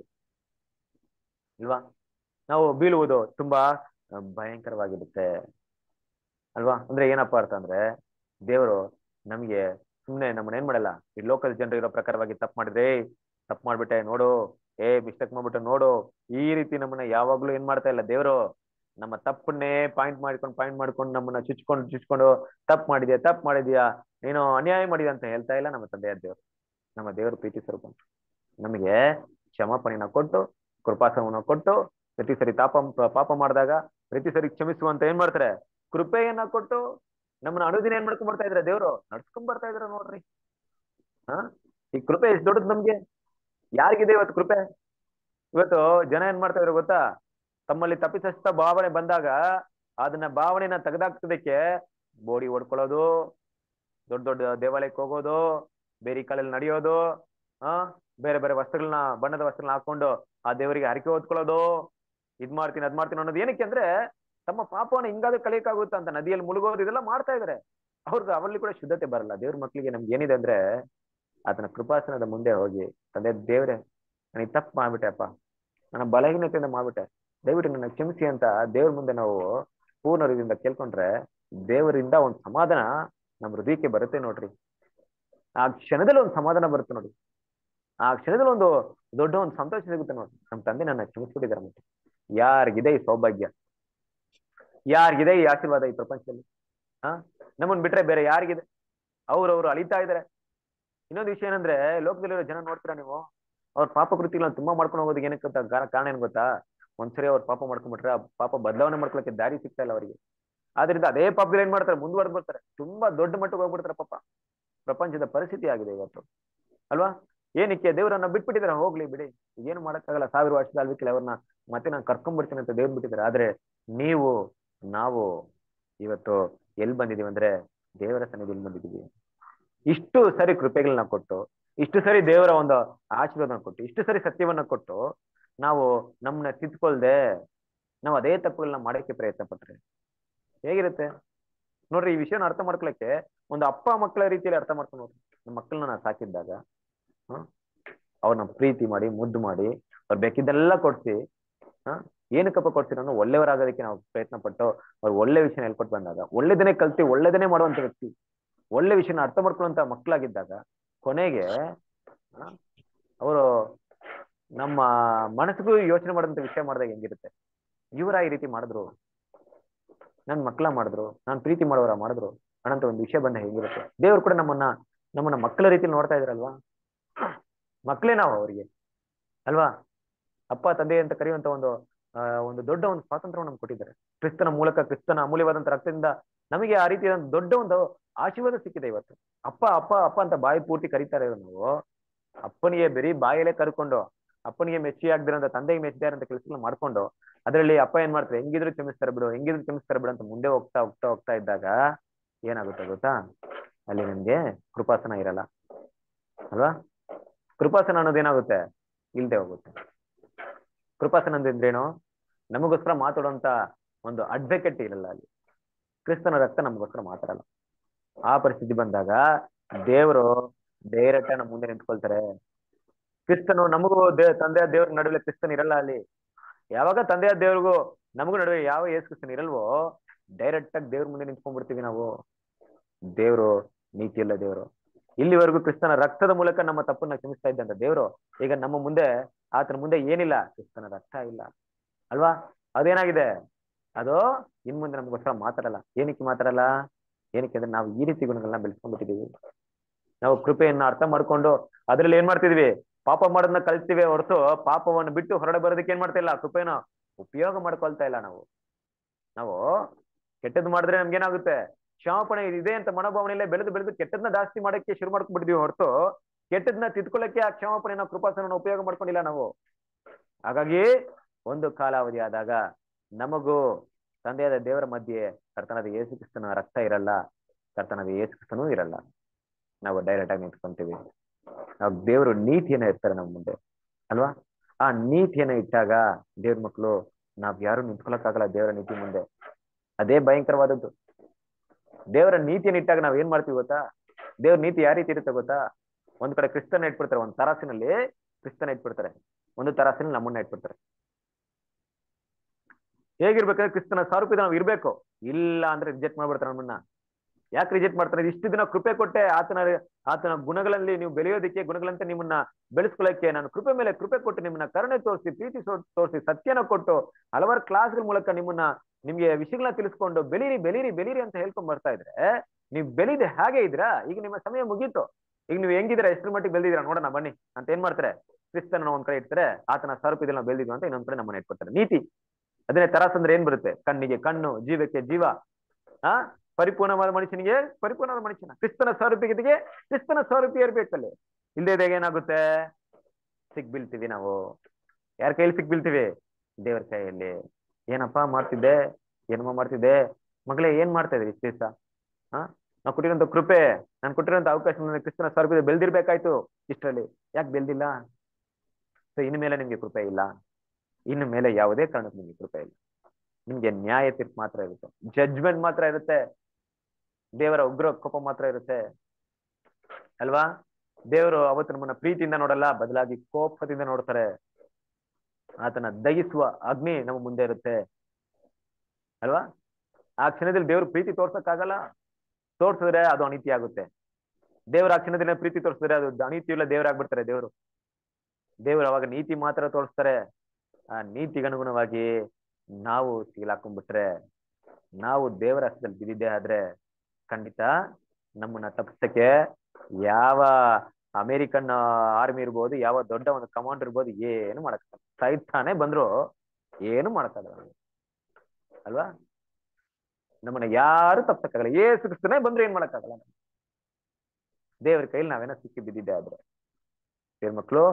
ಇಲ್ವಾ ನಾವು ಬೀಳುವುದು ತುಂಬಾ ಆ, ಭಯಂಕರವಾಗಿರುತ್ತೆ ಅಲ್ವಾ ಅಂದ್ರೆ ಏನಪ್ಪಾ ಅರ್ಥ ಅಂದ್ರೆ ದೇವರು ನಮ್ಗೆ ಸುಮ್ನೆ ನಮ್ಮನ್ನ ಏನ್ ಮಾಡಲ್ಲ ಈ ಲೋಕಲ್ ಜನರು ಇರೋ ಪ್ರಕಾರವಾಗಿ ತಪ್ಪು ಮಾಡಿದ್ರೆ ತಪ್ಪು ಮಾಡ್ಬಿಟ್ಟೆ ನೋಡು ಏ ಮಿಸ್ಟೇಕ್ ಮಾಡ್ಬಿಟ್ಟು ನೋಡು ಈ ರೀತಿ ನಮ್ಮನ್ನ ಯಾವಾಗ್ಲೂ ಏನ್ ಮಾಡ್ತಾ ಇಲ್ಲ ದೇವರು ನಮ್ಮ ತಪ್ಪನ್ನೇ ಪಾಯಿಂಟ್ ಮಾಡ್ಕೊಂಡು ಪಾಯಿಂಟ್ ಮಾಡ್ಕೊಂಡು ನಮ್ಮನ್ನ ಚುಚ್ಕೊಂಡು ಚುಚ್ಕೊಂಡು ತಪ್ಪು ಮಾಡಿದ್ಯಾ ತಪ್ಪು ಮಾಡಿದ್ಯಾ ನೀನು ಅನ್ಯಾಯ ಮಾಡಿದ್ಯಾ ಅಂತ ಹೇಳ್ತಾ ಇಲ್ಲ ನಮ್ಮ ತಂದೆಯ ದೇವ್ರು ನಮ್ಮ ದೇವರು ಪ್ರೀತಿ ಸ್ವರೂಪ ನಮಗೆ ಕ್ಷಮಾಪಣೆನ ಕೊಟ್ಟು ಕೃಪಾಸನವನ್ನು ಕೊಟ್ಟು ಪ್ರತಿ ಸರಿ ತಾಪ ಪಾಪ ಮಾಡಿದಾಗ ಪ್ರತಿ ಸರಿ ಕ್ಷಮಿಸುವಂತ ಏನ್ ಮಾಡ್ತಾರೆ ಕೃಪೆಯನ್ನ ಕೊಟ್ಟು ನಮ್ಮನ್ನ ಅನುದಿನ ಏನ್ ಮಾಡ್ಕೊಂಡ್ ಬರ್ತಾ ಇದ್ರೆ ದೇವ್ರು ನಡ್ಸ್ಕೊಂಡ್ ಬರ್ತಾ ಇದ್ರ ನೋಡ್ರಿ ಹಾ ಈ ಕೃಪೆ ಎಷ್ಟು ದೊಡ್ಡದು ನಮ್ಗೆ ಯಾರಿಗಿದೆ ಇವತ್ತು ಕೃಪೆ ಇವತ್ತು ಜನ ಏನ್ ಮಾಡ್ತಾ ಇದ್ರು ಗೊತ್ತಾ ತಮ್ಮಲ್ಲಿ ತಪ್ಪಿಸಸ್ತ ಭಾವನೆ ಬಂದಾಗ ಅದನ್ನ ಭಾವನೆನ ತೆಗೆದಾಕ್ತದಕ್ಕೆ ಬೋಡಿ ಹೊಡ್ಕೊಳ್ಳೋದು ದೊಡ್ಡ ದೊಡ್ಡ ದೇವಾಲಯಕ್ಕೆ ಹೋಗೋದು ಬೇರೆ ಕಾಲಲ್ಲಿ ನಡೆಯೋದು ಆ ಬೇರೆ ಬೇರೆ ವಸ್ತ್ರಗಳನ್ನ ಬಣ್ಣದ ವಸ್ತ್ರಗಳನ್ನ ಹಾಕೊಂಡು ಆ ದೇವರಿಗೆ ಹರಕೆ ಓದ್ಕೊಳ್ಳೋದು ಇದ್ ಮಾಡ್ತೀನಿ ಅದ್ ಮಾಡ್ತೀನಿ ಅನ್ನೋದು ಏನಕ್ಕೆ ಅಂದ್ರೆ ತಮ್ಮ ಪಾಪವನ್ನ ಹಿಂಗಾದ್ರೂ ಕಲಿಯಕ್ಕಾಗುತ್ತಾ ಅಂತ ನದಿಯಲ್ಲಿ ಮುಳುಗೋದು ಇದೆಲ್ಲ ಮಾಡ್ತಾ ಇದಾರೆ ಅವ್ರಿಗೆ ಅವರಲ್ಲಿ ಕೂಡ ಶುದ್ಧತೆ ಬರಲ್ಲ ದೇವ್ರ ಮಕ್ಳಿಗೆ ನಮ್ಗೆ ಏನಿದೆ ಅಂದ್ರೆ ಆತನ ಕೃಪಾಸನದ ಮುಂದೆ ಹೋಗಿ ತಂದೆ ದೇವ್ರೆ ನನಗೆ ತಪ್ಪು ಮಾಡ್ಬಿಟ್ಟೆಪ್ಪ ನನ್ನ ಬಲಹೀನತೆಯಿಂದ ಮಾಡ್ಬಿಟ್ಟೆ ದಯವಿಟ್ಟು ನನ್ನ ಕ್ಷಮಿಸಿ ಅಂತ ದೇವ್ರ ಮುಂದೆ ನಾವು ಪೂರ್ಣ ಹೃದಯದಿಂದ ಕೇಳ್ಕೊಂಡ್ರೆ ದೇವರಿಂದ ಒಂದು ಸಮಾಧಾನ ನಮ್ಮ ಹೃದಯಕ್ಕೆ ಬರುತ್ತೆ ನೋಡ್ರಿ ಆ ಕ್ಷಣದಲ್ಲಿ ಒಂದು ಸಮಾಧಾನ ಬರುತ್ತೆ ನೋಡಿ ಆ ಕ್ಷಣದಲ್ಲಿ ಒಂದು ದೊಡ್ಡ ಒಂದು ಸಂತೋಷ ಸಿಗುತ್ತೆ ನೋಡಿ ನಮ್ಮ ತಂದೆ ನನ್ನ ಕ್ಷಮಿಸ್ಬಿಟ್ಟಿದ್ದಾರೆ ಮತ್ತೆ ಯಾರಿಗಿದೆ ಈ ಸೌಭಾಗ್ಯ ಯಾರಿಗಿದೆ ಈ ಆಶೀರ್ವಾದ ಈ ಪ್ರಪಂಚದಲ್ಲಿ ಹಾ ನಮ್ಮನ್ ಬಿಟ್ರೆ ಬೇರೆ ಯಾರಿಗಿದೆ ಅವ್ರವ್ರು ಅಳಿತಾ ಇದಾರೆ ಇನ್ನೊಂದು ವಿಷಯ ಏನಂದ್ರೆ ಲೋಕದಲ್ಲಿರೋ ಜನ ನೋಡ್ತೀರಾ ನೀವು ಅವ್ರ ಪಾಪ ಕೃತಿಗಳನ್ನ ತುಂಬಾ ಮಾಡ್ಕೊಂಡು ಹೋಗೋದಕ್ಕೆ ಏನಕ್ಕೆ ಗೊತ್ತಾ ಕಾರಣ ಕಾರಣ ಏನ್ ಗೊತ್ತಾ ಒಂದ್ಸರಿ ಅವ್ರ ಪಾಪ ಮಾಡ್ಕೊಂಡ್ಬಿಟ್ರೆ ಆ ಪಾಪ ಬದಲಾವಣೆ ಮಾಡ್ಕೊಳಕ್ಕೆ ದಾರಿ ಸಿಗ್ತಾ ಇಲ್ಲ ಅವರಿಗೆ ಆದ್ರಿಂದ ಅದೇ ಪಾಪದಲ್ಲಿ ಏನ್ ಮಾಡ್ತಾರೆ ಮುಂದುವರೆದು ಬರ್ತಾರೆ ತುಂಬಾ ದೊಡ್ಡ ಮಟ್ಟಕ್ಕೆ ಹೋಗ್ಬಿಡ್ತಾರೆ ಪಾಪ ಪ್ರಪಂಚದ ಪರಿಸ್ಥಿತಿ ಆಗಿದೆ ಇವತ್ತು ಅಲ್ವಾ ಏನಕ್ಕೆ ದೇವರನ್ನ ಬಿಟ್ಬಿಟ್ಟಿದ್ದಾರೆ ಹೋಗ್ಲಿ ಬಿಡಿ ಏನು ಮಾಡಕ್ಕಾಗಲ್ಲ ಸಾವಿರ ವರ್ಷದ ಅಲ್ವಿಕ್ಕಿಲ್ಲ ಅವ್ರನ್ನ ಮತ್ತೆ ನಾನು ಕರ್ಕೊಂಡ್ಬಿಡ್ತೀನಿ ಅಂತ ದೇವ್ರು ಬಿಟ್ಟಿದ್ದಾರೆ ಆದ್ರೆ ನೀವು ನಾವು ಇವತ್ತು ಎಲ್ಲಿ ಬಂದಿದೀವಿ ಅಂದ್ರೆ ದೇವರ ಸನ್ನಿಧಿಯಲ್ಲಿ ಬಂದಿದ್ದೀವಿ ಇಷ್ಟು ಸರಿ ಕೃಪೆಗಳನ್ನ ಕೊಟ್ಟು ಇಷ್ಟು ಸರಿ ದೇವರ ಒಂದು ಆಶೀರ್ವಾದನ ಕೊಟ್ಟು ಇಷ್ಟು ಸರಿ ಸತ್ಯವನ್ನ ಕೊಟ್ಟು ನಾವು ನಮ್ಮನ್ನ ತಿದ್ಕೊಳ್ದೆ ನಾವು ಅದೇ ತಪ್ಪುಗಳನ್ನ ಮಾಡಕ್ಕೆ ಪ್ರಯತ್ನ ಪಟ್ರೆ ಹೇಗಿರುತ್ತೆ ನೋಡ್ರಿ ಈ ವಿಷಯನ ಅರ್ಥ ಮಾಡ್ಕೊಳಕ್ಕೆ ಒಂದು ಅಪ್ಪ ಮಕ್ಕಳ ರೀತಿಯಲ್ಲಿ ಅರ್ಥ ಮಾಡ್ಕೊಂಡು ನೋಡ್ರಿ ನಮ್ಮ ಮಕ್ಕಳನ್ನ ನಾವು ಸಾಕಿದ್ದಾಗ ಹ್ಮ್ ಅವ್ರನ್ನ ಪ್ರೀತಿ ಮಾಡಿ ಮುದ್ದು ಮಾಡಿ ಅವ್ರು ಬೇಕಿದ್ದೆಲ್ಲ ಕೊಡ್ಸಿ ಹಾ ಏನಕ್ಕಪ್ಪ ಕೊಡ್ತೀರ ಅನ್ನೋ ಒಳ್ಳೆಯವರಾಗೋದಕ್ಕೆ ನಾವು ಪ್ರಯತ್ನ ಪಟ್ಟು ಅವ್ರು ಒಳ್ಳೆ ವಿಷಯನ ಹೇಳ್ಕೊಟ್ಟು ಬಂದಾಗ ಒಳ್ಳೆದನ್ನೇ ಕಲ್ತಿ ಒಳ್ಳೆದನ್ನೇ ಮಾಡುವಂತ ವ್ಯಕ್ತಿ ಒಳ್ಳೆ ವಿಷಯನ ಅರ್ಥ ಮಾಡ್ಕೊಳ್ಳುವಂತ ಮಕ್ಕಳಾಗಿದ್ದಾಗ ಕೊನೆಗೆ ಅವರು ನಮ್ಮ ಮನಸ್ಸಿಗೂ ಯೋಚನೆ ಮಾಡುವಂತ ವಿಷಯ ಮಾಡಿದಾಗ ಹೆಂಗಿರುತ್ತೆ ಇವರ ಈ ರೀತಿ ಮಾಡಿದ್ರು ನನ್ ಮಕ್ಕಳ ಮಾಡಿದ್ರು ನಾನ್ ಪ್ರೀತಿ ಮಾಡೋರ ಮಾಡಿದ್ರು ಅನ್ನಂತ ಒಂದು ವಿಷಯ ಬಂದ ಹೆಂಗಿರುತ್ತೆ ದೇವ್ರು ಕೂಡ ನಮ್ಮನ್ನ ನಮ್ಮನ್ನ ಮಕ್ಕಳ ರೀತಿಯಲ್ಲಿ ನೋಡ್ತಾ ಇದ್ರಲ್ವಾ ಮಕ್ಕಳೇ ನಾವು ಅವರಿಗೆ ಅಲ್ವಾ ಅಪ್ಪ ತಂದೆ ಅಂತ ಕರೆಯುವಂತ ಒಂದು ಆ ಒಂದು ದೊಡ್ಡ ಒಂದು ಸ್ವಾತಂತ್ರ್ಯ ನಮ್ಗೆ ಕೊಟ್ಟಿದ್ದಾರೆ ಕ್ರಿಸ್ತನ ಮೂಲಕ ಕ್ರಿಸ್ತನ ಅಮೂಲ್ಯವಾದಂತ ರಕ್ತದಿಂದ ನಮಗೆ ಆ ರೀತಿಯ ಒಂದು ದೊಡ್ಡ ಒಂದು ಆಶೀರ್ವಾದ ಸಿಕ್ಕಿದೆ ಇವತ್ತು ಅಪ್ಪ ಅಪ್ಪ ಅಪ್ಪ ಅಂತ ಬಾಯಿ ಪೂರ್ತಿ ಕರೀತಾರೆ ನಾವು ಅಪ್ಪನಿಗೆ ಬರೀ ಬಾಯಲ್ಲೇ ಕರ್ಕೊಂಡು ಅಪ್ಪನಿಗೆ ಮೆಚ್ಚಿ ಆಗ್ದಿರಂತ ತಂದೆಗೆ ಮೆಚ್ಚಿದಾರೆ ಅಂತ ಕೆಲಸ ಮಾಡ್ಕೊಂಡು ಅದರಲ್ಲಿ ಅಪ್ಪ ಏನ್ ಮಾಡ್ತಾರೆ ಹೆಂಗಿದ್ರು ಕ್ಷಮಿಸ್ತಾರೆ ಬಿಡು ಹೆಂಗಿದ್ರು ಕ್ಷಮಿಸ್ತಾರೆ ಬಿಡು ಅಂತ ಮುಂದೆ ಹೋಗ್ತಾ ಹೋಗ್ತಾ ಹೋಗ್ತಾ ಇದ್ದಾಗ ಏನಾಗುತ್ತೆ ಗೊತ್ತಾ ಅಲ್ಲಿ ನಿಮ್ಗೆ ಕೃಪಾಸನ ಇರಲ್ಲ ಅಲ್ವಾ ಕೃಪಾಸನ ಅನ್ನೋದೇನಾಗುತ್ತೆ ಇಲ್ದೆ ಹೋಗುತ್ತೆ ಕೃಪಾಸನ ಅಂದ್ರೇನು ನಮಗೋಸ್ಕರ ಮಾತಾಡುವಂತ ಒಂದು ಅಡ್ವೊಕೇಟ್ ಇರಲ್ಲ ಅಲ್ಲಿ ಕ್ರಿಸ್ತನ ರಕ್ತ ನಮಗೋಸ್ಕರ ಮಾತಾಡಲ್ಲ ಆ ಪರಿಸ್ಥಿತಿ ಬಂದಾಗ ದೇವರು ಡೈರೆಕ್ಟ್ ನಮ್ಮ ಮುಂದೆ ನಿಂತ್ಕೊಳ್ತಾರೆ ಕ್ರಿಸ್ತನು ನಮಗೂ ದೇ ತಂದೆಯ ದೇವ್ರ ನಡುವೆ ಕ್ರಿಸ್ತನ್ ಇರಲ್ಲ ಅಲ್ಲಿ ಯಾವಾಗ ತಂದೆಯ ದೇವ್ರಿಗೂ ನಮಗೂ ನಡುವೆ ಯಾವ ಯೇಸು ಕ್ರಿಸ್ತನ್ ಇರಲ್ವೋ ಡೈರೆಕ್ಟ್ ಆಗಿ ದೇವ್ರ ಮುಂದೆ ನಿಂತ್ಕೊಂಡ್ಬಿಡ್ತೀವಿ ನಾವು ದೇವ್ರು ನೀತಿ ಇಲ್ಲ ದೇವ್ರು ಇಲ್ಲಿವರೆಗೂ ಕ್ರಿಸ್ತನ ರಕ್ತದ ಮೂಲಕ ನಮ್ಮ ತಪ್ಪನ್ನ ಕ್ಷಮಿಸ್ತಾ ಇದ್ದಂತ ದೇವ್ರು ಈಗ ನಮ್ಮ ಮುಂದೆ ಆತನ ಮುಂದೆ ಏನಿಲ್ಲ ಕ್ರಿಸ್ತನ ರಕ್ತ ಇಲ್ಲ ಅಲ್ವಾ ಅದೇನಾಗಿದೆ ಅದು ಇನ್ ಮುಂದೆ ನಮಗೋಸ್ಕರ ಮಾತಾಡಲ್ಲ ಏನಕ್ಕೆ ಮಾತಾಡಲ್ಲ ಏನಕ್ಕೆ ಅಂದ್ರೆ ನಾವು ಈ ರೀತಿ ಗುಣಗಳನ್ನ ಬೆಳೆಸ್ಕೊಂಡ್ಬಿಟ್ಟಿದೀವಿ ನಾವು ಕೃಪೆಯನ್ನ ಅರ್ಥ ಮಾಡ್ಕೊಂಡು ಅದ್ರಲ್ಲಿ ಏನ್ ಮಾಡ್ತಿದ್ವಿ ಪಾಪ ಮಾಡೋದನ್ನ ಕಲ್ತೀವಿ ಹೊರತು ಪಾಪವನ್ನು ಬಿಟ್ಟು ಹೊರಡೆ ಬರೋದಕ್ಕೆ ಏನ್ ಮಾಡ್ತಾ ಇಲ್ಲ ಕೃಪೆನ ಉಪಯೋಗ ಮಾಡ್ಕೊಳ್ತಾ ಇಲ್ಲ ನಾವು ನಾವು ಕೆಟ್ಟದ್ದು ಮಾಡಿದ್ರೆ ನಮ್ಗೇನಾಗುತ್ತೆ ಕ್ಷಮಾಪಣೆ ಇದೆ ಅಂತ ಮನೋಭಾವನೆಯಲ್ಲೇ ಬೆಳೆದು ಬೆಳೆದು ಕೆಟ್ಟದನ್ನ ಜಾಸ್ತಿ ಮಾಡಕ್ಕೆ ಶುರು ಮಾಡ್ಕೊಂಡ್ಬಿಟ್ಟಿದೀವಿ ಹೊರತು ಕೆಟ್ಟದನ್ನ ತಿದ್ಕೊಳ್ಳಕ್ಕೆ ಆ ಕ್ಷಮಾಪಣೆ ನಾವು ಕೃಪಾಸನ ಉಪಯೋಗ ಮಾಡ್ಕೊಂಡಿಲ್ಲ ನಾವು ಹಾಗಾಗಿ ಒಂದು ಕಾಲಾವಧಿ ಆದಾಗ ನಮಗೂ ತಂದೆಯಾದ ದೇವರ ಮಧ್ಯೆ ಕರ್ತನಾದ ಯೇಸು ಕ್ರಿಸ್ತನ ರಕ್ತ ಇರಲ್ಲ ಕರ್ತನಾದ ಯೇಸು ಕ್ರಿಸ್ತನೂ ಇರಲ್ಲ ನಾವು ಡೈರೆಕ್ಟ್ ಆಗಿ ನಿಂತ್ಕೊಂತೀವಿ ನಾವು ದೇವರು ನೀತಿಯನ್ನ ಇರ್ತಾರೆ ನಮ್ಮ ಮುಂದೆ ಅಲ್ವಾ ಆ ನೀತಿಯನ್ನ ಇಟ್ಟಾಗ ದೇವ್ರ ಮಕ್ಕಳು ನಾವ್ ಯಾರು ನಿಂತ್ಕೊಳಕ್ಕಾಗಲ್ಲ ದೇವರ ನೀತಿ ಮುಂದೆ ಅದೇ ಭಯಂಕರವಾದದ್ದು ದೇವರ ನೀತಿಯನ್ನ ಇಟ್ಟಾಗ ನಾವ್ ಏನ್ ಮಾಡ್ತೀವಿ ಗೊತ್ತಾ ದೇವ್ರ ನೀತಿ ಯಾವ ರೀತಿ ಇರುತ್ತೆ ಗೊತ್ತಾ ಒಂದ್ ಕಡೆ ಕ್ರಿಸ್ತನ ಇಟ್ಬಿಡ್ತಾರೆ ಒಂದ್ ತರಾಸಿನಲ್ಲಿ ಕ್ರಿಸ್ತನ ಇಟ್ಬಿಡ್ತಾರೆ ಒಂದು ತರಾಸಿನಲ್ಲಿ ನಮ್ಮನ್ನ ಇಟ್ಬಿಡ್ತಾರೆ ಹೇಗಿರ್ಬೇಕಂದ್ರೆ ಕ್ರಿಸ್ತನ ಸ್ವರೂಪದ ನಾವು ಇರ್ಬೇಕು ಇಲ್ಲ ಅಂದ್ರೆ ರಿಜೆಕ್ಟ್ ಮಾಡ್ಬಿಡ್ತಾರೆ ನಮ್ಮನ್ನ ಯಾಕೆ ರಿಜೆಕ್ಟ್ ಮಾಡ್ತಾರೆ ಇಷ್ಟು ದಿನ ಕೃಪೆ ಕೊಟ್ಟೆ ಆತನ ಆತನ ಗುಣಗಳಲ್ಲಿ ನೀವು ಬೆಳೆಯೋದಕ್ಕೆ ಗುಣಗಳಂತೆ ನಿಮ್ಮನ್ನ ಬೆಳೆಸ್ಕೊಳ್ಳಕ್ಕೆ ನಾನು ಕೃಪೆ ಮೇಲೆ ಕೃಪೆ ಕೊಟ್ಟು ನಿಮ್ಮನ್ನ ಕರುಣೆ ತೋರಿಸಿ ಪ್ರೀತಿ ತೋರಿಸಿ ಸತ್ಯನ ಕೊಟ್ಟು ಹಲವಾರು ಕ್ಲಾಸ್ಗಳ ಮೂಲಕ ನಿಮ್ಮನ್ನ ನಿಮ್ಗೆ ವಿಷಯಗಳನ್ನ ತಿಳಿಸ್ಕೊಂಡು ಬೆಳೀರಿ ಬೆಳೀರಿ ಬೆಳೀರಿ ಅಂತ ಹೇಳ್ಕೊಂಡ್ ಬರ್ತಾ ಇದ್ರೆ ನೀವು ಬೆಳೀದೆ ಹಾಗೆ ಇದ್ರಾ ಈಗ ನಿಮ್ಮ ಸಮಯ ಮುಗೀತು ಈಗ ನೀವು ಹೆಂಗಿದ್ದೀರಾ ಎಷ್ಟ್ರ ಮಟ್ಟಿಗೆ ಬೆಳೆದಿದ್ದೀರಾ ನೋಡೋಣ ಬನ್ನಿ ಅಂತ ಏನ್ ಮಾಡ್ತಾರೆ ಕ್ರಿಸ್ತನ ಒಂದ್ ಕಡೆ ಇಡ್ತಾರೆ ಆತನ ಸ್ವರೂಪದಲ್ಲಿ ನಾವು ಬೆಳೆದಿದ್ವಿ ಅಂತ ಇನ್ನೊಂದ್ ಕಡೆ ನಮ್ಮನ್ನ ಇಟ್ಕೊಡ್ತಾರೆ ನೀತಿ ಅದನ್ನೇ ತರಾಸ್ ಅಂದ್ರೆ ಏನ್ ಬರುತ್ತೆ ಕಣ್ಣಿಗೆ ಕಣ್ಣು ಜೀವಕ್ಕೆ ಜೀವ ಆ ಪರಿಪೂರ್ಣವಾದ ಮನುಷ್ಯನಿಗೆ ಪರಿಪೂರ್ಣವಾದ ಮನುಷ್ಯನ ಕ್ರಿಸ್ತನ ಸ್ವರೂಪಿಗೆ ಕ್ರಿಸ್ತನ ಸ್ವರೂಪಿ ಇರ್ಬೇಕಲ್ಲಿ ಇಲ್ಲದೆ ಏನಾಗುತ್ತೆ ಸಿಕ್ ಬೀಳ್ತೀವಿ ನಾವು ಯಾರ ಕೈಯಲ್ಲಿ ಸಿಕ್ ಬೀಳ್ತೀವಿ ದೇವರ ಕೈಯಲ್ಲಿ ಏನಪ್ಪಾ ಮಾಡ್ತಿದ್ದೆ ಏನಮ್ಮ ಮಾಡ್ತಿದ್ದೆ ಮಗಳೇ ಏನ್ ಮಾಡ್ತಾ ಇದ್ರಿ ಇಷ್ಟು ದಿವಸ ಹಾ ನಾವು ಕೊಟ್ಟಿರೋಂಥ ಕೃಪೆ ನಾನು ಕೊಟ್ಟಿರೋಂಥ ಅವಕಾಶ ಕ್ರಿಸ್ತನ ಸ್ವರೂಪದ ಬೆಳ್ದಿರ್ಬೇಕಾಯ್ತು ಇಷ್ಟರಲ್ಲಿ ಯಾಕೆ ಬೆಳ್ದಿಲ್ಲ ಸೊ ಇನ್ನು ಮೇಲೆ ನಿಮ್ಗೆ ಕೃಪೆ ಇಲ್ಲ ಇನ್ನು ಮೇಲೆ ಯಾವುದೇ ಕಾರಣಕ್ಕೂ ನಿಮ್ಗೆ ಕೃಪೆ ಇಲ್ಲ ನಿಮ್ಗೆ ನ್ಯಾಯ ತೀರ್ಪು ಮಾತ್ರ ಇರುತ್ತೆ ಜಡ್ಜ್ಮೆಂಟ್ ಮಾತ್ರ ಇರುತ್ತೆ ದೇವರ ಉಗ್ರ ಕೋಪ ಮಾತ್ರ ಇರುತ್ತೆ ಅಲ್ವಾ ದೇವರು ಅವತ್ತು ನಮ್ಮನ್ನ ಪ್ರೀತಿಯಿಂದ ನೋಡಲ್ಲ ಬದಲಾಗಿ ಕೋಪದಿಂದ ನೋಡ್ತಾರೆ ಆತನ ದಹಿಸುವ ಅಗ್ನಿ ನಮ್ಮ ಮುಂದೆ ಇರುತ್ತೆ ಅಲ್ವಾ ಆ ಕ್ಷಣದಲ್ಲಿ ದೇವ್ರ ಪ್ರೀತಿ ತೋರ್ಸಕ್ಕಾಗಲ್ಲ ತೋರ್ಸಿದ್ರೆ ಅದು ಅನೀತಿ ಆಗುತ್ತೆ ದೇವರ ಆ ಕ್ಷಣದಲ್ಲಿ ಪ್ರೀತಿ ತೋರಿಸಿದ್ರೆ ಅದು ಅನೀತಿಯುಳ್ಳ ದೇವರಾಗ್ಬಿಡ್ತಾರೆ ದೇವರು ದೇವರು ಅವಾಗ ನೀತಿ ಮಾತ್ರ ತೋರಿಸ್ತಾರೆ ಆ ನೀತಿಗನುಗುಣವಾಗಿ ನಾವು ಸಿಗಲಾಕೊಂಡ್ಬಿಟ್ರೆ ನಾವು ದೇವರ ಹಸ್ತದಲ್ಲಿ ಬಿದ್ದಿದ್ದೆ ಆದ್ರೆ ಖಂಡಿತ ನಮ್ಮನ್ನ ತಪ್ಪಿಸಕ್ಕೆ ಯಾವ ಅಮೆರಿಕನ್ ಆರ್ಮಿ ಇರ್ಬೋದು ಯಾವ ದೊಡ್ಡ ಒಂದು ಕಮಾಂಡರ್ ಇರ್ಬೋದು ಏನು ಮಾಡಕ್ ಸೈತಾನೆ ಬಂದ್ರು ಏನು ಮಾಡಕ್ಕಾಗಲ್ಲ ಅಲ್ವಾ ನಮ್ಮನ್ನ ಯಾರು ತಪ್ಸಕ್ಕಾಗಲ್ಲ ಏಸು ಕ್ರಿಸ್ತನೇ ಬಂದ್ರೆ ಏನ್ ಮಾಡಕ್ಕಾಗಲ್ಲ ದೇವರ ಕೈಲಿ ನಾವೇನೋ ಸಿಕ್ಕಿ ಬಿದ್ದಿದ್ದೆ ಆದ್ರೆ ದೇವ್ರ ಮಕ್ಕಳು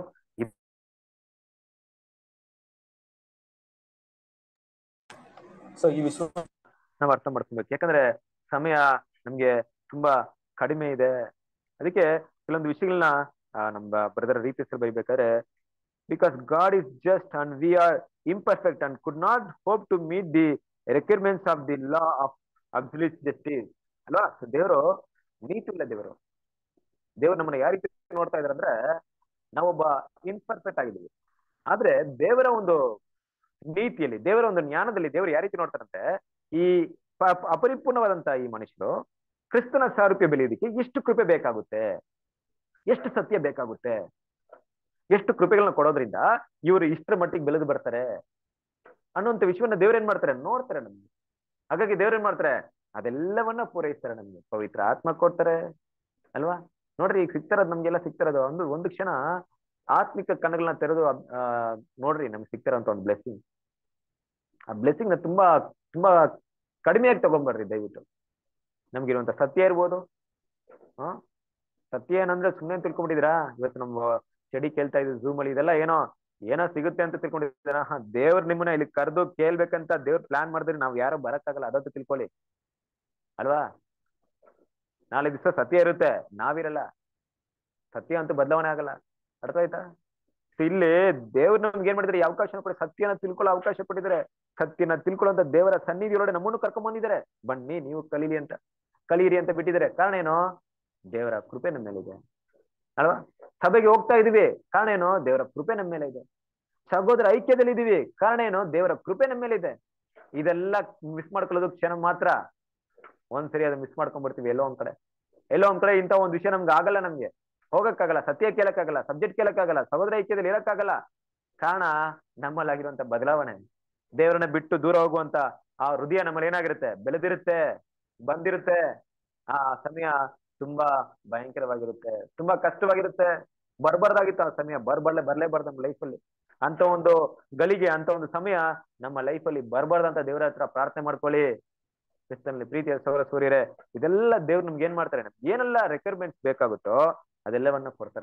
ಸೊ ಈ ವಿಶ್ವ ನಾವು ಅರ್ಥ ಮಾಡ್ಕೊಬೇಕು ಯಾಕಂದ್ರೆ ಸಮಯ ನಮ್ಗೆ ತುಂಬಾ ಕಡಿಮೆ ಇದೆ ಅದಕ್ಕೆ ಕೆಲವೊಂದು ವಿಷಯಗಳನ್ನ ನಮ್ಮ ಬ್ರದರ್ ರೀತಿ ಹೆಸರು ಬೈಬೇಕಾದ್ರೆ because God is just and we are imperfect and could not hope to meet the requirements of the law of absolute justice ಅಲ್ವಾ ದೇವರು ನೀತಿ ಇಲ್ಲ ದೇವರು ದೇವ್ರು ನಮ್ಮನ್ನ ಯಾವ ರೀತಿ ನೋಡ್ತಾ ಇದಾರೆ ಅಂದ್ರೆ ನಾವೊಬ್ಬ ಇನ್ಪರ್ಫೆಕ್ಟ್ ಆಗಿದ್ದೀವಿ ಆದ್ರೆ ದೇವರ ಒಂದು ನೀತಿಯಲ್ಲಿ ದೇವರ ಒಂದು ಜ್ಞಾನದಲ್ಲಿ ದೇವರು ಯಾವ ರೀತಿ ನೋಡ್ತಾರಂತೆ ಈ ಪ- ಅಪರಿಪೂರ್ಣವಾದಂತ ಈ ಮನುಷ್ಯರು ಕ್ರಿಸ್ತನ ಸಾರೂಪ್ಯ ಬೆಳೆಯೋದಕ್ಕೆ ಎಷ್ಟು ಕೃಪೆ ಬೇಕಾಗುತ್ತೆ ಎಷ್ಟು ಸತ್ಯ ಬೇಕಾಗುತ್ತೆ ಎಷ್ಟು ಕೃಪೆಗಳನ್ನ ಕೊಡೋದ್ರಿಂದ ಇವರು ಇಷ್ಟರ ಮಟ್ಟಿಗೆ ಬೆಳೆದು ಬರ್ತಾರೆ ಅನ್ನುವಂತ ವಿಷಯವನ್ನ ದೇವ್ರ ಏನ್ ಮಾಡ್ತಾರೆ ನೋಡ್ತಾರೆ ನಮ್ಗೆ ಹಾಗಾಗಿ ದೇವ್ರ ಏನ್ ಮಾಡ್ತಾರೆ ಅದೆಲ್ಲವನ್ನ ಪೂರೈಸ್ತಾರೆ ನಮ್ಗೆ ಪವಿತ್ರ ಆತ್ಮ ಕೊಡ್ತಾರೆ ಅಲ್ವಾ ನೋಡ್ರಿ ಈಗ ಸಿಗ್ತಾರದ್ ನಮ್ಗೆಲ್ಲ ಸಿಗ್ತಾರದು ಒಂದು ಒಂದು ಕ್ಷಣ ಆತ್ಮಿಕ ಕಣ್ಣುಗಳನ್ನ ತೆರೆದು ಆ ನೋಡ್ರಿ ನಮ್ಗೆ ಸಿಗ್ತಾರಂತ ಒಂದು ಬ್ಲೆಸ್ಸಿಂಗ್ ಆ ಬ್ಲೆಸ್ಸಿಂಗ್ ನ ತುಂಬಾ ತುಂಬಾ ಕಡಿಮೆಯಾಗಿ ತಗೊಂಡ್ಬರ್ರಿ ದಯವಿಟ್ಟು ನಮ್ಗಿರುವಂತ ಸತ್ಯ ಇರ್ಬೋದು ಹಾ ಸತ್ಯ ಏನಂದ್ರೆ ಸುಮ್ಮನೆ ತಿಳ್ಕೊಂಡ್ಬಿಟ್ಟಿದ್ರಾ ಇವತ್ತು ನಮ್ಮ ಸ್ಟಡಿ ಕೇಳ್ತಾ ಇದ್ವಿ ಝೂಮ್ ಅಲ್ಲಿ ಇದೆಲ್ಲ ಏನೋ ಏನೋ ಸಿಗುತ್ತೆ ಅಂತ ತಿಳ್ಕೊಂಡಿದ್ದೀರಾ ಹಾ ದೇವ್ರ ನಿಮ್ಮನ್ನ ಇಲ್ಲಿ ಕರೆದು ಕೇಳ್ಬೇಕಂತ ದೇವ್ರ ಪ್ಲಾನ್ ಮಾಡಿದ್ರೆ ನಾವ್ ಯಾರು ಬರಕ್ಕಾಗಲ್ಲ ಅದಂತೂ ತಿಳ್ಕೊಳ್ಳಿ ಅಲ್ವಾ ನಾಳೆ ದಿವಸ ಸತ್ಯ ಇರುತ್ತೆ ನಾವಿರಲ್ಲ ಸತ್ಯ ಅಂತೂ ಬದಲಾವಣೆ ಆಗಲ್ಲ ಅರ್ಥ ಆಯ್ತಾ So ಇಲ್ಲಿ ದೇವ್ರು ನಮ್ಗೆ ಏನ್ ಮಾಡಿದ್ರೆ ಈ ಅವಕಾಶ ಕೊಡಿ ಸತ್ಯನ ತಿಳ್ಕೊಳ್ಳೋ ಅವಕಾಶ ಕೊಟ್ಟಿದ್ದಾರೆ ಸತ್ಯನ ತಿಳ್ಕೊಳ್ಳುವಂತ ದೇವರ ಸನ್ನಿಧಿಯೊಳಗೆ ನಮ್ಮನ್ನು ಕರ್ಕೊಂಡ್ ಬಂದಿದ್ದಾರೆ ಬನ್ನಿ ನೀವು ಕಲೀಲಿ ಅಂತ ಕಲೀರಿ ಅಂತ ಬಿಟ್ಟಿದ್ದಾರೆ ಕಾರಣ ಏನು ದೇವರ ಕೃಪೆ ನಮ್ಮ ಮೇಲಿದೆ ಅಲ್ವಾ ಸಭೆಗೆ ಹೋಗ್ತಾ ಇದೀವಿ ಕಾರಣ ಏನು ದೇವರ ಕೃಪೆ ನಮ್ಮ ಮೇಲೆ ಇದೆ ಸಹೋದರ ಐಕ್ಯದಲ್ಲಿ ಇದೀವಿ ಕಾರಣ ಏನು ದೇವರ ಕೃಪೆ ನಮ್ಮ ಮೇಲೆ ಇದೆ ಇದೆಲ್ಲ ಮಿಸ್ ಮಾಡ್ಕೊಳ್ಳೋದು ಕ್ಷಣ ಮಾತ್ರ ಒಂದ್ಸರಿ ಅದು ಮಿಸ್ ಮಾಡ್ಕೊಂಡ್ಬಿಡ್ತೀವಿ ಎಲ್ಲೋ ಒಂದ್ ಕಡೆ ಎಲ್ಲೋ ಒಂದ್ ಕಡೆ ಇಂಥ ಒಂದ್ ವಿಷಯ ನಮ್ಗೆ ಆಗಲ್ಲ ನಮ್ಗೆ ಹೋಗಕ್ಕಾಗಲ್ಲ ಸತ್ಯ ಕೇಳಕ್ಕಾಗಲ್ಲ ಸಬ್ಜೆಕ್ಟ್ ಕೇಳಕ್ಕಾಗಲ್ಲ ಸಹೋದರ ಐಕ್ಯದಲ್ಲಿ ಇರಕ್ಕಾಗಲ್ಲ ಕಾರಣ ನಮ್ಮಲ್ಲಾಗಿರುವಂತ ಬದಲಾವಣೆ ದೇವರನ್ನ ಬಿಟ್ಟು ದೂರ ಹೋಗುವಂತ ಆ ಹೃದಯ ನಮ್ಮಲ್ಲಿ ಏನಾಗಿರುತ್ತೆ ಬೆಳೆದಿರುತ್ತೆ ಬಂದಿರುತ್ತೆ ಆ ಸಮಯ ತುಂಬಾ ಭಯಂಕರವಾಗಿರುತ್ತೆ ತುಂಬಾ ಕಷ್ಟವಾಗಿರುತ್ತೆ ಬರ್ಬಾರ್ದಾಗಿತ್ತು ಆ ಸಮಯ ಬರ್ಬರ್ಲೆ ಬರ್ಲೇಬಾರ್ದು ನಮ್ಮ ಲೈಫಲ್ಲಿ ಅಂತ ಒಂದು ಗಳಿಗೆ ಅಂತ ಒಂದು ಸಮಯ ನಮ್ಮ ಲೈಫಲ್ಲಿ ಬರ್ಬಾರ್ದಂತ ದೇವರ ಹತ್ರ ಪ್ರಾರ್ಥನೆ ಮಾಡ್ಕೊಳ್ಳಿ ಕ್ರಿಸ್ತನಲ್ಲಿ ಪ್ರೀತಿಯ ಸೌರ ಸೂರ್ಯರೇ ಇದೆಲ್ಲ ದೇವ್ರು ನಮ್ಗೆ ಏನ್ ಮಾಡ್ತಾರೆ ನಮ್ಗೆ ಏನೆಲ್ಲ ರಿಕ್ವೈರ್ಮೆಂಟ್ಸ್ ಬೇಕಾಗುತ್ತೋ ಅದೆಲ್ಲವನ್ನ ಕೊಡ್ತಾರೆ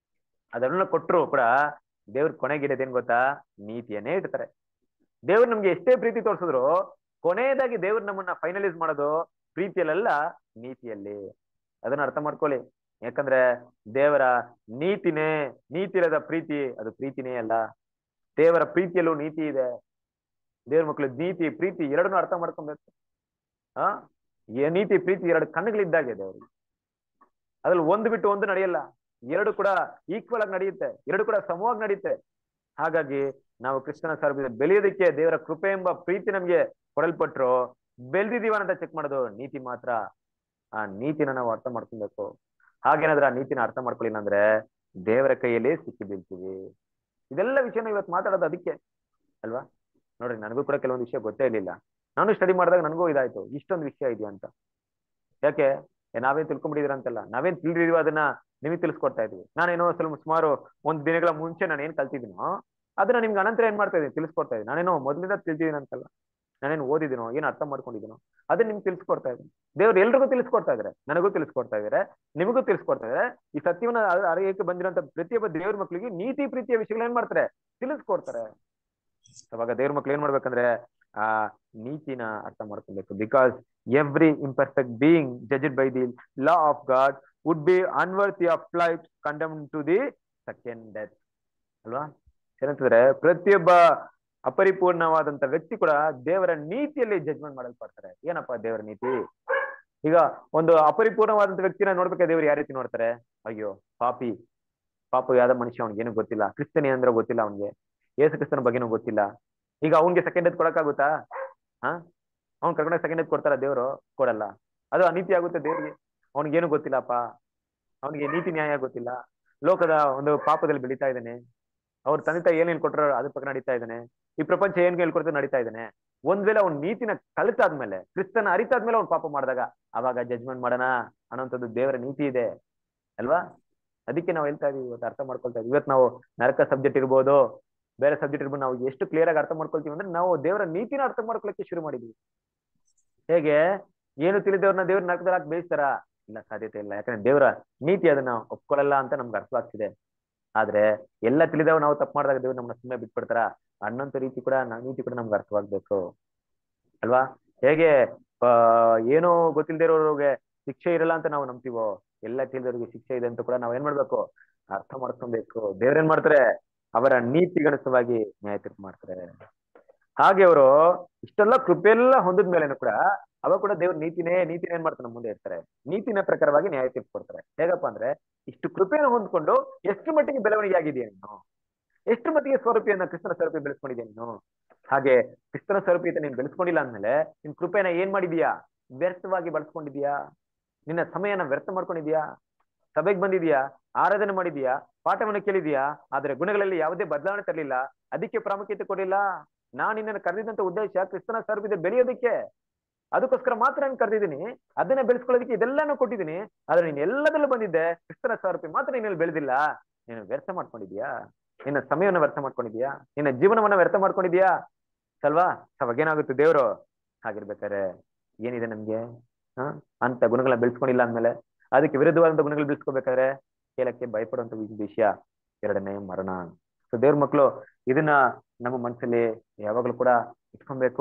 ಅದೆಲ್ಲ ಕೊಟ್ಟರು ಕೂಡ ದೇವ್ರ ಕೊನೆಗಿಡೋದೇನ್ ಗೊತ್ತಾ ನೀತಿಯನ್ನೇ ಇಡ್ತಾರೆ ದೇವ್ರು ನಮ್ಗೆ ಎಷ್ಟೇ ಪ್ರೀತಿ ತೋರಿಸಿದ್ರು ಕೊನೆಯದಾಗಿ ದೇವ್ರು ನಮ್ಮನ್ನ ಫೈನಲೈಸ್ ಮಾಡೋದು ಪ್ರೀತಿಯಲ್ಲ ನೀತಿಯಲ್ಲಿ ಅದನ್ನ ಅರ್ಥ ಮಾಡ್ಕೊಳ್ಳಿ ಯಾಕಂದ್ರೆ ದೇವರ ನೀತಿನೇ ನೀತಿ ಇಲ್ಲದ ಪ್ರೀತಿ ಅದು ಪ್ರೀತಿನೇ ಅಲ್ಲ ದೇವರ ಪ್ರೀತಿಯಲ್ಲೂ ನೀತಿ ಇದೆ ದೇವ್ರ ಮಕ್ಕಳು ನೀತಿ ಪ್ರೀತಿ ಎರಡನ್ನೂ ಅರ್ಥ ಮಾಡ್ಕೊಬೇಕು ಆ ಈ ನೀತಿ ಪ್ರೀತಿ ಎರಡು ಕಣ್ಣುಗಳಿದ್ದಾಗೆ ದೇವ್ರಿಗೆ ಅದ್ರಲ್ಲಿ ಒಂದು ಬಿಟ್ಟು ಒಂದು ನಡೆಯಲ್ಲ ಎರಡು ಕೂಡ ಈಕ್ವಲ್ ಆಗಿ ನಡೆಯುತ್ತೆ ಎರಡು ಕೂಡ ಸಮವಾಗಿ ನಡೆಯುತ್ತೆ ಹಾಗಾಗಿ ನಾವು ಕೃಷ್ಣನ ಸಾರ್ವಜನಿಕ ಬೆಳೆಯೋದಕ್ಕೆ ದೇವರ ಕೃಪೆ ಎಂಬ ಪ್ರೀತಿ ನಮ್ಗೆ ಕೊಡಲ್ಪಟ್ರು ಬೆಳೆದಿದೀವ ಅಂತ ಚೆಕ್ ಮಾಡೋದು ನೀತಿ ಮಾತ್ರ ಆ ನೀತಿನ ನಾವು ಅರ್ಥ ಮಾಡ್ಕೊಬೇಕು ಹಾಗೇನಾದ್ರೆ ಆ ನೀತಿನ ಅರ್ಥ ಮಾಡ್ಕೊಳ್ಳಿಲ್ಲ ಅಂದ್ರೆ ದೇವರ ಕೈಯಲ್ಲೇ ಸಿಕ್ಕಿ ಬೀಳ್ತೀವಿ ಇದೆಲ್ಲ ವಿಷಯನ ಇವತ್ತು ಮಾತಾಡೋದು ಅದಕ್ಕೆ ಅಲ್ವಾ ನೋಡ್ರಿ ನನಗೂ ಕೂಡ ಕೆಲವೊಂದು ವಿಷಯ ಗೊತ್ತೇ ಇರ್ಲಿಲ್ಲ ನಾನು ಸ್ಟಡಿ ಮಾಡಿದಾಗ ನನಗೂ ಇದಾಯ್ತು ಇಷ್ಟೊಂದು ವಿಷಯ ಇದೆಯಾ ಅಂತ ಯಾಕೆ ಏ, ನಾವೇನ್ ತಿಳ್ಕೊಂಡ್ಬಿಟ್ಟಿದ್ರ ಅಂತಲ್ಲ ನಾವೇನ್ ತಿಳಿದಿದೀವೋ ಅದನ್ನ ನಿಮಗೆ ತಿಳಿಸ್ಕೊಡ್ತಾ ಇದೀವಿ ನಾನೇನೋ ಸ್ವಲ್ಪ ಸುಮಾರು ಒಂದ್ ದಿನಗಳ ಮುಂಚೆ ನಾನು ಏನ್ ಕಲ್ತಿದ್ದೀನೋ ಅದನ್ನ ನಿಮ್ಗೆ ಅನಂತರ ಏನ್ ಮಾಡ್ತಾ ಇದೀನಿ ತಿಳಿಸ್ಕೊಡ್ತಾ ಇದೀನಿ ನಾನೇನೋ ಮೊದಲಿಂದ ತಿಳಿದಿದ್ದೀನಿ ಅಂತಲ್ಲ ನಾನೇನು ಓದಿದ್ದೀನೋ ಏನ್ ಅರ್ಥ ಮಾಡ್ಕೊಂಡಿದ್ದೀನೋ ಅದನ್ನ ನಿಮ್ಗೆ ತಿಳಿಸ್ಕೊಡ್ತಾ ಇದ್ದೀನಿ ದೇವ್ರು ಎಲ್ರಿಗೂ ತಿಳಿಸ್ಕೊಡ್ತಾ ಇದಾರೆ ನನಗೂ ತಿಳಿಸ್ಕೊಡ್ತಾ ಇದಾರೆ ನಿಮಗೂ ತಿಳಿಸ್ಕೊಡ್ತಾ ಇದಾರೆ ಈ ಸತ್ಯವನ್ನ ಅರ- ಅರಿಯಕ್ಕೆ ಬಂದಿರೋಂತ ಪ್ರತಿಯೊಬ್ಬ ದೇವ್ರ ಮಕ್ಳಿಗೆ ನೀತಿ ಪ್ರೀತಿಯ ವಿಷಯಗಳು ಏನ್ ಮಾಡ್ತಾರೆ ತಿಳಿಸ್ಕೊಡ್ತಾರೆ ಅವಾಗ ದೇವ್ರ ಮಕ್ಳು ಏನ್ ಮಾಡ್ಬೇಕಂದ್ರೆ ಆ ನೀತಿನ ಅರ್ಥ ಮಾಡ್ಕೊಬೇಕು because every imperfect being judged by the law of God would be unworthy of life condemned to the second death ಅಲ್ವಾ ಏನಂತಂದ್ರೆ ಪ್ರತಿಯೊಬ್ಬ ಅಪರಿಪೂರ್ಣವಾದಂತ ವ್ಯಕ್ತಿ ಕೂಡ ದೇವರ ನೀತಿಯಲ್ಲಿ ಜಜ್ಮೆಂಟ್ ಮಾಡಲ್ಪಡ್ತಾರೆ ಏನಪ್ಪಾ ದೇವರ ನೀತಿ ಈಗ ಒಂದು ಅಪರಿಪೂರ್ಣವಾದಂತ ವ್ಯಕ್ತಿನ ನೋಡ್ಬೇಕಾದ್ರೆ ದೇವ್ರು ಯಾವ ರೀತಿ ನೋಡ್ತಾರೆ ಅಯ್ಯೋ ಪಾಪಿ ಪಾಪ ಯಾವ್ದ ಮನುಷ್ಯ ಅವ್ನಿಗೆ ಏನು ಗೊತ್ತಿಲ್ಲ ಕ್ರಿಸ್ತನಿ ಅಂದ್ರೆ ಗೊತ್ತಿಲ್ಲ ಅವ್ನಿಗೆ ಯೇಸು ಕ್ರಿಸ್ತನ ಬಗ್ಗೆನೂ ಗೊತ್ತಿಲ್ಲ ಈಗ ಅವ್ನಿಗೆ ಸೆಕೆಂಡ್ ಎತ್ ಕೊಡಕ್ಕಾಗುತ್ತಾ ಹಾ ಅವ್ನ್ ಕರ್ಕೊಂಡಾಗ ಸೆಕೆಂಡ್ ಎತ್ ಕೊಡ್ತಾರ ದೇವ್ರು ಕೊಡಲ್ಲ ಅದು ಅನೀತಿ ಆಗುತ್ತೆ ದೇವ್ರಿಗೆ ಅವ್ನಿಗೇನು ಗೊತ್ತಿಲ್ಲಪ್ಪ ಅವನಿಗೆ ನೀತಿ ನ್ಯಾಯ ಗೊತ್ತಿಲ್ಲ ಲೋಕದ ಒಂದು ಪಾಪದಲ್ಲಿ ಬೆಳೀತಾ ಇದ್ದಾನೆ ಅವ್ರ ತಂದೆ ತಾಯಿ ಏನ್ ಹೇಳ್ಕೊಟ್ರ ಅದ್ರ ಪಕ್ಕ ನಡೀತಾ ಇದ್ದಾನೆ ಈ ಪ್ರಪಂಚ ಏನ್ ಹೇಳ್ಕೊಡ್ತಾರೆ ನಡೀತಾ ಇದ್ದಾನೆ ಒಂದ್ ವೇಳೆ ಅವ್ನ ನೀತಿನ ಕಲಿತಾದ್ಮೇಲೆ ಕ್ರಿಸ್ತನ ಅರಿತಾದ್ಮೇಲೆ ಅವ್ನ್ ಪಾಪ ಮಾಡಿದಾಗ ಅವಾಗ ಜಜ್ಮೆಂಟ್ ಮಾಡೋಣ ಅನ್ನೋಂಥದ್ದು ದೇವರ ನೀತಿ ಇದೆ ಅಲ್ವಾ ಅದಕ್ಕೆ ನಾವು ಹೇಳ್ತಾ ಇದೀವಿ ಇವತ್ತು ಅರ್ಥ ಮಾಡ್ಕೊಳ್ತಾ ಇದೀವಿ ಇವತ್ತು ನಾವು ನರಕ ಸಬ್ಜೆಕ್ಟ್ ಇರ್ಬೋದು ಬೇರೆ ಸಬ್ಜೆಕ್ಟ್ ಇರ್ಬೋದು ನಾವು ಎಷ್ಟು ಕ್ಲಿಯರ್ ಆಗಿ ಅರ್ಥ ಮಾಡ್ಕೊಳ್ತೀವಿ ಅಂದ್ರೆ ನಾವು ದೇವರ ನೀತಿನ ಅರ್ಥ ಮಾಡ್ಕೊಳಕ್ಕೆ ಶುರು ಮಾಡಿದ್ವಿ ಹೇಗೆ ಏನು ತಿಳಿದವ್ರನ್ನ ದೇವ್ರ ನರಕದಲ್ಲಿ ಹಾಕಿ ಬೇಯಿಸ್ತಾರ ಇಲ್ಲ ಸಾಧ್ಯತೆ ಇಲ್ಲ ಯಾಕಂದ್ರೆ ದೇವರ ನೀತಿ ಅದನ್ನ ಒಪ್ಕೊಳ್ಳಲ್ಲ ಅಂತ ನಮ್ಗೆ ಅರ್ಥವಾಗ್ತಿದೆ ಆದ್ರೆ ಎಲ್ಲ ತಿಳಿದವ್ ನಾವು ತಪ್ಪು ಮಾಡಿದಾಗ ದೇವ್ರು ನಮ್ಮನ್ನ ಸುಮ್ಮನೆ ಬಿಟ್ಬಿಡ್ತಾರ ಅನ್ನೋಂಥ ರೀತಿ ಕೂಡ ನಾ- ನೀತಿ ಕೂಡ ನಮ್ಗೆ ಅರ್ಥವಾಗ್ಬೇಕು ಅಲ್ವಾ ಹೇಗೆ ಆ ಏನೋ ಗೊತ್ತಿಲ್ದಿರೋರಿಗೆ ಶಿಕ್ಷೆ ಇರಲ್ಲ ಅಂತ ನಾವು ನಂಬ್ತೀವೋ ಎಲ್ಲ ತಿಳಿದವ್ರಿಗೆ ಶಿಕ್ಷೆ ಇದೆ ಅಂತ ಕೂಡ ನಾವ್ ಏನ್ ಮಾಡ್ಬೇಕು ಅರ್ಥ ಮಾಡ್ಕೊಬೇಕು ದೇವ್ರೇನ್ ಮಾಡ್ತಾರೆ ಅವರ ನೀತಿಗನುಸವಾಗಿ ನ್ಯಾಯ ತೀರ್ಪು ಮಾಡ್ತಾರೆ ಹಾಗೆ ಅವರು ಇಷ್ಟೆಲ್ಲ ಕೃಪೆಲ್ಲ ಹೊಂದಿದ ಮೇಲೇನು ಕೂಡ ಅವಾಗ ಕೂಡ ದೇವ್ರ ನೀತಿನೇ ನೀತಿನೇ ಏನ್ ಮಾಡ್ತಾರೆ ನಮ್ಮ ಮುಂದೆ ಇರ್ತಾರೆ ನೀತಿನ ಪ್ರಕಾರವಾಗಿ ನ್ಯಾಯ ತೀರ್ಪು ಕೊಡ್ತಾರೆ ಹೇಗಪ್ಪ ಅಂದ್ರೆ ಇಷ್ಟು ಕೃಪೆಯನ್ನು ಹೊಂದ್ಕೊಂಡು ಎಷ್ಟು ಮಟ್ಟಿಗೆ ಬೆಳವಣಿಗೆ ಆಗಿದೆಯಾ ನೀನು ಎಷ್ಟು ಮಟ್ಟಿಗೆ ಸ್ವರೂಪಿಯನ್ನ ಕ್ರಿಸ್ತನ ಸ್ವರೂಪಿ ಬೆಳೆಸ್ಕೊಂಡಿದ್ಯಾ ನೀನು ಹಾಗೆ ಕ್ರಿಸ್ತನ ಸ್ವರೂಪಿಯತೆ ನೀನ್ ಬೆಳೆಸ್ಕೊಂಡಿಲ್ಲ ಅಂದ್ಮೇಲೆ ನಿನ್ ಕೃಪೆನ ಏನ್ ಮಾಡಿದ್ಯಾ ವ್ಯರ್ಥವಾಗಿ ಬಳಸ್ಕೊಂಡಿದ್ಯಾ ನಿನ್ನ ಸಮಯನ ವ್ಯರ್ಥ ಮಾಡ್ಕೊಂಡಿದ್ಯಾ ಸಭೆಗೆ ಬಂದಿದ್ಯಾ ಆರಾಧನೆ ಮಾಡಿದ್ಯಾ ಪಾಠವನ್ನು ಕೇಳಿದ್ಯಾ ಆದ್ರೆ ಗುಣಗಳಲ್ಲಿ ಯಾವುದೇ ಬದಲಾವಣೆ ತರಲಿಲ್ಲ ಅದಕ್ಕೆ ಪ್ರಾಮುಖ್ಯತೆ ಕೊಡಲಿಲ್ಲ ನಾನ್ ನಿನ್ನನ್ನು ಕರೆದಿದ್ದಂತ ಉದ್ದೇಶ ಕ್ರಿಸ್ತನ ಸ್ವರೂಪದ ಬೆಳೆಯೋದಕ್ಕೆ ಅದಕ್ಕೋಸ್ಕರ ಮಾತ್ರ ನಾನು ಕರೆದಿದ್ದೀನಿ ಅದನ್ನ ಬೆಳೆಸ್ಕೊಳ್ಳೋದಕ್ಕೆ ಇದೆಲ್ಲಾನು ಕೊಟ್ಟಿದ್ದೀನಿ ಆದ್ರೆ ನೀನ್ ಎಲ್ಲದಲ್ಲೂ ಬಂದಿದ್ದೆ ಕ್ರಿಸ್ತನ ಸ್ವರೂಪಿ ಮಾತ್ರ ನೀನಲ್ಲಿ ಬೆಳೆದಿಲ್ಲ ನೀನು ವ್ಯರ್ಥ ಮಾಡ್ಕೊಂಡಿದ್ಯಾ ನಿನ್ನ ಸಮಯವನ್ನು ವ್ಯರ್ಥ ಮಾಡ್ಕೊಂಡಿದ್ಯಾ ನಿನ್ನ ಜೀವನವನ್ನ ವ್ಯರ್ಥ ಮಾಡ್ಕೊಂಡಿದ್ಯಾ ಅಲ್ವಾ ಅವಾಗ ಏನಾಗುತ್ತೆ ದೇವ್ರು ಹಾಗಿರ್ಬೇಕಾರೆ ಏನಿದೆ ನಮ್ಗೆ ಹ ಅಂತ ಗುಣಗಳನ್ನ ಬೆಳೆಸ್ಕೊಂಡಿಲ್ಲ ಅಂದ್ಮೇಲೆ ಅದಕ್ಕೆ ವಿರುದ್ಧವಾದಂತ ಗುಣಗಳು ಬೆಳೆಸ್ಕೋಬೇಕಾದ್ರೆ ಕೇಳಕ್ಕೆ ಭಯಪಡುವಂತ ಒಂದು ವಿಷಯ ಎರಡನೇ ಮರಣ ಸೊ ದೇವ್ರ ಮಕ್ಕಳು ಇದನ್ನ ನಮ್ಮ ಮನಸ್ಸಲ್ಲಿ ಯಾವಾಗಲೂ ಕೂಡ ಇಟ್ಕೊಬೇಕು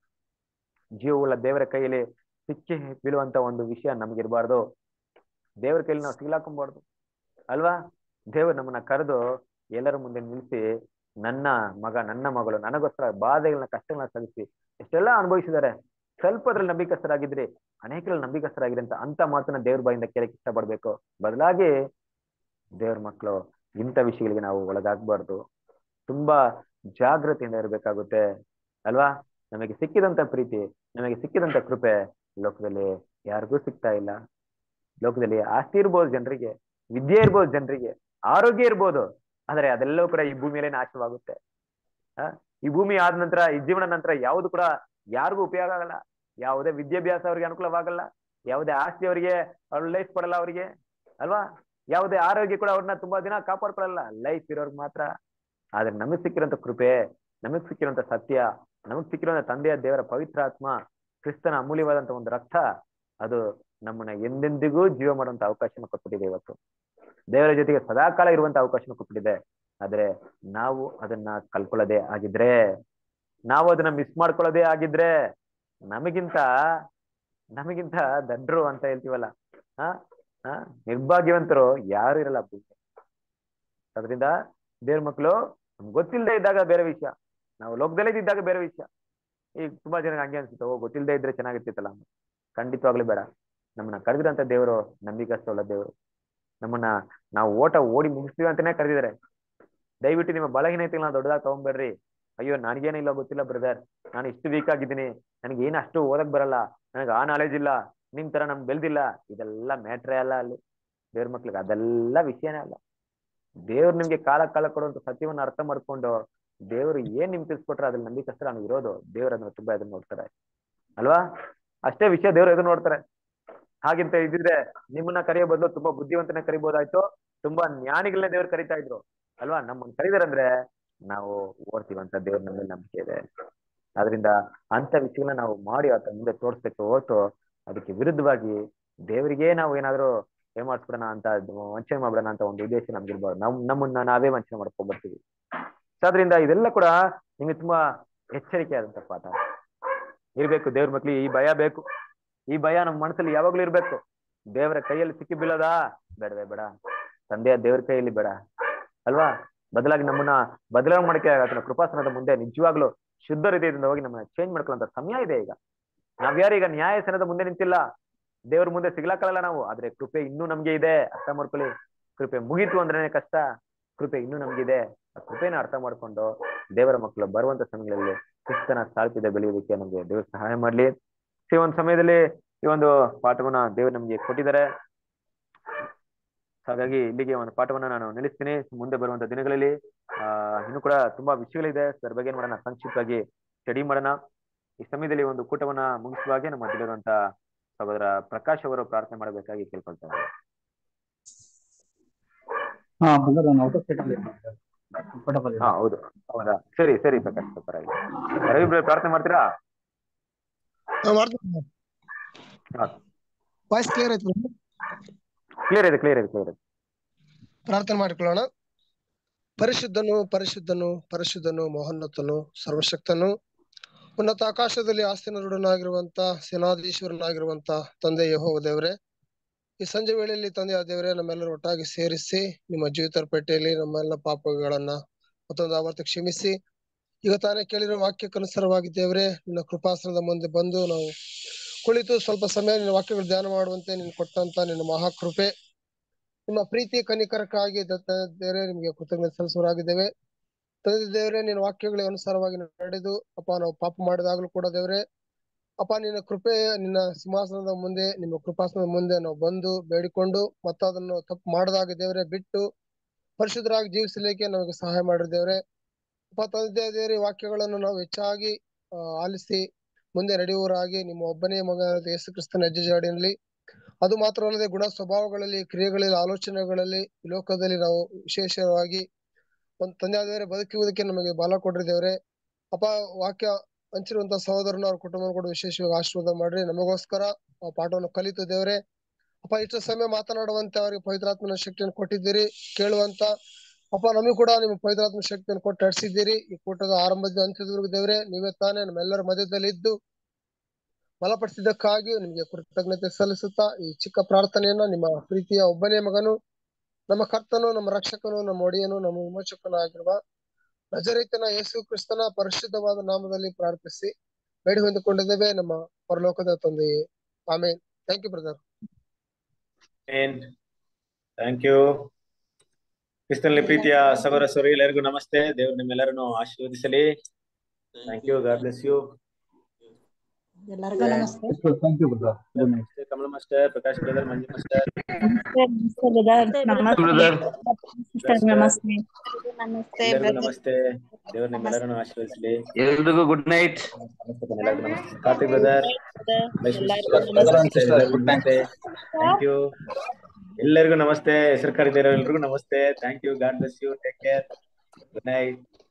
ಜೀವವುಳ್ಳ ದೇವರ ಕೈಯಲ್ಲಿ ಸಿಕ್ಕಿ ಬೀಳುವಂತ ಒಂದು ವಿಷಯ ನಮ್ಗಿರ್ಬಾರ್ದು ದೇವರ ಕೈಯಲ್ಲಿ ನಾವು ಸಿಗ್ಲಾಕೊಂಬಾರ್ದು ಅಲ್ವಾ ದೇವರು ನಮ್ಮನ್ನ ಕರೆದು ಎಲ್ಲರ ಮುಂದೆ ನಿಲ್ಲಿಸಿ ನನ್ನ ಮಗ ನನ್ನ ಮಗಳು ನನಗೋಸ್ಕರ ಬಾಧೆಗಳನ್ನ ಕಷ್ಟಗಳನ್ನ ಸಲ್ಲಿಸಿ ಎಷ್ಟೆಲ್ಲ ಅನುಭವಿಸಿದ್ದಾರೆ ಸ್ವಲ್ಪದ್ರಲ್ಲಿ ನಂಬಿಕಸ್ಥರಾಗಿದ್ರಿ ಅನೇಕರಲ್ಲಿ ನಂಬಿಕಸ್ಥರಾಗಿರಿ ಅಂತ ಅಂತ ಮಾತನ್ನ ದೇವ್ರ ಬಾಯಿಂದ ಕೇಳಕ್ಕೆ ಇಷ್ಟಪಡ್ಬೇಕು ಬದಲಾಗಿ ದೇವ್ರ ಮಕ್ಕಳು ಇಂಥ ವಿಷಯಗಳಿಗೆ ನಾವು ಒಳಗಾಗಬಾರ್ದು ತುಂಬಾ ಜಾಗೃತಿಯಿಂದ ಇರಬೇಕಾಗುತ್ತೆ ಅಲ್ವಾ ನಮಗೆ ಸಿಕ್ಕಿದಂತ ಪ್ರೀತಿ ನಮಗೆ ಸಿಕ್ಕಿದಂತ ಕೃಪೆ ಲೋಕದಲ್ಲಿ ಯಾರಿಗೂ ಸಿಗ್ತಾ ಇಲ್ಲ ಲೋಕದಲ್ಲಿ ಆಸ್ತಿ ಇರ್ಬೋದು ಜನರಿಗೆ ವಿದ್ಯೆ ಇರ್ಬೋದು ಜನರಿಗೆ ಆರೋಗ್ಯ ಇರ್ಬೋದು ಆದ್ರೆ ಅದೆಲ್ಲವೂ ಕೂಡ ಈ ಭೂಮಿಯಲ್ಲೇ ನಾಶವಾಗುತ್ತೆ ಆ ಈ ಭೂಮಿ ಆದ ನಂತರ ಈ ಜೀವನ ನಂತರ ಯಾವುದು ಕೂಡ ಯಾರಿಗೂ ಉಪಯೋಗ ಆಗಲ್ಲ ಯಾವುದೇ ವಿದ್ಯಾಭ್ಯಾಸ ಅವರಿಗೆ ಅನುಕೂಲವಾಗಲ್ಲ ಯಾವುದೇ ಆಸ್ತಿ ಅವರಿಗೆ ಅವ್ರ ಲೈಫ್ ಕೊಡಲ್ಲ ಅವರಿಗೆ ಅಲ್ವಾ ಯಾವುದೇ ಆರೋಗ್ಯ ಕೂಡ ಅವ್ರನ್ನ ತುಂಬಾ ದಿನ ಕಾಪಾಡ್ಕೊಳಲ್ಲ ಲೈಫ್ ಇರೋರ್ಗೆ ಮಾತ್ರ ಆದ್ರೆ ನಮಗ್ ಸಿಕ್ಕಿರೋಂಥ ಕೃಪೆ ನಮಗ್ ಸಿಕ್ಕಿರೋಂಥ ಸತ್ಯ ನಮಗ್ ಸಿಕ್ಕಿರೋಂಥ ತಂದೆಯ ದೇವರ ಪವಿತ್ರ ಆತ್ಮ ಕ್ರಿಸ್ತನ ಅಮೂಲ್ಯವಾದಂತ ಒಂದು ರಕ್ತ ಅದು ನಮ್ಮನ್ನ ಎಂದೆಂದಿಗೂ ಜೀವ ಮಾಡುವಂತ ಅವಕಾಶನ ಕೊಟ್ಬಿಟ್ಟಿದೆ ಇವತ್ತು ದೇವರ ಜೊತೆಗೆ ಸದಾಕಾಲ ಇರುವಂತ ಅವಕಾಶನ ಕೊಟ್ಬಿಟ್ಟಿದೆ ಆದ್ರೆ ನಾವು ಅದನ್ನ ಕಲ್ಕೊಳ್ಳದೆ ಆಗಿದ್ರೆ ನಾವು ಅದನ್ನ ಮಿಸ್ ಮಾಡ್ಕೊಳ್ಳೋದೇ ಆಗಿದ್ರೆ ನಮಗಿಂತ ನಮಗಿಂತ ದಡ್ರು ಅಂತ ಹೇಳ್ತೀವಲ್ಲ ಹ ಹ ನಿರ್ಭಾಗ್ಯವಂತರು ಯಾರು ಇರಲ್ಲ ಭೂಮಿ ಅದರಿಂದ ದೇವ್ರ ಮಕ್ಕಳು ನಮ್ಗೆ ಗೊತ್ತಿಲ್ಲದೆ ಇದ್ದಾಗ ಬೇರೆ ವಿಷಯ ನಾವು ಲೋಕದಲ್ಲೇ ಇದ್ದಾಗ ಬೇರೆ ವಿಷಯ ಈಗ ತುಂಬಾ ಜನ ಹಂಗೆ ಅನ್ಸುತ್ತೆ ಓ ಗೊತ್ತಿಲ್ಲದೆ ಇದ್ರೆ ಚೆನ್ನಾಗಿರ್ತಿತ್ತಲ್ಲ ಖಂಡಿತವಾಗ್ಲೂ ಬೇಡ ನಮ್ಮನ್ನ ಕರೆದಿರಂತ ದೇವರು ನಂಬಿಕಸ್ತುಳ್ಳ ದೇವರು ನಮ್ಮನ್ನ ನಾವು ಓಟ ಓಡಿ ಮುಗಿಸ್ತೀವಿ ಅಂತಾನೆ ಕರೆದಿದ್ದಾರೆ ದಯವಿಟ್ಟು ನಿಮ್ಮ ಬಲಹೀನತೆಗಳನ್ನ ದೊಡ್ಡದಾಗಿ ತಗೊಂಬೇಡ್ರಿ ಅಯ್ಯೋ ನನಗೇನಿಲ್ಲ ಗೊತ್ತಿಲ್ಲ ಬ್ರದರ್ ನಾನು ಇಷ್ಟು ವೀಕ್ ಆಗಿದ್ದೀನಿ ನನಗೆ ಏನು ಅಷ್ಟು ಓದಕ್ ಬರಲ್ಲ ನನಗೆ ಆ ನಾಲೆಜ್ ಇಲ್ಲ ನಿಮ್ ತರ ನಮ್ಗೆ ಬೆಳ್ದಿಲ್ಲ ಇದೆಲ್ಲ ಮ್ಯಾಟ್ರೇ ಅಲ್ಲ ಅಲ್ಲಿ ದೇವ್ರ ಮಕ್ಳಿಗೆ ಅದೆಲ್ಲ ವಿಷಯನೇ ಅಲ್ಲ ದೇವ್ರು ನಿಮ್ಗೆ ಕಾಲ ಕಾಲ ಕೊಡುವಂತ ಸತ್ಯವನ್ನ ಅರ್ಥ ಮಾಡ್ಕೊಂಡು ದೇವ್ರು ಏನ್ ನಿಮ್ಗೆ ತಿಳಿಸ್ಕೊಟ್ರೆ ಅದ್ರಲ್ಲಿ ನಂಬಿಕಸ್ತರ ಅವ್ನಿಗೆ ಇರೋದು ದೇವ್ರ ಅದನ್ನ ತುಂಬಾ ಎದುರು ನೋಡ್ತಾರೆ ಅಲ್ವಾ ಅಷ್ಟೇ ವಿಷಯ ದೇವ್ರು ಎದುರು ನೋಡ್ತಾರೆ ಹಾಗಿಂತ ಇದ್ದಿದ್ರೆ ನಿಮ್ಮನ್ನ ಕರೆಯೋ ಬದಲು ತುಂಬಾ ಬುದ್ಧಿವಂತನ ಕರಿಬೋದಾಯ್ತು ತುಂಬಾ ಜ್ಞಾನಿಗಳನ್ನ ದೇವ್ರು ಕರಿತಾ ಇದ್ರು ಅಲ್ವಾ ನಮ್ಮನ್ನ ಕರೀದಾರಂದ್ರೆ ನಾವು ಓಡ್ತೀವಂತ ದೇವ್ರ ನಮ್ಮ ಮೇಲೆ ನಂಬಿಕೆ ಇದೆ ಆದ್ರಿಂದ ಅಂತ ವಿಷಯಗಳನ್ನ ನಾವು ಮಾಡಿ ಆತ ಮುಂದೆ ತೋರಿಸ್ಬೇಕು ಹೊರತು ಅದಕ್ಕೆ ವಿರುದ್ಧವಾಗಿ ದೇವರಿಗೆ ನಾವು ಏನಾದ್ರು ಏನ್ ಮಾಡಿಸ್ಬಿಡೋಣ ಅಂತ ವಂಚನೆ ಮಾಡ್ಬಿಡೋಣ ಅಂತ ಒಂದು ಉದ್ದೇಶ ನಮ್ಗಿರ್ಬಾರ್ದು ನಮ್ ನಮ್ಮನ್ನ ನಾವೇ ವಂಚನೆ ಮಾಡ್ಕೊಂಡ್ ಬರ್ತೀವಿ ಸೊ ಅದರಿಂದ ಇದೆಲ್ಲ ಕೂಡ ನಿಮ್ಗೆ ತುಂಬಾ ಎಚ್ಚರಿಕೆ ಆದಂತ ಪಾಠ ಇರ್ಬೇಕು ದೇವ್ರ ಮಕ್ಳಿಗೆ ಈ ಭಯ ಬೇಕು ಈ ಭಯ ನಮ್ಮ ಮನಸ್ಸಲ್ಲಿ ಯಾವಾಗ್ಲೂ ಇರ್ಬೇಕು ದೇವರ ಕೈಯಲ್ಲಿ ಸಿಕ್ಕಿ ಬೀಳೋದಾ ಬೇಡವೇ ಬೇಡ ತಂದೆಯ ದೇವರ ಕೈಯಲ್ಲಿ ಬೇಡ ಅಲ್ವಾ ಬದಲಾಗಿ ನಮ್ಮನ್ನ ಬದಲಾವಣೆ ಮಾಡಕ್ಕೆ ಆತನ ಕೃಪಾಸನದ ಮುಂದೆ ನಿಜವಾಗ್ಲೂ ಶುದ್ಧ ಹೃದಯದಿಂದ ಹೋಗಿ ನಮ್ಮನ್ನ ಚೇಂಜ್ ಮಾಡ್ಕೊಳ್ಳೋಂತ ಸಮಯ ಇದೆ ಈಗ ನಾವ್ಯಾರೀಗ ನ್ಯಾಯಸನದ ಮುಂದೆ ನಿಂತಿಲ್ಲ ದೇವ್ರ ಮುಂದೆ ಸಿಗ್ಲಾಕಲ್ಲ ನಾವು ಆದ್ರೆ ಕೃಪೆ ಇನ್ನೂ ನಮ್ಗೆ ಇದೆ ಅರ್ಥ ಮಾಡ್ಕೊಳ್ಳಿ ಕೃಪೆ ಮುಗೀತು ಅಂದ್ರೇನೆ ಕಷ್ಟ ಕೃಪೆ ಇನ್ನೂ ನಮ್ಗಿದೆ ಆ ಕೃಪೆನ ಅರ್ಥ ಮಾಡ್ಕೊಂಡು ದೇವರ ಮಕ್ಕಳು ಬರುವಂತ ಸಮಯಗಳಲ್ಲಿ ಕ್ರಿಸ್ತನ ಸಾಲ್ಪಿದ ಬೆಳೆಯೋದಕ್ಕೆ ನಮ್ಗೆ ದೇವ್ರ ಸಹಾಯ ಮಾಡ್ಲಿ ಈ ಒಂದು ಸಮಯದಲ್ಲಿ ಈ ಒಂದು ಪಾಠವನ್ನ ದೇವ್ರು ನಮ್ಗೆ ಕೊಟ್ಟಿದ್ದಾರೆ ಹಾಗಾಗಿ ಇಲ್ಲಿಗೆ ಒಂದು ಪಾಠವನ್ನ ನಾನು ನಿಲ್ಲಿಸ್ತೀನಿ ಮುಂದೆ ಬರುವಂತ ದಿನಗಳಲ್ಲಿ ಆ ಇನ್ನು ಕೂಡ ತುಂಬಾ ವಿಷಯಗಳಿದೆ ಅದ್ರ ಬಗ್ಗೆ ಏನ್ ಮಾಡೋಣ ಸಂಕ್ಷಿಪ್ತವಾಗಿ ಸ್ಟಡಿ ಮಾಡೋಣ ಈ ಸಮಯದಲ್ಲಿ ಒಂದು ಕೂಟವನ್ನ ಮುಗಿಸುವಾಗೆ ನಮ್ಮ ಮಧ್ಯಲ್ಲಿರುವಂತ ಸಹೋದರ ಪ್ರಕಾಶ್ ಅವರು ಪ್ರಾರ್ಥನೆ ಮಾಡಬೇಕಾಗಿ ಕೇಳ್ಕೊಳ್ತಾರೆ ಹಾ ಬ್ರದರ್ ನಾನು ಔಟ್ ಆಫ್ ಸ್ಟೇಟ್ ಅಲ್ಲಿ ಕಂಫರ್ಟಬಲ್ ಹಾ ಹೌದು ಹೌದಾ ಸರಿ ಸರಿ ಪ್ರಕಾಶ್ ಪರವಾಗಿಲ್ಲ ರವಿ ಬ್ರದರ್ ಪ್ರಾರ್ಥನೆ ಮಾಡ್ತೀರಾ ಹಾ, ಮಾಡ್ತೀನಿ ಹಾ ವಾಯ್ಸ್ ಕ್ಲಿಯರ್ ಆಯ್ತು brother? ಕ್ಲಿಯರ್ ಇದೆ ಕ್ಲಿಯರ್ ಇದೆ ಕ್ಲಿಯರ್ ಇದೆ ಪ್ರಾರ್ಥನೆ ಮಾಡಿಕೊಳ್ಳೋಣ ಪರಿಶುದ್ಧನು ಪರಿಶುದ್ಧನು ಪರಿಶುದ್ಧನು ಮಹೋನ್ನತನು ಸರ್ವಶಕ್ತನು ಉನ್ನತ ಆಕಾಶದಲ್ಲಿ ಆಸ್ತಿನರುಡನಾಗಿರುವಂತ ಸೇನಾಧೀಶ್ವರನಾಗಿರುವಂತ ತಂದೆ ಯಹೋವ ದೇವರೇ ಈ ಸಂಜೆ ವೇಳೆಯಲ್ಲಿ ತಂದೆ ದೇವರೇ ನಮ್ಮೆಲ್ಲರೂ ಒಟ್ಟಾಗಿ ಸೇರಿಸಿ ನಿಮ್ಮ ಜೀವಿತರ ಪೆಟ್ಟೆಯಲ್ಲಿ ನಮ್ಮೆಲ್ಲ ಪಾಪಗಳನ್ನ ಮತ್ತೊಂದು ಆವರ್ತಿ ಕ್ಷಮಿಸಿ ಈಗ ತಾನೇ ಕೇಳಿರೋ ವಾಕ್ಯಕ್ಕನುಸಾರವಾಗಿ ದೇವರೇ ನಿನ್ನ ಕೃಪಾಸನದ ಮುಂದೆ ಬಂದು ನಾವು ಕುಳಿತು ಸ್ವಲ್ಪ ಸಮಯ ನಿನ್ನ ವಾಕ್ಯಗಳು ಧ್ಯಾನ ಮಾಡುವಂತೆ ನೀನು ಕೊಟ್ಟಂತ ನಿನ್ನ ಮಹಾಕೃಪೆ ನಿಮ್ಮ ಪ್ರೀತಿ ಕನಿಕರಕ್ಕಾಗಿ ದತ್ತ ದೇವರೇ ನಿಮಗೆ ಕೃತಜ್ಞತೆ ಸಲ್ಲಿಸುವರಾಗಿದ್ದೇವೆ ತಂದೆ ದೇವರೇ ನಿನ್ನ ವಾಕ್ಯಗಳಿಗೆ ಅನುಸಾರವಾಗಿ ನಡೆದು ಅಪ್ಪ ನಾವು ಪಾಪ ಮಾಡಿದಾಗಲೂ ಕೂಡ ದೇವರೇ ಅಪ್ಪ ನಿನ್ನ ಕೃಪೆ ನಿನ್ನ ಸಿಂಹಾಸನದ ಮುಂದೆ ನಿಮ್ಮ ಕೃಪಾಸನದ ಮುಂದೆ ನಾವು ಬಂದು ಬೇಡಿಕೊಂಡು ಮತ್ತು ಅದನ್ನು ತಪ್ಪು ಮಾಡದಾಗ ದೇವರೇ ಬಿಟ್ಟು ಪರಿಶುದ್ಧರಾಗಿ ಜೀವಿಸಲಿಕ್ಕೆ ನಮಗೆ ಸಹಾಯ ಮಾಡಿರಿ ದೇವರೇ ಅಪ್ಪ ತಂದೆ ದೇವರೇ ಈ ವಾಕ್ಯಗಳನ್ನು ನಾವು ಹೆಚ್ಚಾಗಿ ಆ, ಆಲಿಸಿ ಮುಂದೆ ನಡೆಯುವವರಾಗಿ ನಿಮ್ಮ ಒಬ್ಬನೇ ಮಗ ಯೇಸು ಕ್ರಿಸ್ತನ ಹೆಜ್ಜೆ ಜಾಡಿನಲ್ಲಿ ಅದು ಮಾತ್ರವಲ್ಲದೆ ಗುಣ ಸ್ವಭಾವಗಳಲ್ಲಿ ಕ್ರಿಯೆಗಳಲ್ಲಿ ಆಲೋಚನೆಗಳಲ್ಲಿ ಈ ಲೋಕದಲ್ಲಿ ನಾವು ವಿಶೇಷವಾಗಿ ಒಂದು ತಂದೆ ಆದವರೇ ಬದುಕುವುದಕ್ಕೆ ನಮಗೆ ಬಲ ಕೊಡ್ರಿ ದೇವ್ರೆ ಅಪ್ಪ ವಾಕ್ಯ ಹಂಚಿರುವಂತ ಸಹೋದರನ ಅವ್ರ ಕುಟುಂಬ ಕೂಡ ವಿಶೇಷವಾಗಿ ಆಶೀರ್ವಾದ ಮಾಡ್ರಿ ನಮಗೋಸ್ಕರ ಆ ಪಾಠವನ್ನು ಕಲಿತು ದೇವ್ರೆ ಅಪ್ಪ ಇಷ್ಟು ಸಮಯ ಮಾತನಾಡುವಂತೆ ಅವರಿಗೆ ಪವಿತ್ರಾತ್ಮನ ಶಕ್ತಿಯನ್ನು ಕೊಟ್ಟಿದ್ದೀರಿ ಕೇಳುವಂತ ಅಪ್ಪ ನಮಗೂ ಕೂಡ ನಿಮ್ಮ ಪವಿತ್ರಾತ್ಮ ಶಕ್ತಿಯನ್ನು ಕೊಟ್ಟು ನಡೆಸಿದ್ದೀರಿ ಈ ಕೂಟದ ಆರಂಭದ ಅಂತ್ಯದವರೆಗೂ ದೇವ್ರೆ ನೀವೇ ತಾನೇ ನಮ್ಮೆಲ್ಲರ ಮಧ್ಯದಲ್ಲಿ ಇದ್ದು ಬಲಪಡಿಸಿದ್ದಕ್ಕಾಗಿ ನಿಮಗೆ ಕೃತಜ್ಞತೆ ಸಲ್ಲಿಸುತ್ತಾ ಈ ಚಿಕ್ಕ ಪ್ರಾರ್ಥನೆಯನ್ನ ನಿಮ್ಮ ಪ್ರೀತಿಯ ಒಬ್ಬನೇ ಮಗನು ನಮ್ಮ ಕರ್ತನು ನಮ್ಮ ರಕ್ಷಕನು ನಮ್ಮ ಒಡೆಯನು ನಮ್ಮ ವಿಮೋಚಕನು ಆಗಿರುವ ನಜರೇತನ ಯೇಸು ಕ್ರಿಸ್ತನ ಪರಿಶುದ್ಧವಾದ ನಾಮದಲ್ಲಿ ಪ್ರಾರ್ಥಿಸಿ ಬೇಡಿ ಹೊಂದಿಕೊಂಡಿದ್ದೇವೆ ನಮ್ಮ ಪರಲೋಕದ ತಂದೆಯೇ amen thank you brother thank you ಕ್ರಿಸ್ತನಲ್ಲಿ ಪ್ರೀತಿಯ ಸಹೋದರ ಸೋರಿ ಎಲ್ಲರಿಗೂ ನಮಸ್ತೆ ದೇವರು ನಿಮ್ಮೆಲ್ಲರನ್ನು ಆಶೀರ್ವದಿಸಲಿ thank you God bless you ಎಲ್ಲರಿಗೂ ನಮಸ್ತೆ thank you brother good night ನಮಸ್ತೆ Kamala master Prakash brother Manju master ನಮಸ್ತೆ ನಮಸ್ತೆ ಎಲ್ಲರಿಗೂ ನಮಸ್ತೆ ದೇವರು ನಿಮ್ಮೆಲ್ಲರನ್ನು ಆಶೀರ್ವದಿಸಲಿ ಎಲ್ರಿಗೂ ಗುಡ್ ನೈಟ್ ನಮಸ್ತೆ ಕಣೆ, ಎಲ್ಲರಿಗೂ ನಮಸ್ತೆ Karthik brother good night thank you ಎಲ್ಲರಿಗೂ ನಮಸ್ತೆ ಹೆಸರು ಕರೆದಿರೋ ಎಲ್ರಿಗೂ ನಮಸ್ತೆ thank you God bless you take care good night